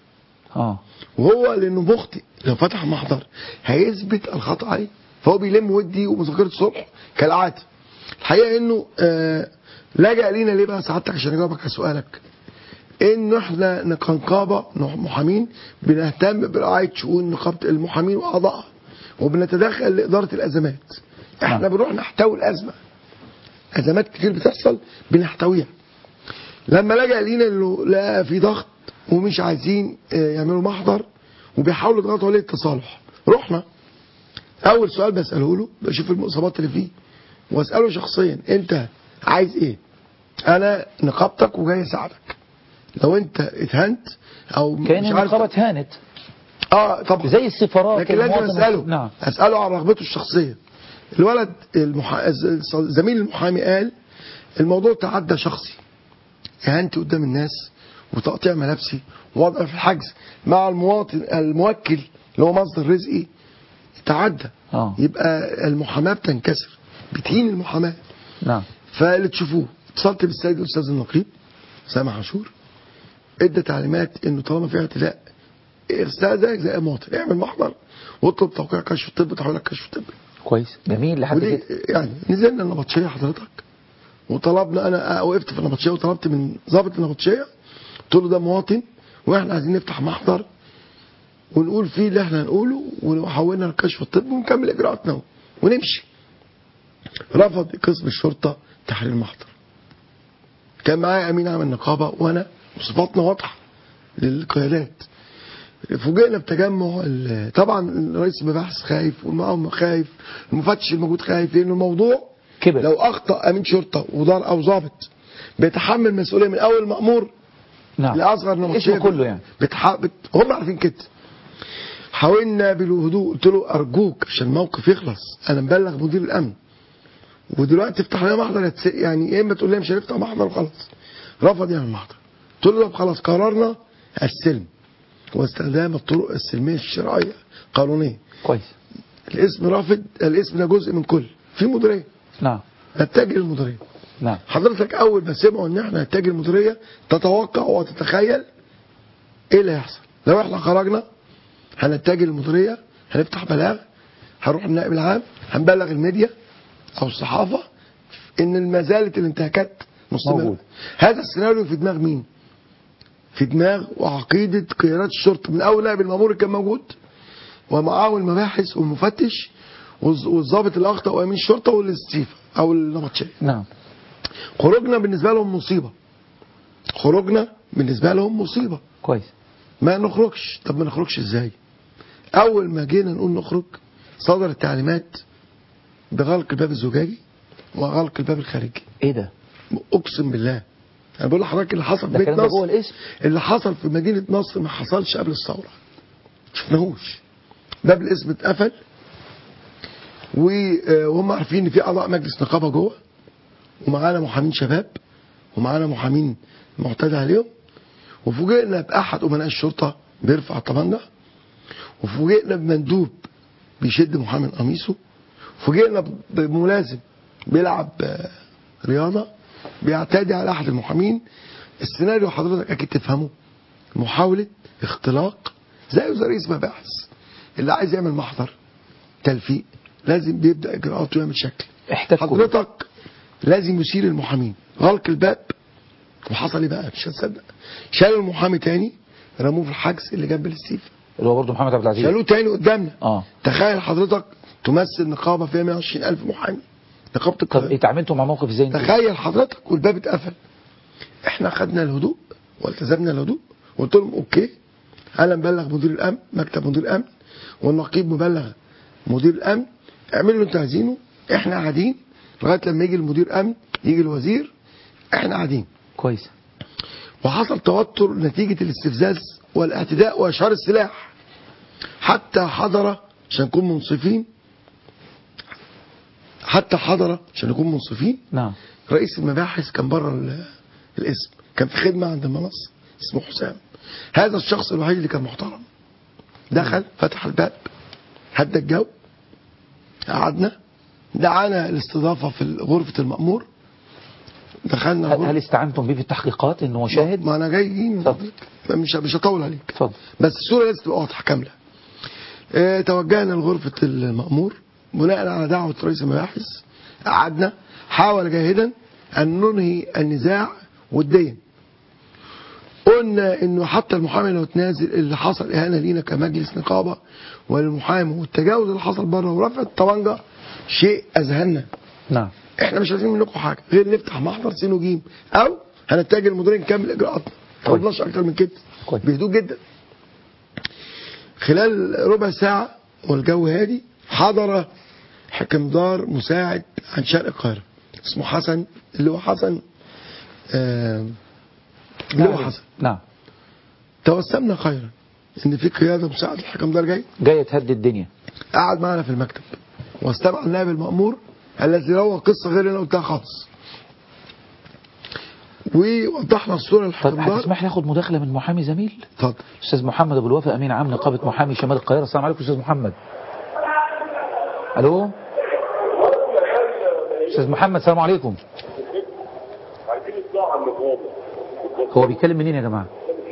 اه وهو لانه مخطئ لو فتح محضر هيثبت الخطا عليه فهو بيلم ودي ومذكره صلح كالعاده الحقيقه انه آه لجأ لينا ليه بقى سعادتك عشان اجاوبك على سؤالك انه احنا كنقابه محامين بنهتم برعايه شؤون نقابه المحامين واعضائها وبنتدخل لاداره الازمات احنا نعم. بنروح نحتوي الازمه ازمات كتير بتحصل بنحتويها لما لجأ لينا انه لا في ضغط ومش عايزين آه، يعملوا محضر وبيحاولوا يضغطوا عليه التصالح رحنا اول سؤال بساله له بشوف المصابات اللي فيه واساله شخصيا انت عايز ايه انا نقابتك وجاي اساعدك لو انت اتهنت او كان مش عارف النقابه اتهانت اه طبعا زي السفارات لكن لازم المواطن- اساله نعم اساله عن رغبته الشخصيه الولد المحا... زميل المحامي قال الموضوع تعدى شخصي اهانتي قدام الناس وتقطيع ملابسي ووضع في الحجز مع المواطن الموكل اللي هو مصدر رزقي تعدى اه يبقى المحاماه بتنكسر بتهين المحاماه نعم فاللي تشوفوه اتصلت بالسيد الاستاذ النقيب سامح عاشور ادى تعليمات انه طالما في اعتداء استاذنك زي اي مواطن اعمل محضر واطلب توقيع كشف طبي تحويل لك كشف طبي كويس جميل لحد ودي كده يعني نزلنا النبطشيه حضرتك وطلبنا انا وقفت في النبطشيه وطلبت من ضابط النبطشيه قلت له ده مواطن واحنا عايزين نفتح محضر ونقول فيه اللي احنا هنقوله وحولنا الكشف الطبي ونكمل اجراءاتنا ونمشي رفض قسم الشرطه تحرير المحضر كان معايا امين عام النقابه وانا وصفاتنا واضحه للقيادات فوجئنا بتجمع ال- طبعا رئيس المباحث خايف والمعاون خايف المفتش الموجود خايف لان الموضوع كبر لو اخطا امين شرطه ودار او ضابط بيتحمل مسؤوليه من اول مامور نعم لاصغر نمطيه اسمه كله يعني بتح... بت... هم عارفين كده حاولنا بالهدوء قلت له ارجوك عشان الموقف يخلص انا مبلغ مدير الامن ودلوقتي افتح لنا محضر يتس... يعني يا اما تقول لي مش هنفتح محضر وخلاص رفض يعمل محضر قلت له طب خلاص قررنا السلم واستخدام الطرق السلميه الشرعيه قانونيه كويس الاسم رافض الاسم ده جزء من كل في مديريه نعم نتجه للمديريه نعم حضرتك اول ما سمعوا ان احنا نتجه المديريه تتوقع وتتخيل ايه اللي هيحصل لو احنا خرجنا هنتجه للمديريه هنفتح بلاغ هنروح النائب العام هنبلغ الميديا او الصحافه ان ما زالت الانتهاكات مستمره موجود. هذا السيناريو في دماغ مين في دماغ وعقيده قيادات الشرطه من اول نائب المامور اللي كان موجود ومعاه المباحث والمفتش والز- والضابط اللي اخطا وامين الشرطه والاستيفا او النبطشيه نعم خروجنا بالنسبه لهم مصيبه خروجنا بالنسبه لهم مصيبه كويس ما نخرجش طب ما نخرجش ازاي اول ما جينا نقول نخرج صدرت تعليمات بغلق الباب الزجاجي وغلق الباب الخارجي ايه ده اقسم بالله انا بقول لحضرتك اللي حصل في ده بيت الكلام ده جوه نصر الاسم اللي حصل في مدينه نصر ما حصلش قبل الثوره شفناهوش باب الاسم اتقفل و- وهم عارفين ان في اعضاء مجلس نقابه جوه ومعانا محامين شباب ومعانا محامين معتدى عليهم وفوجئنا باحد امناء الشرطه بيرفع الطبنجه وفوجئنا بمندوب بيشد محامي قميصه فوجئنا بملازم بيلعب آه، رياضه بيعتدي على احد المحامين السيناريو حضرتك اكيد تفهمه محاوله اختلاق زي زي رئيس مباحث اللي عايز يعمل محضر تلفيق لازم بيبدا اجراءاته يعمل شكل احتكوا حضرتك لازم يشيل المحامين غلق الباب وحصل ايه بقى مش هتصدق شالوا المحامي تاني رموه في الحجز اللي جنب الاستيفا اللي هو برضه محمد عبد العزيز شالوه تاني قدامنا اه تخيل حضرتك تمثل نقابه فيها 120 الف محامي نقابه طب القاهره اتعاملتوا مع موقف ازاي انتوا؟ تخيل حضرتك والباب اتقفل احنا خدنا الهدوء والتزمنا الهدوء وقلت لهم اوكي انا مبلغ مدير الامن مكتب مدير الامن والنقيب مبلغ مدير الامن اعملوا اللي انتوا عايزينه احنا قاعدين لغايه لما يجي المدير امن يجي الوزير احنا قاعدين كويس وحصل توتر نتيجه الاستفزاز والاعتداء واشهار السلاح حتى حضر عشان نكون منصفين حتى حضر عشان نكون منصفين نعم رئيس المباحث كان بره ال- الاسم كان في خدمه عند المنصه اسمه حسام هذا الشخص الوحيد اللي كان محترم دخل فتح الباب هدى الجو قعدنا دعانا الاستضافه في غرفه المأمور دخلنا هل, غرفة هل استعنتم بيه في التحقيقات انه هو شاهد؟ ما انا جاي اتفضل. مش مش هطول عليك اتفضل بس الصوره لازم تبقى واضحه كامله اه توجهنا لغرفه المأمور بناء على دعوه رئيس المباحث قعدنا حاول جاهدا ان ننهي النزاع وديا قلنا انه حتى المحامي لو تنازل اللي حصل اهانه لينا كمجلس نقابه والمحامي والتجاوز اللي حصل بره ورفع الطبنجه شيء اذهلنا نعم احنا مش عايزين منكم حاجه غير نفتح محضر سين وجيم او هنتجه المديرين نكمل اجراءاتنا ما كويس. طلبناش اكتر من كده كويس. بهدوء جدا خلال ربع ساعه والجو هادي حضر حكمدار مساعد عن شرق القاهره اسمه حسن اللي هو حسن آه اللي هو حسن نعم توسمنا خيرا ان في قياده مساعد الحكمدار جاي جاية تهدي الدنيا قعد معنا في المكتب واستمع النائب المأمور الذي روى قصة غير اللي انا قلتها خالص ووضحنا الصورة طب للحكمدار هتسمح لي اخد مداخله من محامي زميل؟ اتفضل استاذ محمد ابو الوفا امين عام نقابه محامي شمال القاهره السلام عليكم استاذ محمد الو استاذ محمد السلام عليكم هو بيتكلم منين يا جماعه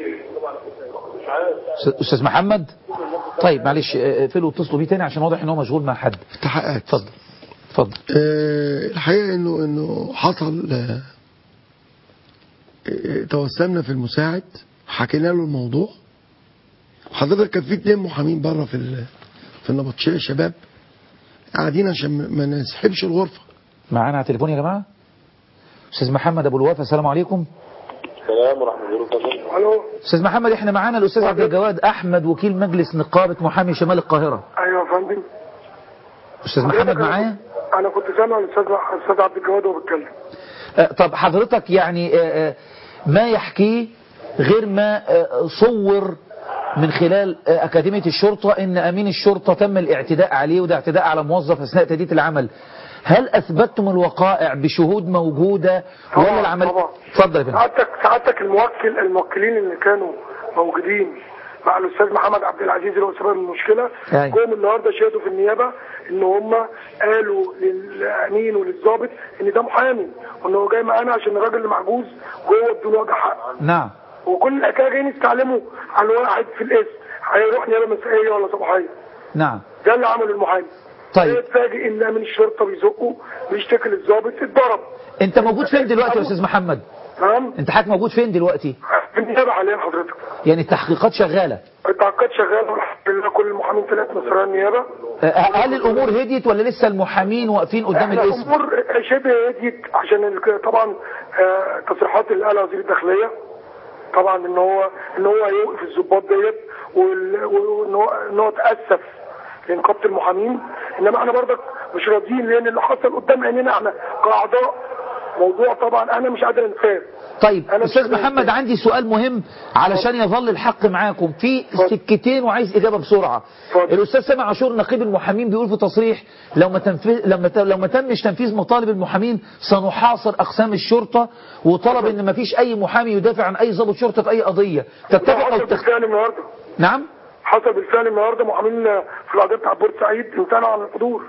أستاذ- استاذ محمد طيب معلش اه، اقفلوا واتصلوا بيه تاني عشان واضح ان هو مشغول مع حد تحققات اتفضل اتفضل آه الحقيقة انه انه حصل آه آه، توسمنا في المساعد حكينا له الموضوع حضرتك كان في اتنين محامين بره في ال- في النبطشية شباب قاعدين عشان ما- ما نسحبش الغرفة معانا على التليفون يا جماعه استاذ محمد ابو الوفا السلام عليكم السلام ورحمة الله وبركاته الو استاذ محمد احنا معانا الاستاذ عبد الجواد احمد وكيل مجلس نقابه محامي شمال القاهره ايوه يا فندم استاذ محمد معايا انا كنت سامع الاستاذ الاستاذ عبد الجواد وهو بيتكلم آه، طب حضرتك يعني آه، آه، ما يحكيه غير ما آه، صور من خلال آه، أكاديمية الشرطة إن أمين الشرطة تم الاعتداء عليه وده اعتداء على موظف أثناء تأدية العمل هل أثبتتم الوقائع بشهود موجودة ولا طبعاً، العمل طبعاً. اتفضل يا فندم سعادتك سعادتك الموكل الموكلين اللي كانوا موجودين مع الاستاذ محمد عبد العزيز اللي هو سبب المشكله أيوة. جم النهارده شهدوا في النيابه ان هم قالوا للامين وللضابط ان ده محامي وان هو جاي معانا عشان الراجل اللي محجوز جوه بدون وجه حق نعم وكل الحكايه جايين يستعلموا على واحد في الاسم هيروح نيابه مسائيه ولا صباحيه نعم ده اللي عمله المحامي طيب اتفاجئ ان امين الشرطه بيزقه بيشتكي للضابط اتضرب أنت موجود فين دلوقتي يا أستاذ محمد تمام أنت حضرتك موجود فين دلوقتي في النيابه حاليا حضرتك يعني التحقيقات شغالة التعقيد شغال والحمد لله كل المحامين طلعت من سرايا النيابه آه، هل الأمور هديت ولا لسه المحامين واقفين قدام احنا الاسم الامور شبه هديت عشان ال- طبعا آه، تصريحات اللي قالها وزير الداخليه طبعا ان هو ان هو هيوقف الضباط ديت وال- وان هو ان هو تاسف لنقابه المحامين انما احنا برضك مش راضيين لان اللي حصل قدام عينينا احنا كاعضاء موضوع طبعا انا مش قادر انساه طيب أنا استاذ مش- محمد عندي سؤال مهم علشان يظل الحق معاكم في سكتين وعايز اجابه بسرعه اتفضل. الاستاذ سامع عاشور نقيب المحامين بيقول في تصريح لو ما تنفذ لما ت- لو ما تمش تنفيذ مطالب المحامين سنحاصر اقسام الشرطه وطلب ان ما فيش اي محامي يدافع عن اي ضابط شرطه في اي قضيه ده تتفق او حصل تخ... بالفعل النهارده نعم حصل بالفعل النهارده محامين في القضيه بتاع بورسعيد امتنعوا عن الحضور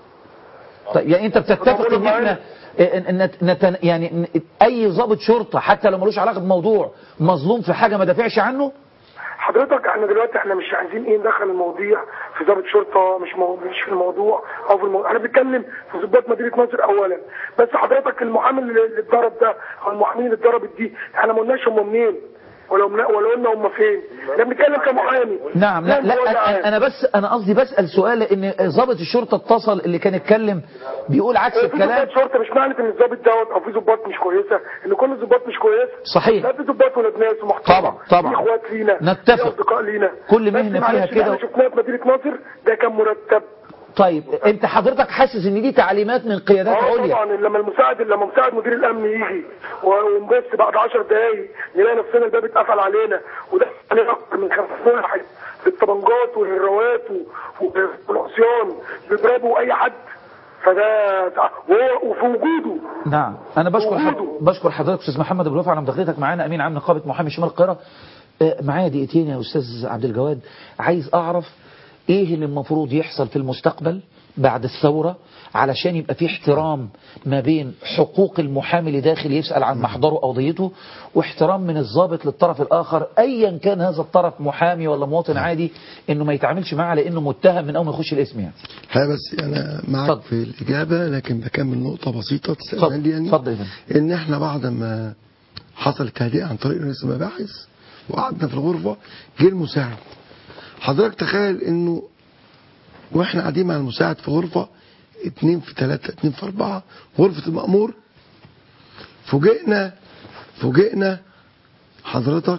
طيب يعني انت بتتفق ان احنا ان إن- نتن... يعني إن اي ضابط شرطه حتى لو ملوش علاقه بموضوع مظلوم في حاجه ما دافعش عنه حضرتك احنا دلوقتي احنا مش عايزين ايه ندخل المواضيع في ضابط شرطه مش مو... مش في الموضوع او في الموضوع احنا بنتكلم في ضباط مدينه نصر اولا بس حضرتك المحامي اللي اللي اتضرب ده او المحامين اللي اتضربت دي احنا ما قلناش هم منين ولا من... ولا قلنا هم فين احنا بنتكلم كمحامي نعم لا نعم، هو ده لا عام. أنا- انا بس انا قصدي بسال سؤال لان ضابط الشرطه اتصل اللي كان اتكلم بيقول عكس في الكلام ضباط شرطه مش معنى ان الضابط دوت او في ضباط مش كويسه ان كل الضباط مش كويسه صحيح. لا في ضباط ولاد ناس ومحترمه طبعا، طبعا. في اخوات لينا نتفق. في اصدقاء لينا كل بس مهنة معلش فيها اللي كده. احنا شفناه في مدينه ناصر ده كان مرتب طيب انت حضرتك حاسس ان دي تعليمات من قيادات اه عليا طبعا لما المساعد لما مساعد مدير الامن يجي و- ونبص بعد 10 دقايق نلاقي نفسنا الباب اتقفل علينا وده علينا اكتر من 50 واحد بالطبنجات والهروات و- و- والعصيان بيضربوا اي حد فده وهو وفي وجوده نعم انا بشكر حض... وجوده. بشكر حضرتك استاذ محمد ابو الوفا على مداخلتك معانا امين عام نقابه محامي شمال القاهره آه، معايا دقيقتين يا استاذ عبد الجواد عايز اعرف ايه اللي المفروض يحصل في المستقبل بعد الثوره علشان يبقى في احترام ما بين حقوق المحامي اللي داخل يسال عن محضره او قضيته واحترام من الضابط للطرف الاخر ايا كان هذا الطرف محامي ولا مواطن عادي انه ما يتعاملش معاه على انه متهم من اول ما يخش الاسم يعني ها بس انا معك اتفضل. في الاجابه لكن بكمل نقطه بسيطه اتفضل تستاذن لي يعني اتفضل يا فندم. ان احنا بعد ما حصل التهدئه عن طريق رئيس المباحث وقعدنا في الغرفه جه المساعد حضرتك تخيل انه واحنا قاعدين مع المساعد في غرفه اتنين في تلاته اتنين في اربعه غرفه المأمور فوجئنا فوجئنا حضرتك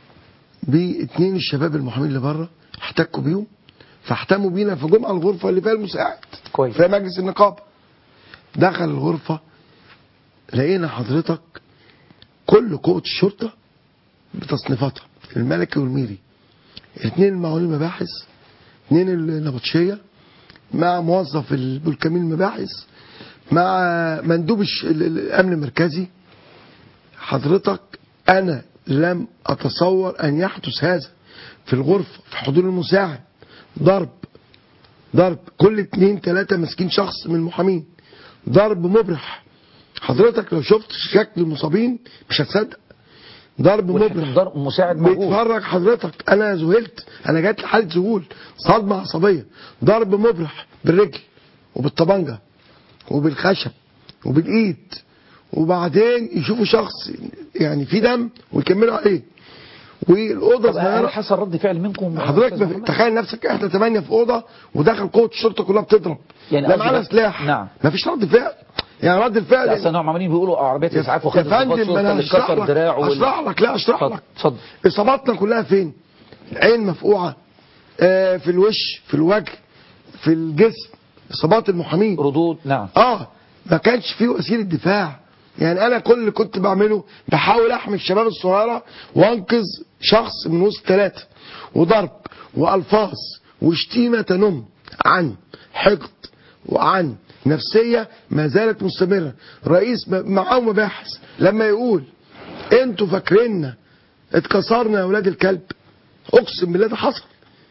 باتنين الشباب المحامين اللي بره احتكوا بيهم فاحتموا بينا في جمعه الغرفه اللي فيها المساعد كويس في مجلس النقابه دخل الغرفه لقينا حضرتك كل قوة الشرطة بتصنيفاتها الملكي والميري الاثنين المعاونين المباحث اثنين النبطشية مع موظف البلكامين المباحث مع مندوب الش- ال- ال- الامن المركزي حضرتك انا لم اتصور ان يحدث هذا في الغرفة في حضور المساعد ضرب ضرب كل اتنين تلاتة ماسكين شخص من المحامين ضرب مبرح حضرتك لو شفت شكل المصابين مش هتصدق ضرب مبرح ضرب مساعد موجود بيتفرج حضرتك انا ذهلت انا جات لي حاله ذهول صدمه عصبيه ضرب مبرح بالرجل وبالطبنجه وبالخشب وبالايد وبعدين يشوفوا شخص يعني في دم ويكملوا عليه والاوضه طب هل صغيره حصل رد فعل منكم حضرتك أستاذ بف- محمد؟ تخيل نفسك احنا ثمانيه في اوضه ودخل قوه الشرطه كلها بتضرب يعني لا قصدي معانا بس- سلاح نعم. مفيش رد فعل يعني رد الفعل لا أصل هم عمالين بيقولوا عربيات اسعاف يا وخدت ضباط فندم شرطه انا اللي هشرح اتكسر لك دراعه وال- اشرح لك لا اشرح اتفضل لك اتفضل اصاباتنا كلها فين عين مفقوعه آه في الوش في الوجه في الجسم اصابات المحامين ردود نعم اه ما كانش فيه وسيله دفاع يعني انا كل اللي كنت بعمله بحاول احمي الشباب الصغيره وانقذ شخص من وسط ثلاثه وضرب والفاظ وشتيمه تنم عن حقد وعن نفسيه ما زالت مستمره رئيس م- معاه مباحث لما يقول انتوا فاكريننا اتكسرنا يا ولاد الكلب اقسم بالله ده حصل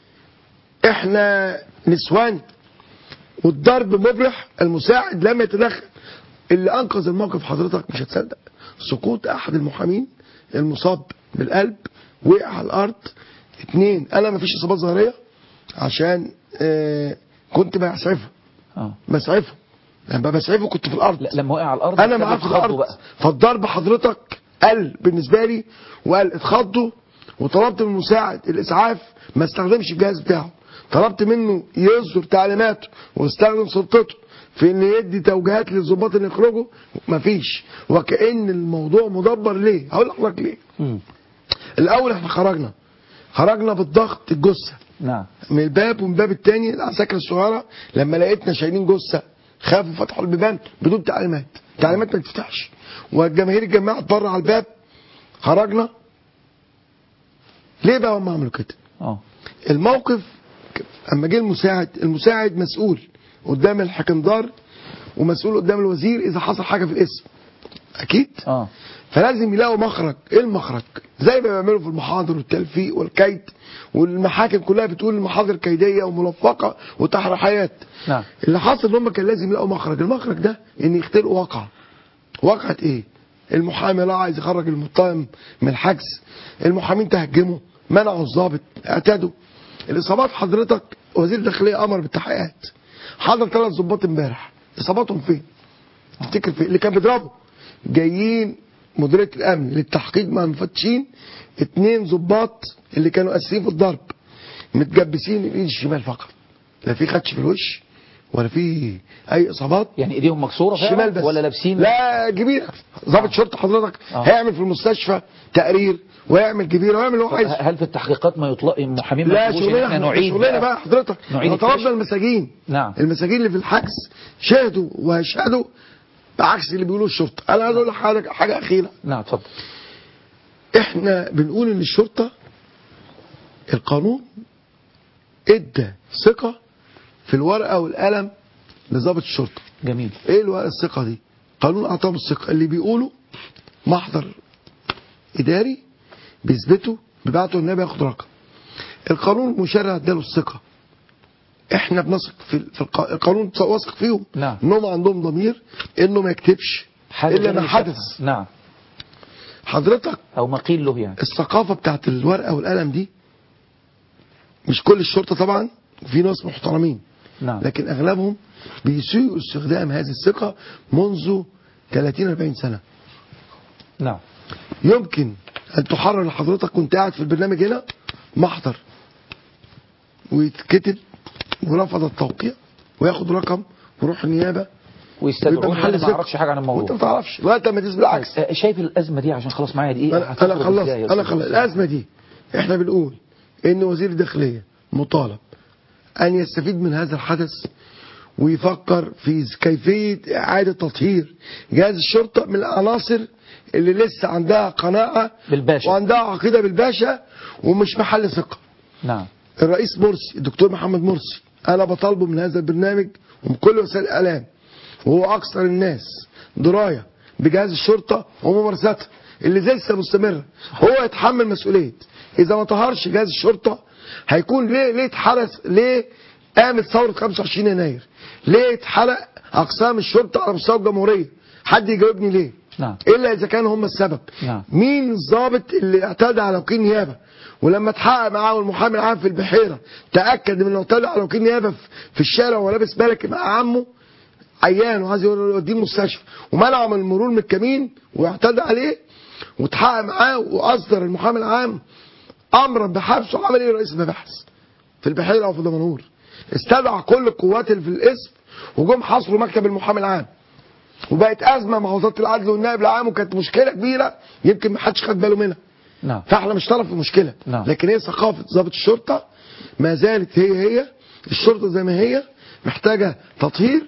احنا نسوان والضرب مبرح المساعد لم يتدخل اللي انقذ الموقف حضرتك مش هتصدق سقوط احد المحامين المصاب بالقلب وقع على الارض اتنين انا مفيش اصابات ظاهريه عشان آه كنت بسعفه اه بسعفه لما بسعفه كنت في الارض لا لما وقع على الارض انا كانوا معاه في اتخضوا الارض بقى فالضرب حضرتك قل بالنسبه لي وقال اتخضوا وطلبت من المساعد الاسعاف ما استخدمش الجهاز بتاعه طلبت منه يصدر تعليماته ويستخدم سلطته في ان يدي توجيهات للظباط اللي يخرجوا مفيش وكأن الموضوع مدبر ليه هقول لحضرتك ليه مم. الاول احنا خرجنا خرجنا بالضغط الجثه نعم من الباب ومن الباب التاني العساكر الصغيره لما لقيتنا شايلين جثه خافوا فتحوا البيبان بدون تعليمات تعليمات ما تفتحش والجماهير اتجمعت بره على الباب خرجنا ليه بقى هم عملوا كده اه الموقف اما جه المساعد المساعد مسؤول قدام الحكمدار ومسؤول قدام الوزير اذا حصل حاجه في الاسم اكيد اه فلازم يلاقوا مخرج ايه المخرج زي ما بيعملوا في المحاضر والتلفيق والكيد والمحاكم كلها بتقول المحاضر كيديه وملفقه وتحريحات نعم اللي حصل ان هم كان لازم يلاقوا مخرج المخرج ده ان يختلقوا واقعه واقعه ايه المحامي لا عايز يخرج المتهم من الحجز المحامين تهجموا منعوا الضابط اعتدوا الاصابات حضرتك وزير الداخليه امر بالتحقيقات حضر ثلاث ضباط امبارح اصاباتهم فين تفتكر فين اللي كان بيضربه جايين مديريه الامن للتحقيق مع المفتشين اتنين ضباط اللي كانوا اساسيين في الضرب متجبسين الايد الشمال فقط لا في خدش في الوش ولا في اي اصابات يعني ايديهم مكسوره فعلا الشمال بس ولا لابسين لا جبيره ضابط شرطه حضرتك آه. هيعمل في المستشفى تقرير ويعمل جبيره ويعمل اللي هو عايزه هل في التحقيقات ما يطلق المحامين ما لا يطلبوش ان شغلنا احنا احنا نعيد شغلنا بقى حضرتك نعيد احنا طلبنا الكشف؟ المساجين نعم المساجين اللي في الحجز شهدوا وهيشهدوا بعكس اللي بيقولوه الشرطه انا عايز اقول لك حاجه حاجه اخيره نعم اتفضل احنا بنقول ان الشرطه القانون ادى ثقه في الورقه والقلم لضابط الشرطه جميل ايه الورقه الثقه دي قانون اعطاهم الثقه اللي بيقولوا محضر اداري بيثبتوا بيبعتوا النبي ياخد رقم القانون المشرع اداله الثقه احنا بنثق في, في الق- القانون واثق فيهم نعم. انهم عندهم ضمير انه ما يكتبش حاجة الا غير ما اللي حدث شافها. نعم حضرتك او ما قيل له يعني الثقافه بتاعت الورقه والقلم دي مش كل الشرطه طبعا في ناس محترمين نعم لكن اغلبهم بيسيئوا استخدام هذه الثقه منذ 30 40 سنه نعم يمكن ان تحرر لحضرتك كنت قاعد في البرنامج هنا محضر ويتكتب ورفض التوقيع وياخد رقم ويروح النيابه ويستدعوني ويبقى محل انا ما ثقة. اعرفش حاجه عن وانت ما الموضوع تعرفش لغايه ما تثبت بالعكس آه، شايف الازمه دي عشان خلاص معايا دقيقه انا انا هتخرج خلصت إزاي يا انا أستاذ خلصت حسين؟ الازمه دي احنا بنقول ان وزير الداخليه مطالب ان يستفيد من هذا الحدث ويفكر في كيفيه اعاده تطهير جهاز الشرطه من العناصر اللي لسه عندها قناعه بالباشا وعندها عقيده بالباشا ومش محل ثقه نعم الرئيس مرسي الدكتور محمد مرسي انا بطالبه من هذا البرنامج ومن كل وسائل الاعلام وهو اكثر الناس درايه بجهاز الشرطه وممارستها اللي لسه مستمره هو يتحمل مسؤوليه اذا ما طهرش جهاز الشرطه هيكون ليه ليه اتحرس ليه قامت ثوره 25 يناير ليه اتحرق اقسام الشرطه على مستوى الجمهوريه حد يجاوبني ليه نعم الا اذا كانوا هم السبب نعم مين الضابط اللي اعتدى على وكيل نيابه ولما اتحقق معاه المحامي العام في البحيره تاكد من انه اعتدى على وكيل نيابه في- في الشارع وهو لابس ملك مع عمه عيان وعايز يوديه المستشفى ومنعه من المرور من الكمين واعتدى عليه واتحقق معاه واصدر المحامي العام امرا بحبسه عمل ايه رئيس المباحث في البحيره او في دمنهور استدعى كل القوات اللي في الاسم وجم حصروا مكتب المحامي العام وبقت ازمه مع وزاره العدل والنائب العام وكانت مشكله كبيره يمكن ما حدش خد باله منها نعم فاحنا مش طرف في المشكله نعم. لكن هي ثقافه ضابط الشرطه ما زالت هي هي الشرطه زي ما هي محتاجه تطهير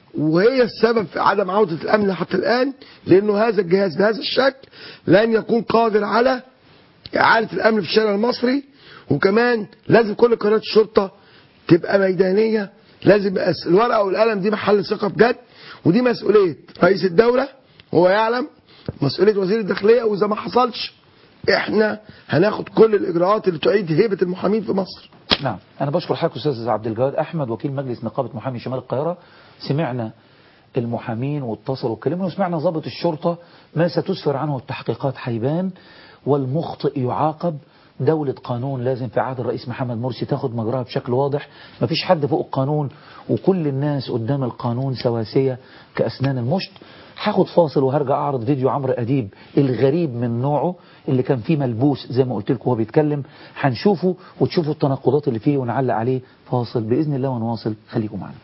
وهي السبب في عدم عوده الامن حتى الان لانه هذا الجهاز بهذا الشكل لن يكون قادر على اعاده الامن في الشارع المصري وكمان لازم كل قناه الشرطه تبقى ميدانيه لازم يبقى الورقه والقلم دي محل ثقه بجد ودي مسؤوليه رئيس الدوله هو يعلم مسؤوليه وزير الداخليه واذا ما حصلش احنا هناخد كل الاجراءات اللي تعيد هيبه المحامين في مصر نعم أنا بشكر حضرتك أستاذ عبد الجواد أحمد وكيل مجلس نقابة محامي شمال القاهرة سمعنا المحامين واتصلوا واتكلموا وسمعنا ضابط الشرطة ما ستسفر عنه التحقيقات حيبان والمخطئ يعاقب دولة قانون لازم في عهد الرئيس محمد مرسي تاخد مجراها بشكل واضح مفيش حد فوق القانون وكل الناس قدام القانون سواسية كأسنان المشط هاخد فاصل وهرجع اعرض فيديو عمرو اديب الغريب من نوعه اللي كان فيه ملبوس زي ما قلت لكم وهو بيتكلم هنشوفه وتشوفوا التناقضات اللي فيه ونعلق عليه فاصل باذن الله ونواصل خليكم معنا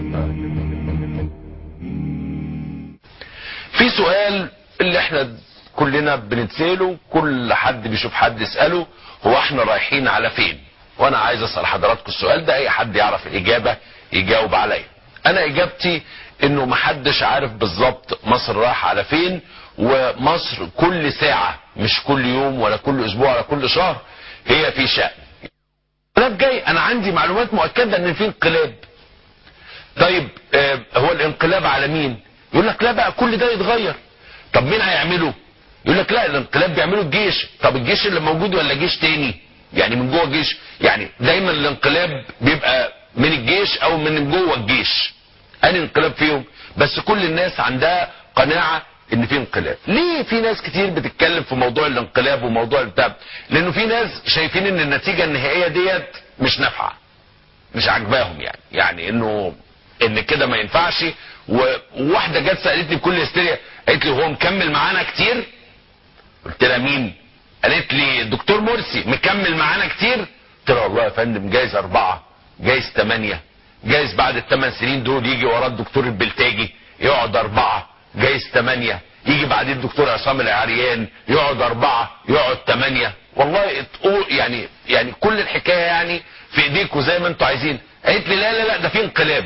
في سؤال اللي احنا كلنا بنتساله كل حد بيشوف حد يساله هو احنا رايحين على فين وانا عايز اسال حضراتكم السؤال ده اي حد يعرف الاجابه يجاوب عليا انا اجابتي انه محدش عارف بالظبط مصر رايحه على فين ومصر كل ساعه مش كل يوم ولا كل اسبوع ولا كل شهر هي في شأن الانقلاب جاي انا عندي معلومات مؤكده ان في انقلاب طيب آه هو الانقلاب على مين يقول لك لا بقى كل ده يتغير طب مين هيعمله يقول لك لا الانقلاب بيعمله الجيش طب الجيش اللي موجود ولا جيش تاني يعني من جوه الجيش يعني دايما الانقلاب بيبقى من الجيش او من جوه الجيش انهي انقلاب فيهم بس كل الناس عندها قناعه ان في انقلاب ليه في ناس كتير بتتكلم في موضوع الانقلاب وموضوع البتاع لانه في ناس شايفين ان النتيجه النهائيه ديت مش نافعه مش عاجباهم يعني يعني انه ان كده ما ينفعش وواحده جت سالتني بكل هستيريا قالت لي هو مكمل معانا كتير قلت لها مين قالت لي الدكتور مرسي مكمل معانا كتير قلت لها والله يا فندم جايز اربعه جايز ثمانيه جايز بعد الثمان سنين دول يجي وراه الدكتور البلتاجي يقعد اربعه جايز ثمانيه يجي بعدين الدكتور عصام العريان يقعد اربعه يقعد ثمانيه والله يعني يعني كل الحكايه يعني في ايديكم زي ما انتوا عايزين قالت لي لا لا لا ده في انقلاب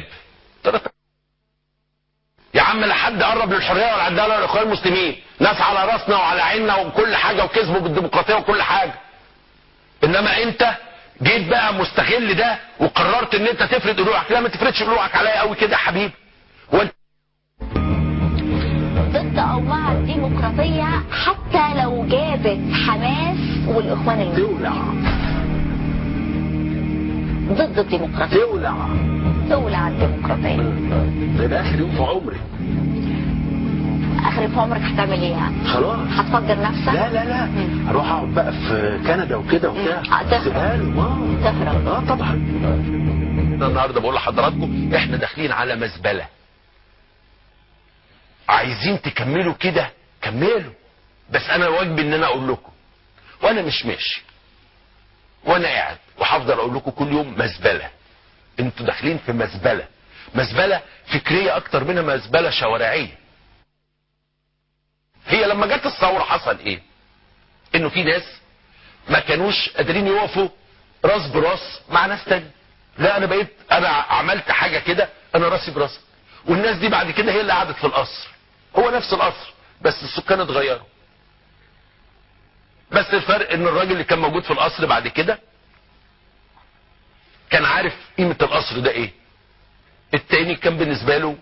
يا عم لا حد قرب للحريه ولا عدها ولا الاخوان المسلمين ناس على راسنا وعلى عيننا وكل حاجه وكسبوا بالديمقراطيه وكل حاجه انما انت جيت بقى مستغل ده وقررت ان انت تفرد قلوعك لا ما تفردش قلوعك عليا قوي كده يا حبيبي وانت ضد او مع الديمقراطيه حتى لو جابت حماس والاخوان المسلمين ضد الديمقراطيه تولع تولع الديمقراطيه ده اخر يوم في عمري اخر في عمرك هتعمل ايه يعني؟ خلاص هتفجر نفسك؟ لا لا لا هروح اقعد بقى في كندا وكده وبتاع هتهرب سيبها له اه تهرب اه طبعا انا النهارده بقول لحضراتكم احنا داخلين على مزبله عايزين تكملوا كده كملوا بس انا واجبي ان انا اقول لكم وانا مش ماشي وانا قاعد وهفضل اقول لكم كل يوم مزبله انتوا داخلين في مزبله مزبله فكريه اكتر منها مزبله شوارعيه هي لما جت الثوره حصل ايه انه في ناس ما كانوش قادرين يقفوا راس براس مع ناس تاني لا انا بقيت انا عملت حاجه كده انا راسي براسك والناس دي بعد كده هي اللي قعدت في القصر هو نفس القصر بس السكان اتغيروا بس الفرق ان الراجل اللي كان موجود في القصر بعد كده كان عارف قيمة القصر ده ايه التاني كان بالنسبة له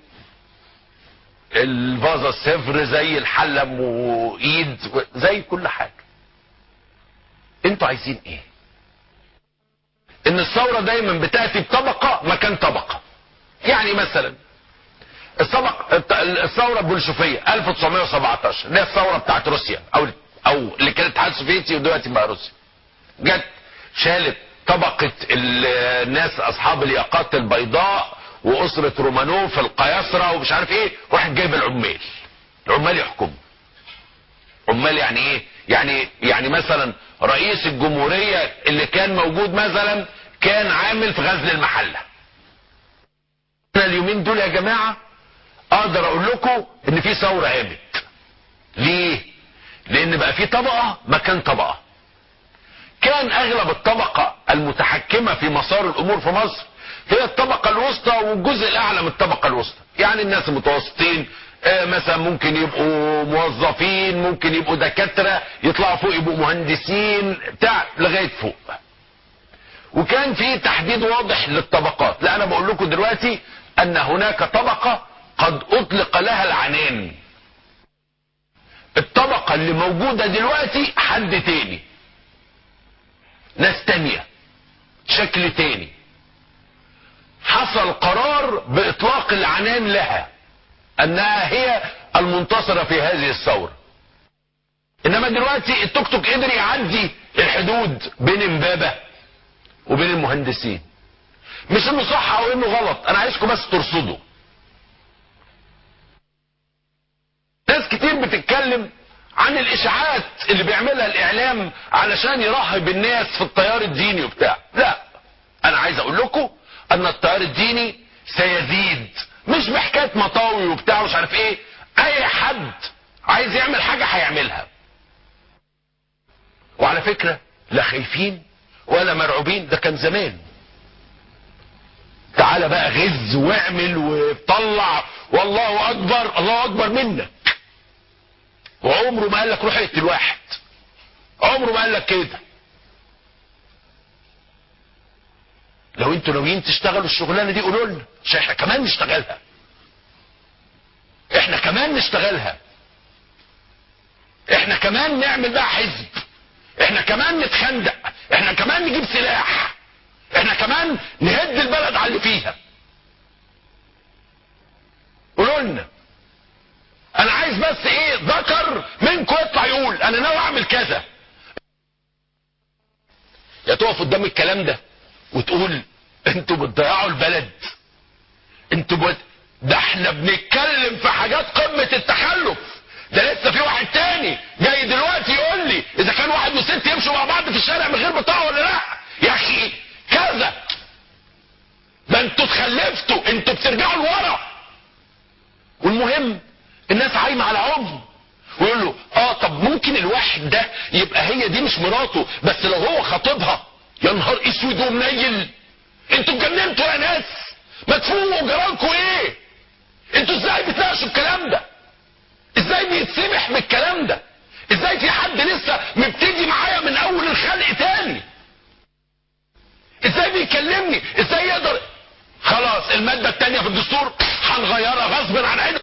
الفازة صفر زي الحلم وايد زي كل حاجة انتوا عايزين ايه ان الثورة دايما بتأتي بطبقة مكان طبقة يعني مثلا السبق الثوره البولشوفيه 1917 اللي هي الثوره بتاعت روسيا او او اللي كانت الاتحاد السوفيتي ودلوقتي بقى روسيا جت شالت طبقه الناس اصحاب الياقات البيضاء واسره رومانوف القياصره ومش عارف ايه وراحت جايبه العمال العمال يحكموا عمال يعني ايه يعني يعني مثلا رئيس الجمهوريه اللي كان موجود مثلا كان عامل في غزل المحله احنا اليومين دول يا جماعه اقدر اقول لكم ان في ثوره قامت ليه لان بقى في طبقه مكان طبقه كان اغلب الطبقه المتحكمه في مسار الامور في مصر هي الطبقه الوسطى والجزء الاعلى من الطبقه الوسطى يعني الناس المتوسطين آه مثلا ممكن يبقوا موظفين ممكن يبقوا دكاتره يطلعوا فوق يبقوا مهندسين بتاع لغايه فوق وكان في تحديد واضح للطبقات لا انا بقول لكم دلوقتي ان هناك طبقه قد اطلق لها العنان الطبقة اللي موجودة دلوقتي حد تاني ناس تانية شكل تاني حصل قرار باطلاق العنان لها انها هي المنتصرة في هذه الثورة انما دلوقتي التوك توك قدر يعدي الحدود بين امبابة وبين المهندسين مش انه صح او انه غلط انا عايزكم بس ترصدوا ناس كتير بتتكلم عن الاشاعات اللي بيعملها الاعلام علشان يرهب الناس في التيار الديني وبتاع لا انا عايز اقول لكم ان التيار الديني سيزيد مش بحكايه مطاوي وبتاع مش عارف ايه اي حد عايز يعمل حاجه هيعملها وعلى فكرة لا خايفين ولا مرعوبين ده كان زمان تعالى بقى غز واعمل وطلع والله اكبر الله اكبر منك وعمره ما قال لك روح اقتل واحد عمره ما قال لك كده لو انتوا ناويين تشتغلوا الشغلانه دي قولوا لنا عشان احنا كمان نشتغلها احنا كمان نشتغلها احنا كمان نعمل بقى حزب احنا كمان نتخندق احنا كمان نجيب سلاح احنا كمان نهد البلد على اللي فيها قولوا لنا انا عايز بس ايه ذكر منكم يطلع يقول انا ناوي اعمل كذا يا تقف قدام الكلام ده وتقول انتوا بتضيعوا البلد انتوا بت... ده احنا بنتكلم في حاجات قمة التخلف ده لسه في واحد تاني جاي دلوقتي يقول لي اذا كان واحد وست يمشوا مع بعض في الشارع من غير بطاقه ولا لا يا اخي كذا ده انتوا اتخلفتوا انتوا بترجعوا لورا والمهم الناس عايمه على عمر ويقول له اه طب ممكن الواحد ده يبقى هي دي مش مراته بس لو هو خاطبها يا نهار اسود ومنيل انتوا اتجننتوا يا ناس ما تفوقوا جرالكوا ايه انتوا ازاي بتناقشوا الكلام ده ازاي بيتسمح بالكلام ده ازاي في حد لسه مبتدي معايا من اول الخلق تاني ازاي بيكلمني ازاي يقدر خلاص المادة التانية في الدستور هنغيرها غصب عن عينه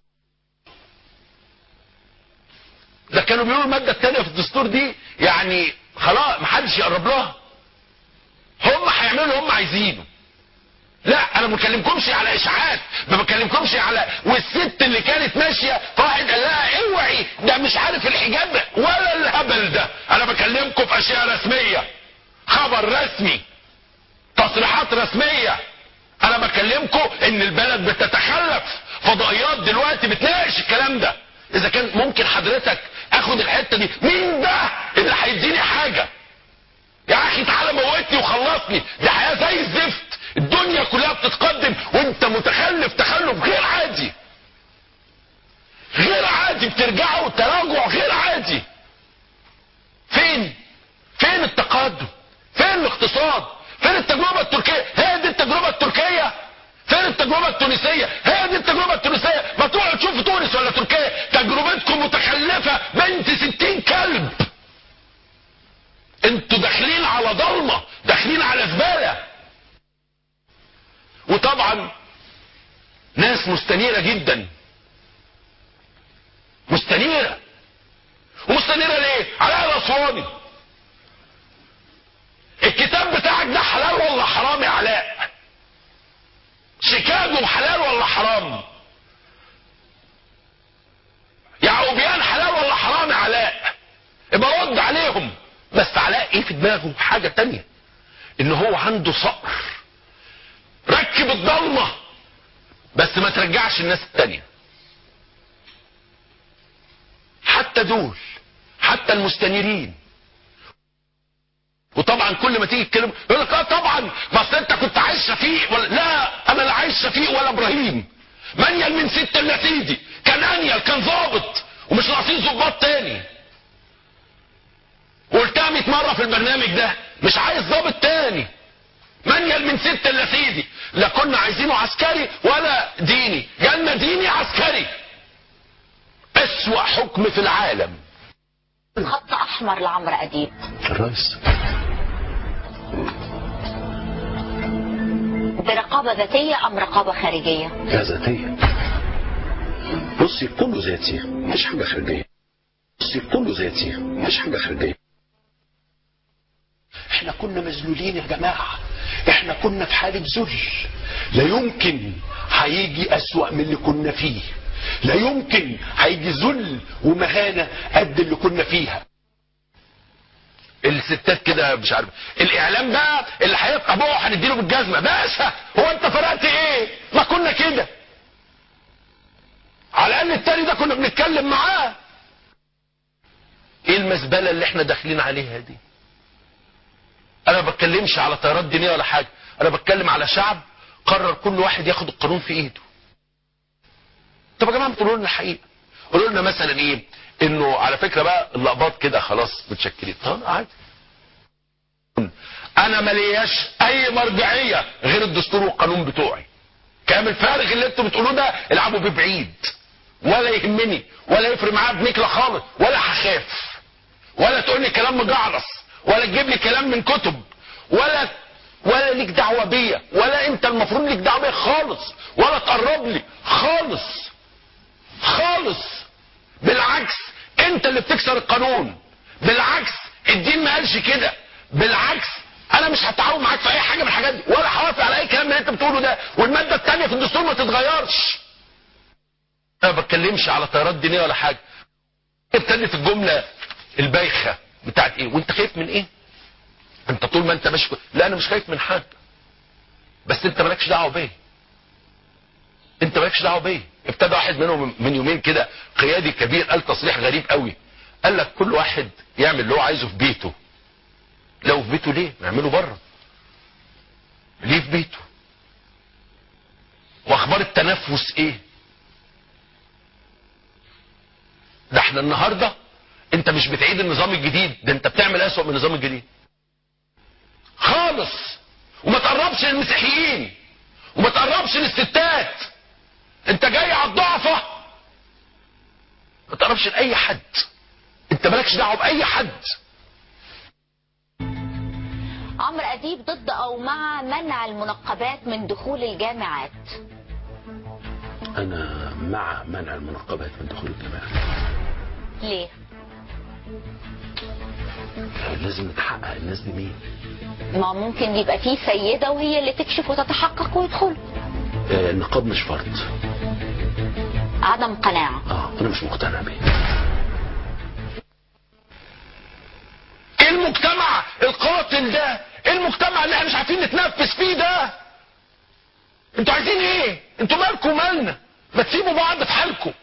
ده كانوا بيقولوا المادة التانية في الدستور دي يعني خلاص محدش يقرب لها هم هيعملوا اللي هم عايزينه لا انا ما بكلمكمش على اشاعات ما بكلمكمش على والست اللي كانت ماشيه فواحد قال لها اوعي ده مش عارف الحجاب ده ولا الهبل ده انا بكلمكم في اشياء رسميه خبر رسمي تصريحات رسميه انا بكلمكم ان البلد بتتخلف فضائيات دلوقتي بتناقش الكلام ده اذا كان ممكن حضرتك اخد الحته دي مين ده اللي هيديني حاجه يا اخي تعالى موتني وخلصني دي حياه زي الزفت الدنيا كلها بتتقدم وانت متخلف تخلف غير عادي غير عادي بترجعوا تراجع غير عادي فين فين التقدم فين الاقتصاد فين التجربة التركية هي دي التجربة التركية فين التجربة التونسية هي دي التجربة التونسية ما تروحوا تشوفوا تونس ولا تركيا تجربتكم متخلفة بنت ستين كلب انتوا داخلين على ضلمة داخلين على زبالة وطبعا ناس مستنيرة جدا مستنيرة ومستنيرة ليه علاء الاسواني الكتاب بتاعك ده حلال ولا حرام يا علاء شيكاغو حلال ولا حرام يعقوبيان حلال ولا حرام يا علاء ابقى رد عليهم بس علاء ايه في دماغه حاجة تانية ان هو عنده صقر ركب الضلمة بس ما ترجعش الناس التانية حتى دول حتى المستنيرين وطبعا كل ما تيجي تتكلم يقول لك اه طبعا ما اصل انت كنت عايش شفيق ولا لا انا لا عايش شفيق ولا ابراهيم منيل من ست الا سيدي كان انيل كان ظابط ومش ناقصين ظباط تاني وقلتها 100 مره في البرنامج ده مش عايز ظابط تاني منيل من ست الا سيدي لا كنا عايزينه عسكري ولا ديني جالنا ديني عسكري اسوأ حكم في العالم خط احمر لعمرو اديب الرئيس برقابه ذاتيه ام رقابه خارجيه لا ذاتية بصي كله ذاتي مفيش حاجة خارجية بصي كله ذاتي مفيش حاجة خارجية احنا كنا مذلولين يا جماعة احنا كنا في حالة ذل لا يمكن هيجي اسوأ من اللي كنا فيه لا يمكن هيجي ذل ومهانة قد اللي كنا فيها الستات كده مش عارف الاعلام بقى اللي هيبقى ابوه هنديله بالجزمه باشا هو انت فرقت ايه ما كنا كده على الاقل التاني ده كنا بنتكلم معاه ايه المزبله اللي احنا داخلين عليها دي انا ما بتكلمش على طيارات دينيه ولا حاجه انا بتكلم على شعب قرر كل واحد ياخد القانون في ايده طب يا جماعه ما تقولوا لنا الحقيقه قولوا لنا مثلا ايه انه على فكره بقى اللقبات كده خلاص متشكلين طب عادي انا ملياش اي مرجعيه غير الدستور والقانون بتوعي كلام الفارغ اللي انتوا بتقولوه ده العبوا بيه بعيد ولا يهمني ولا يفرق معايا بنكله خالص ولا هخاف ولا تقول لي كلام مجعلص ولا تجيب لي كلام من كتب ولا ولا ليك دعوه بيا ولا انت المفروض ليك دعوه بيا خالص ولا تقرب لي خالص خالص بالعكس انت اللي بتكسر القانون بالعكس الدين ما قالش كده بالعكس انا مش هتعاون معاك في اي حاجه من الحاجات دي ولا هوافق على اي كلام من اللي انت بتقوله ده والماده الثانيه في الدستور ما تتغيرش انا ما بتكلمش على طيارات دينيه ولا حاجه ابتدي في الجمله البايخه بتاعت ايه وانت خايف من ايه انت طول ما انت ماشي لا انا مش خايف من حاجه بس انت مالكش دعوه بيا انت مالكش دعوه بيا ابتدى واحد منهم من يومين كده قيادي كبير قال تصريح غريب قوي قال لك كل واحد يعمل اللي هو عايزه في بيته لو في بيته ليه نعمله بره ليه في بيته واخبار التنفس ايه ده احنا النهارده انت مش بتعيد النظام الجديد ده انت بتعمل اسوأ من النظام الجديد خالص وما تقربش للمسيحيين وما تقربش للستات انت جاي على الضعفة ما تقربش لاي حد انت مالكش دعوه باي حد عمرو أديب ضد أو مع منع المنقبات من دخول الجامعات انا مع منع المنقبات من دخول الجامعه ليه؟ لازم نتحقق الناس دي مين ما ممكن يبقى فيه سيدة وهي اللي تكشف وتتحقق ويدخل آه النقاب مش فرض عدم قناعة اه انا مش مقتنع بيه ايه المجتمع القاتل ده ايه المجتمع اللي احنا مش عارفين نتنفس فيه ده انتوا عايزين ايه انتوا مالكم ومالنا ما تسيبوا بعض في حالكم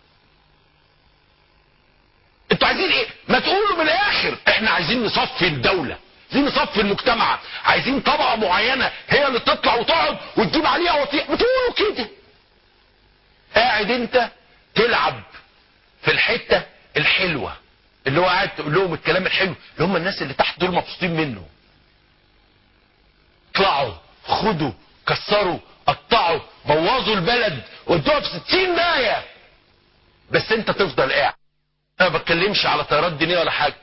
انتوا عايزين ايه ما تقولوا من الاخر احنا عايزين نصفي الدولة عايزين نصفي المجتمع عايزين طبقة معينة هي اللي تطلع وتقعد وتجيب عليها وطيء بتقولوا كده قاعد انت تلعب في الحتة الحلوة اللي هو قاعد تقول لهم الكلام الحلو اللي هم الناس اللي تحت دول مبسوطين منه اطلعوا خدوا كسروا قطعوا بوظوا البلد ودوها في 60 داهية بس انت تفضل قاعد انا ما بتكلمش على طيارات دينيه ولا حاجه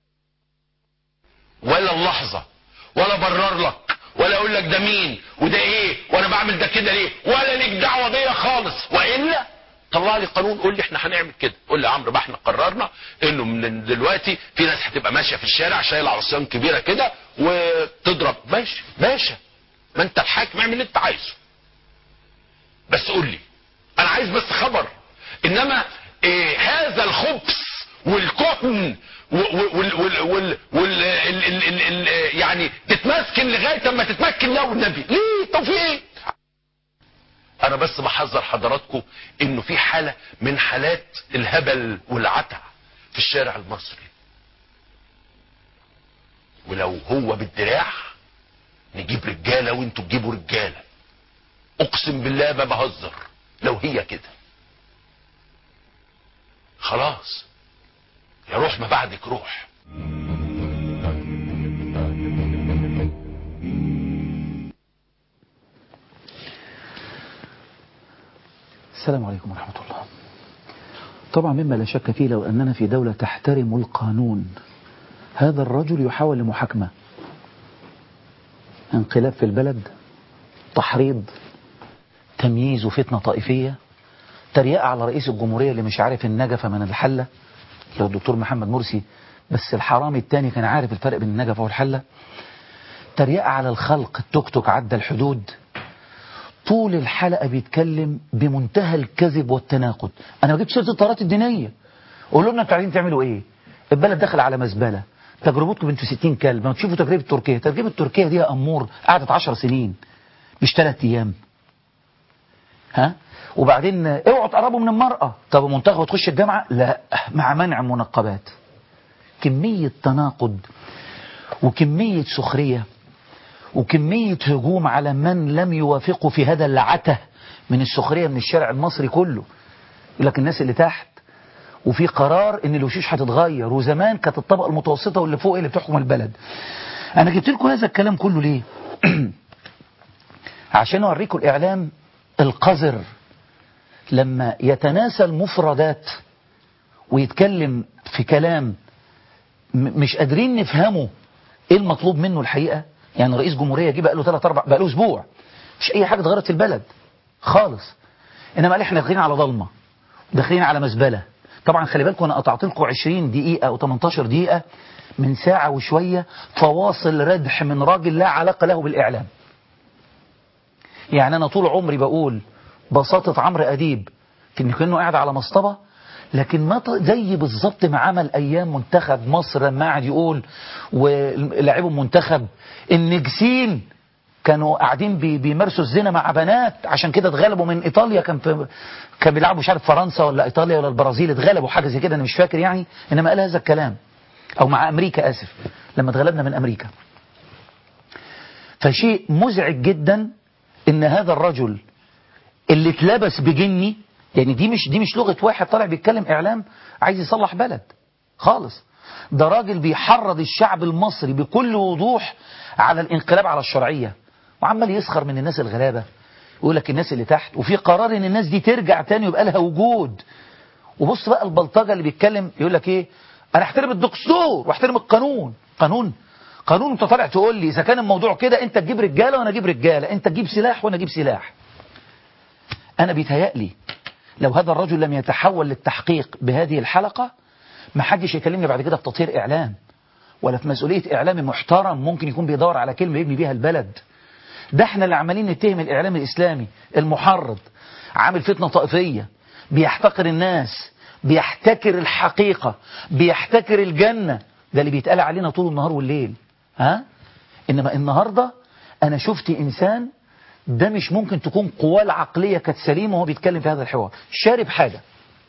ولا اللحظه ولا برر لك ولا اقول لك ده مين وده ايه وانا بعمل ده كده ليه ولا ليك دعوه بيا خالص والا طلع لي قانون قول لي احنا هنعمل كده قول لي يا عمرو بقى احنا قررنا انه من دلوقتي في ناس هتبقى ماشيه في الشارع شايله عصيان كبيره كده وتضرب ماشي ماشي ما انت الحاكم اعمل اللي انت عايزه بس قول لي انا عايز بس خبر انما إيه هذا الخبث والكهن وال وال وال وال ال ال ال ال يعني تتمسكن لغايه اما تتمكن له النبي ليه طب في ايه انا بس بحذر حضراتكم انه في حاله من حالات الهبل والعتع في الشارع المصري ولو هو بالدراع نجيب رجاله وانتوا تجيبوا رجاله اقسم بالله ما بهزر لو هي كده خلاص يا روح ما بعدك روح السلام عليكم ورحمة الله طبعا مما لا شك فيه لو أننا في دولة تحترم القانون هذا الرجل يحاول لمحاكمة انقلاب في البلد تحريض تمييز وفتنة طائفية تريقة على رئيس الجمهورية اللي مش عارف النجفة من الحلة اللي هو الدكتور محمد مرسي بس الحرامي التاني كان عارف الفرق بين النجفة والحلة تريقة على الخلق التوك توك عدى الحدود طول الحلقة بيتكلم بمنتهى الكذب والتناقض انا ما جبتش سيره الطيارات الدينيه قولوا لنا انتوا عايزين تعملوا ايه البلد داخل على مزبله تجربتكم انتوا 60 كلب ما تشوفوا تجربه تركيا تجربه تركيا دي يا امور قعدت 10 سنين مش 3 ايام ها وبعدين اوعوا تقربوا من المرأة طب منتخب تخش الجامعة لا مع منع منقبات كمية تناقض وكمية سخرية وكمية هجوم على من لم يوافقوا في هذا العته من السخرية من الشارع المصري كله يقول لك الناس اللي تحت وفي قرار ان الوشوش هتتغير وزمان كانت الطبقة المتوسطة واللي فوق اللي بتحكم البلد انا جبت لكم هذا الكلام كله ليه عشان اوريكم الاعلام القذر لما يتناسى المفردات ويتكلم في كلام م- مش قادرين نفهمه ايه المطلوب منه الحقيقة يعني رئيس جمهورية جه بقى له 3 4 بقى له اسبوع مش اي حاجة اتغيرت في البلد خالص انما قال احنا داخلين على ضلمة داخلين على مزبلة طبعا خلي بالكم انا قطعت لكم 20 دقيقة او 18 دقيقة من ساعة وشوية فواصل ردح من راجل لا علاقة له بالاعلام يعني انا طول عمري بقول بساطة عمرو اديب في انه كانه قاعد على مصطبة لكن ما ط- زي بالظبط ما عمل ايام منتخب مصر لما قعد يقول ولاعبوا منتخب النجسين كانوا قاعدين بي- بيمارسوا الزنا مع بنات عشان كده اتغلبوا من ايطاليا كان في كان بيلعبوا مش عارف فرنسا ولا ايطاليا ولا البرازيل اتغلبوا حاجه زي كده انا مش فاكر يعني انما قال هذا الكلام او مع امريكا اسف لما اتغلبنا من امريكا فشيء مزعج جدا ان هذا الرجل اللي اتلبس بجني يعني دي مش دي مش لغه واحد طالع بيتكلم اعلام عايز يصلح بلد خالص ده راجل بيحرض الشعب المصري بكل وضوح على الانقلاب على الشرعيه وعمال يسخر من الناس الغلابه يقول لك الناس اللي تحت وفي قرار ان الناس دي ترجع تاني ويبقى لها وجود وبص بقى البلطجه اللي بيتكلم يقول لك ايه انا احترم الدستور واحترم القانون قانون قانون انت طالع تقول لي اذا كان الموضوع كده انت تجيب رجاله وانا اجيب رجاله انت تجيب سلاح وانا اجيب سلاح انا بيتهيألي لو هذا الرجل لم يتحول للتحقيق بهذه الحلقة ما حدش يكلمني بعد كده في تطهير إعلام ولا في مسؤولية إعلامي محترم ممكن يكون بيدور على كلمة يبني بيها البلد ده احنا اللي عمالين نتهم الإعلام الإسلامي المحرض عامل فتنة طائفية بيحتقر الناس بيحتكر الحقيقة بيحتكر الجنة ده اللي بيتقال علينا طول النهار والليل ها إنما النهاردة أنا شفت إنسان ده مش ممكن تكون قواه العقلية كانت سليمة وهو بيتكلم في هذا الحوار شارب حاجة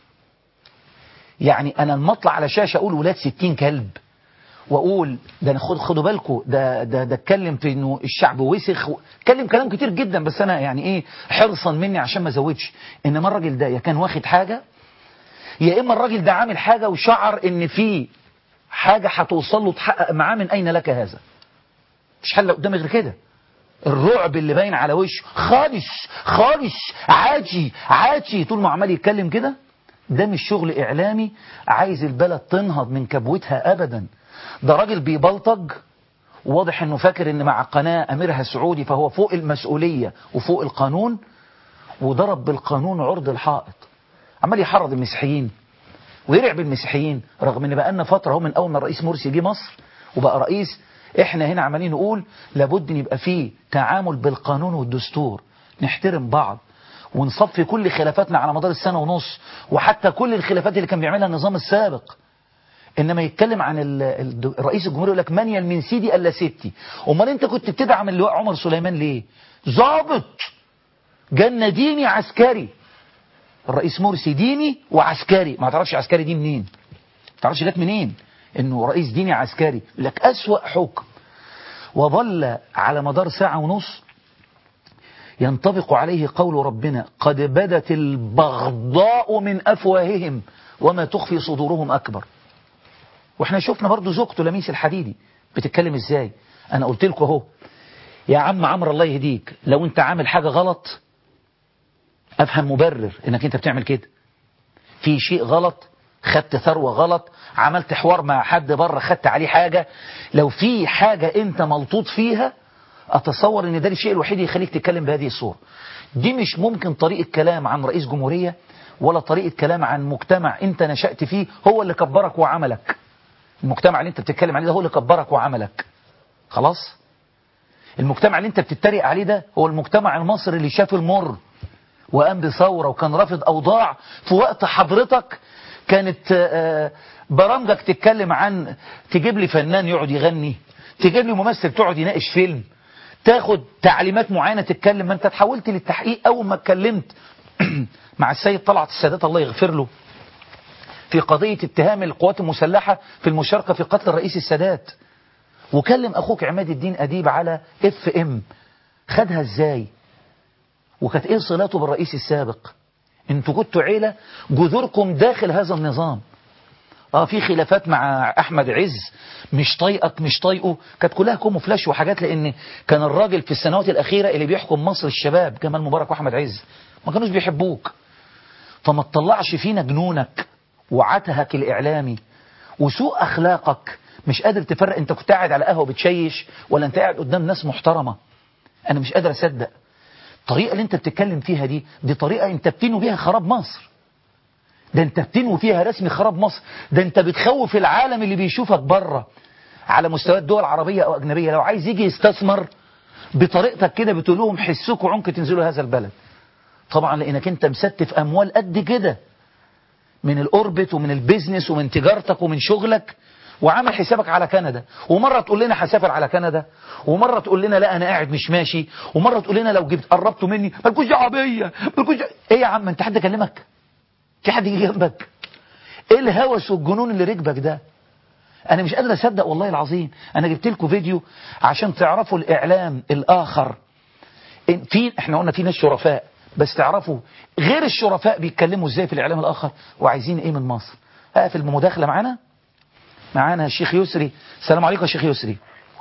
يعني أنا لما اطلع على شاشة أقول ولاد ستين كلب وأقول ده أنا خد خدوا بالكم ده ده ده اتكلم في إنه الشعب وسخ و- اتكلم كلام كتير جدا بس أنا يعني إيه حرصا مني عشان ما أزودش إنما الراجل ده يا كان واخد حاجة يا إما الراجل ده عامل حاجة وشعر إن في حاجة هتوصل له تحقق معاه من أين لك هذا مش حل قدامي غير كده الرعب اللي باين على وشه خالص خالص عاجي عاجي طول ما عمال يتكلم كده ده مش شغل إعلامي عايز البلد تنهض من كبوتها أبدا ده راجل بيبلطج واضح انه فاكر ان مع قناة اميرها سعودي فهو فوق المسؤولية وفوق القانون وضرب بالقانون عرض الحائط عمال يحرض المسيحيين ويرعب المسيحيين رغم ان بقى لنا فترة هو من اول ما الرئيس مرسي جه مصر وبقى رئيس احنا هنا عمالين نقول لابد ان يبقى فيه تعامل بالقانون والدستور نحترم بعض ونصفي كل خلافاتنا على مدار السنة ونص وحتى كل الخلافات اللي كان بيعملها النظام السابق انما يتكلم عن ال- ال- رئيس الجمهوريه يقول لك من يلمن سيدي الا ستي امال انت كنت بتدعم اللواء عمر سليمان ليه ضابط جنة ديني عسكري الرئيس مرسي ديني وعسكري ما تعرفش عسكري دي منين ما تعرفش جت منين انه رئيس ديني عسكري يقول لك اسوأ حكم وظل على مدار ساعة ونص ينطبق عليه قول ربنا قد بدت البغضاء من أفواههم وما تخفي صدورهم أكبر واحنا شفنا برضو زوجته لميس الحديدي بتتكلم ازاي انا قلت لكم اهو يا عم عمرو الله يهديك لو انت عامل حاجة غلط افهم مبرر انك انت بتعمل كده في شيء غلط خدت ثروة غلط عملت حوار مع حد بره خدت عليه حاجة لو في حاجة انت ملطوط فيها اتصور ان ده الشيء الوحيد اللي يخليك تتكلم بهذه الصورة دي مش ممكن طريقة كلام عن رئيس جمهورية ولا طريقة كلام عن مجتمع انت نشأت فيه هو اللي كبرك وعملك المجتمع اللي انت بتتكلم عليه ده هو اللي كبرك وعملك خلاص المجتمع اللي انت بتتريق عليه ده هو المجتمع المصري اللي شاف المر وقام بثورة وكان رافض أوضاع في وقت حضرتك كانت آه، برامجك تتكلم عن تجيب لي فنان يقعد يغني تجيب لي ممثل تقعد يناقش فيلم تاخد تعليمات معينة تتكلم ما انت تحولت للتحقيق أول ما اتكلمت مع السيد طلعت السادات الله يغفر له في قضية اتهام القوات المسلحة في المشاركة في قتل الرئيس السادات وكلم أخوك عماد الدين أديب على اف ام خدها ازاي وكانت ايه صلاته بالرئيس السابق انتوا كنتوا عيلة جذوركم داخل هذا النظام اه في خلافات مع احمد عز مش طايقك مش طايقه كانت كلها كوموفلاش وحاجات لان كان الراجل في السنوات الاخيره اللي بيحكم مصر الشباب جمال مبارك واحمد عز ما كانوش بيحبوك فما تطلعش فينا جنونك وعتهك الاعلامي وسوء اخلاقك مش قادر تفرق انت كنت قاعد على قهوه بتشيش ولا انت قاعد قدام ناس محترمه انا مش قادر اصدق الطريقه اللي انت بتتكلم فيها دي دي طريقه انت بتنوي بيها خراب مصر ده انت بتنوي فيها رسم خراب مصر ده انت بتخوف العالم اللي بيشوفك بره على مستوى الدول العربية او اجنبية لو عايز يجي يستثمر بطريقتك كده بتقول لهم حسوك وعنك تنزلوا هذا البلد طبعا لانك انت مستف اموال قد كده من الاوربت ومن البيزنس ومن تجارتك ومن شغلك وعامل حسابك على كندا ومرة تقول لنا هسافر على كندا ومرة تقول لنا لا انا قاعد مش ماشي ومرة تقول لنا لو جبت قربتوا مني مالكوش دعوه بيا مالكوش دعوة- ايه يا عم انت حد كلمك في حد يجي جنبك ايه الهوس والجنون اللي ركبك ده انا مش قادر اصدق والله العظيم انا جبت لكم فيديو عشان تعرفوا الاعلام الاخر إن في احنا قلنا في ناس شرفاء بس تعرفوا غير الشرفاء بيتكلموا ازاي في الاعلام الاخر وعايزين ايه من مصر اقفل بمداخله معانا معانا الشيخ يسري السلام عليكم يا شيخ يسري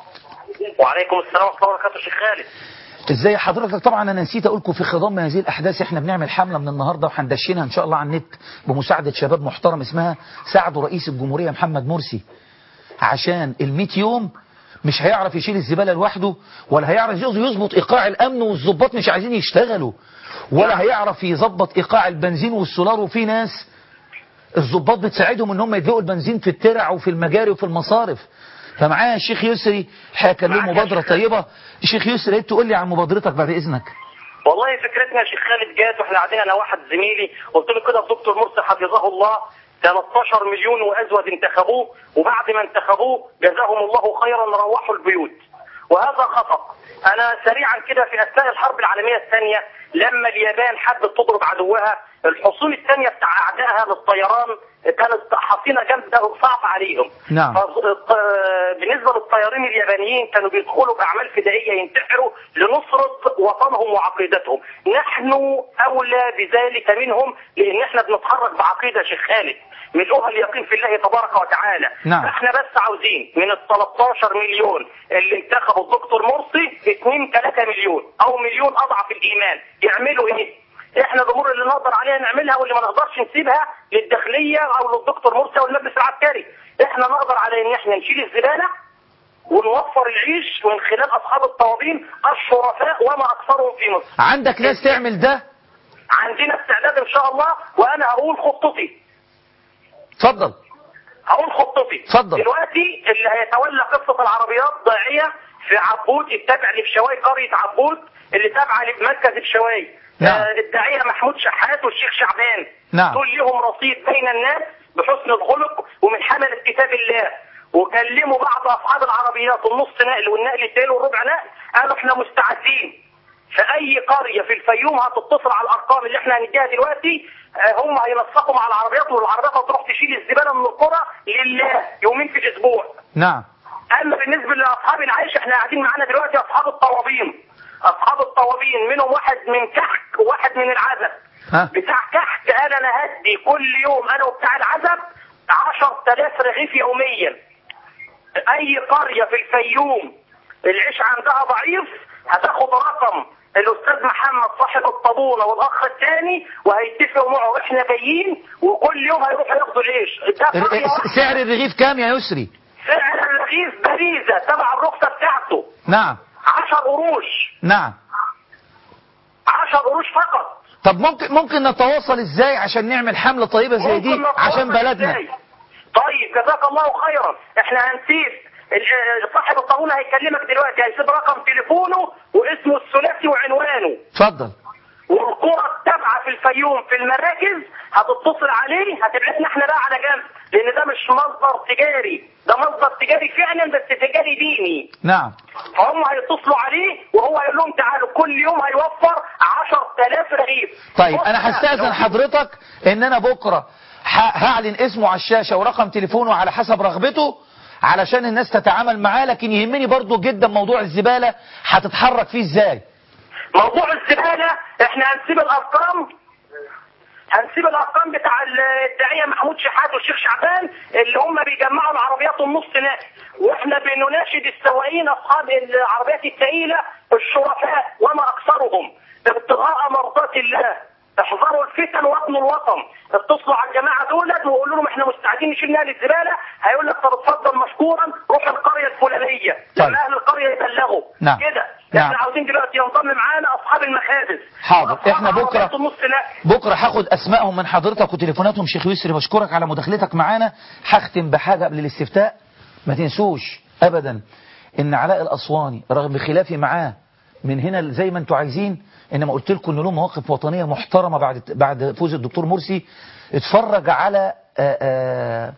وعليكم السلام ورحمه الله وبركاته شيخ خالد ازاي حضرتك طبعا انا نسيت اقول لكم في خضم هذه الاحداث احنا بنعمل حمله من النهارده وهندشنها ان شاء الله على النت بمساعده شباب محترم اسمها ساعدوا رئيس الجمهوريه محمد مرسي عشان ال100 يوم مش هيعرف يشيل الزباله لوحده ولا هيعرف يظبط ايقاع الامن والظباط مش عايزين يشتغلوا ولا هيعرف يظبط ايقاع البنزين والسولار وفي ناس الظباط بتساعدهم ان هم يدلقوا البنزين في الترع وفي المجاري وفي المصارف فمعايا الشيخ يسري هكلمه مبادره طيبه الشيخ يسري ايه تقول لي عن مبادرتك بعد اذنك والله فكرتنا يا شيخ خالد جات واحنا قاعدين انا واحد زميلي قلت له كده الدكتور مرسي حفظه الله 13 مليون وازود انتخبوه وبعد ما انتخبوه جزاهم الله خيرا روحوا البيوت وهذا خطأ انا سريعا كده في اثناء الحرب العالميه الثانيه لما اليابان حبت تضرب عدوها الحصون الثانيه بتاع اعدائها للطيران كانت حصينه جامده وصعبه عليهم نعم. فالط- بالنسبه للطيارين اليابانيين كانوا بيدخلوا باعمال فدائيه ينتحروا لنصره وطنهم وعقيدتهم نحن اولى بذلك منهم لان احنا بنتحرك بعقيده شيخ خالد ملؤها اليقين في الله تبارك وتعالى نعم. احنا بس عاوزين من ال 13 مليون اللي انتخبوا الدكتور مرسي 2 3 مليون او مليون اضعف الايمان يعملوا ايه؟ احنا الامور اللي نقدر عليها نعملها واللي ما نقدرش نسيبها للداخليه او للدكتور مرسي او المجلس العسكري احنا نقدر على ان احنا نشيل الزباله ونوفر العيش من خلال اصحاب الطوابين الشرفاء وما اكثرهم في مصر عندك ناس تعمل ده عندنا استعداد ان شاء الله وانا هقول خطتي اتفضل هقول خطتي اتفضل. دلوقتي اللي هيتولى قصه العربيات ضائعيه في عبود التابع لبشواي قريه عبود اللي تابعه لمركز بشواي نعم. آه الداعيه محمود شحات والشيخ شعبان نعم. دول ليهم رصيد بين الناس بحسن الخلق ومن حمله كتاب الله وكلموا بعض اصحاب العربيات النص نقل والنقل التاني والربع نقل قالوا احنا مستعدين في اي قريه في الفيوم هتتصل على الارقام اللي احنا هنديها دلوقتي آه، هم هينسقوا مع العربيات والعربيات هتروح تشيل الزباله من القرى لله يومين في الاسبوع نعم اما بالنسبه لاصحاب العيش احنا قاعدين معانا دلوقتي اصحاب الطوابين اصحاب الطوابين منهم واحد من كحك وواحد من العزب ها بتاع كحك قال انا هدي كل يوم انا وبتاع العزب 10000 رغيف يوميا اي قريه في الفيوم العيش عندها ضعيف هتاخد رقم الاستاذ محمد صاحب الطابونه والاخ الثاني وهيتفقوا معه احنا جايين وكل يوم هيروحوا ياخدوا العيش ده ر- قرية واحدة. سعر الرغيف كام يا يسري سعر الرغيف باريزه تبع الرخصه بتاعته نعم 10 قروش نعم 10 قروش فقط طب ممكن ممكن نتواصل ازاي عشان نعمل حملة طيبة زي دي ممكن نتواصل عشان بلدنا إزاي؟ طيب جزاك الله خيرا احنا هنسيب ال- صاحب الطابونه هيكلمك دلوقتي هيسيب رقم تليفونه واسمه الثلاثي وعنوانه اتفضل والقرى التابعه في الفيوم في المراكز هتتصل عليه هتبعتنا احنا بقى على جنب لان ده مش مصدر تجاري ده مصدر تجاري فعلا بس تجاري ديني نعم فهم هيتصلوا عليه وهو هيقول لهم تعالوا كل يوم هيوفر 10000 رغيف طيب بص انا بقى، هستأذن لو- حضرتك ان انا بكرة ه- هعلن اسمه على الشاشة ورقم تليفونه على حسب رغبته علشان الناس تتعامل معاه لكن يهمني برضو جدا موضوع الزبالة هتتحرك فيه ازاي موضوع الزبالة احنا هنسيب الارقام هنسيب الارقام بتاع الداعيه محمود شحات والشيخ شعبان اللي هم بيجمعوا العربيات النص نقل واحنا بنناشد السواقين اصحاب العربيات الثقيله الشرفاء وما اكثرهم ابتغاء مرضات الله احذروا الفتن وابنوا الوطن اتصلوا على الجماعه دولت وقولوا لهم احنا مستعدين نشيل نقل الزباله هيقول لك طب اتفضل مشكورا روح القريه الفلانيه لما اهل القريه يبلغوا نعم. كده نعم. احنا عاوزين دلوقتي ينضم معانا اصحاب المخابز حاضر وأصحاب احنا بكره عربيات النص نقل بكره هاخد اسمائهم من حضرتك وتليفوناتهم شيخ يسري بشكرك على مداخلتك معانا هختم بحاجه قبل الاستفتاء ما تنسوش ابدا ان علاء الاسواني رغم خلافي معاه من هنا زي ما انتم عايزين انما قلت لكم انه له مواقف وطنيه محترمه بعد بعد فوز الدكتور مرسي اتفرج على آآ آآ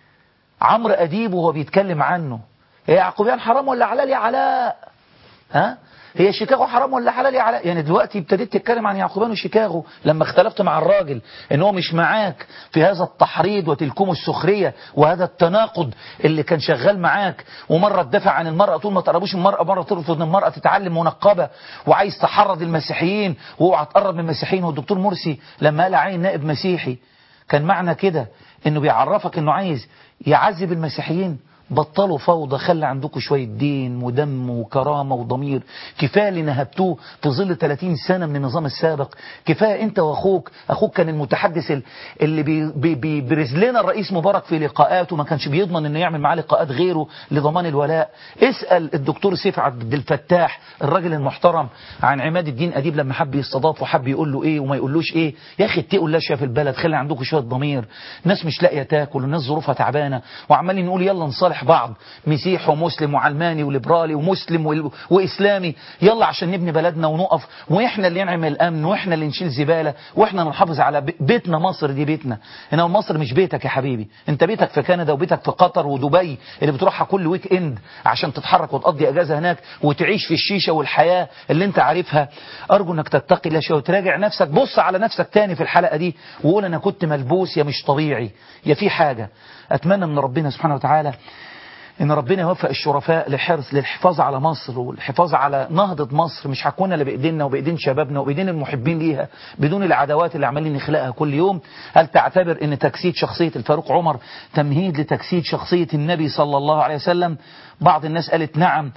عمرو اديب وهو بيتكلم عنه هي يعقوبيان حرام ولا حلال يا علاء ها هي شيكاغو حرام ولا حلال يا علاء يعني دلوقتي ابتديت تتكلم عن يعقوبان وشيكاغو لما اختلفت مع الراجل ان هو مش معاك في هذا التحريض وتلكم السخريه وهذا التناقض اللي كان شغال معاك ومره تدافع عن المراه طول ما تقربوش المراه مره ترفض ان المراه تتعلم منقبه وعايز تحرض المسيحيين واوعى تقرب من المسيحيين والدكتور مرسي لما قال عين نائب مسيحي كان معنى كده انه بيعرفك انه عايز يعذب المسيحيين بطلوا فوضى خلي عندكم شوية دين ودم وكرامة وضمير كفاية اللي نهبتوه في ظل 30 سنة من النظام السابق كفاية انت واخوك اخوك كان المتحدث ال- اللي بي- بي- بيبرز لنا الرئيس مبارك في لقاءاته ما كانش بيضمن انه يعمل معاه لقاءات غيره لضمان الولاء اسأل الدكتور سيف عبد الفتاح الراجل المحترم عن عماد الدين أديب لما حب يستضافه وحب يقول له ايه وما يقولوش ايه يا اخي اتقوا الله شويه في البلد خلي عندكم شويه ضمير ناس مش لاقيه تاكل والناس ظروفها تعبانه وعمالين نقول يلا نصالح بعض مسيح ومسلم وعلماني وليبرالي ومسلم وال- واسلامي يلا عشان نبني بلدنا ونقف واحنا اللي نعمل الامن واحنا اللي نشيل زباله واحنا اللي نحافظ على بي- بيتنا مصر دي بيتنا انما مصر مش بيتك يا حبيبي انت بيتك في كندا وبيتك في قطر ودبي اللي بتروحها كل ويك اند عشان تتحرك وتقضي اجازه هناك وتعيش في الشيشه والحياه اللي انت عارفها ارجو انك تتقي الله شويه وتراجع نفسك بص على نفسك تاني في الحلقه دي وقول انا كنت ملبوس يا مش طبيعي يا في حاجه اتمنى من ربنا سبحانه وتعالى ان ربنا يوفق الشرفاء لحرص للحفاظ على مصر والحفاظ على نهضة مصر مش هتكون الا بايدينا وبايدين شبابنا وبايدين المحبين ليها بدون العداوات اللي عمالين نخلقها كل يوم هل تعتبر ان تجسيد شخصية الفاروق عمر تمهيد لتجسيد شخصية النبي صلى الله عليه وسلم بعض الناس قالت نعم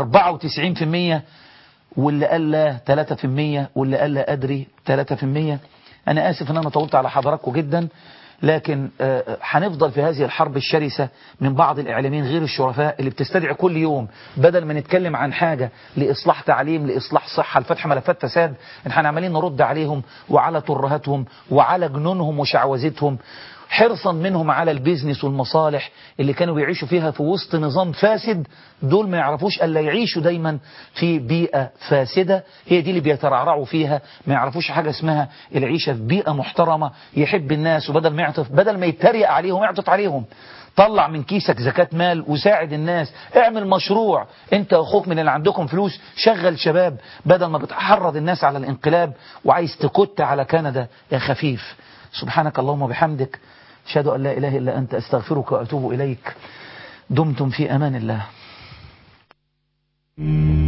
94% واللي قال لا 3% واللي قال لا أدري 3% أنا آسف أن أنا طولت على حضراتكم جدا لكن آه، هنفضل في هذه الحرب الشرسة من بعض الإعلاميين غير الشرفاء اللي بتستدعي كل يوم بدل ما نتكلم عن حاجة لإصلاح تعليم لإصلاح صحة لفتح ملفات فساد إن احنا عمالين نرد عليهم وعلى ترهاتهم وعلى جنونهم وشعوذتهم حرصا منهم على البيزنس والمصالح اللي كانوا بيعيشوا فيها في وسط نظام فاسد دول ما يعرفوش الا يعيشوا دايما في بيئة فاسدة هي دي اللي بيترعرعوا فيها ما يعرفوش حاجة اسمها العيشة في بيئة محترمة يحب الناس وبدل ما يعطف بدل ما يتريق عليهم يعطف عليهم طلع من كيسك زكاة مال وساعد الناس اعمل مشروع انت واخوك من اللي عندكم فلوس شغل شباب بدل ما بتحرض الناس على الانقلاب وعايز تكت على كندا يا خفيف سبحانك اللهم وبحمدك أشهد أن لا إله إلا أنت أستغفرك وأتوب إليك دمتم في أمان الله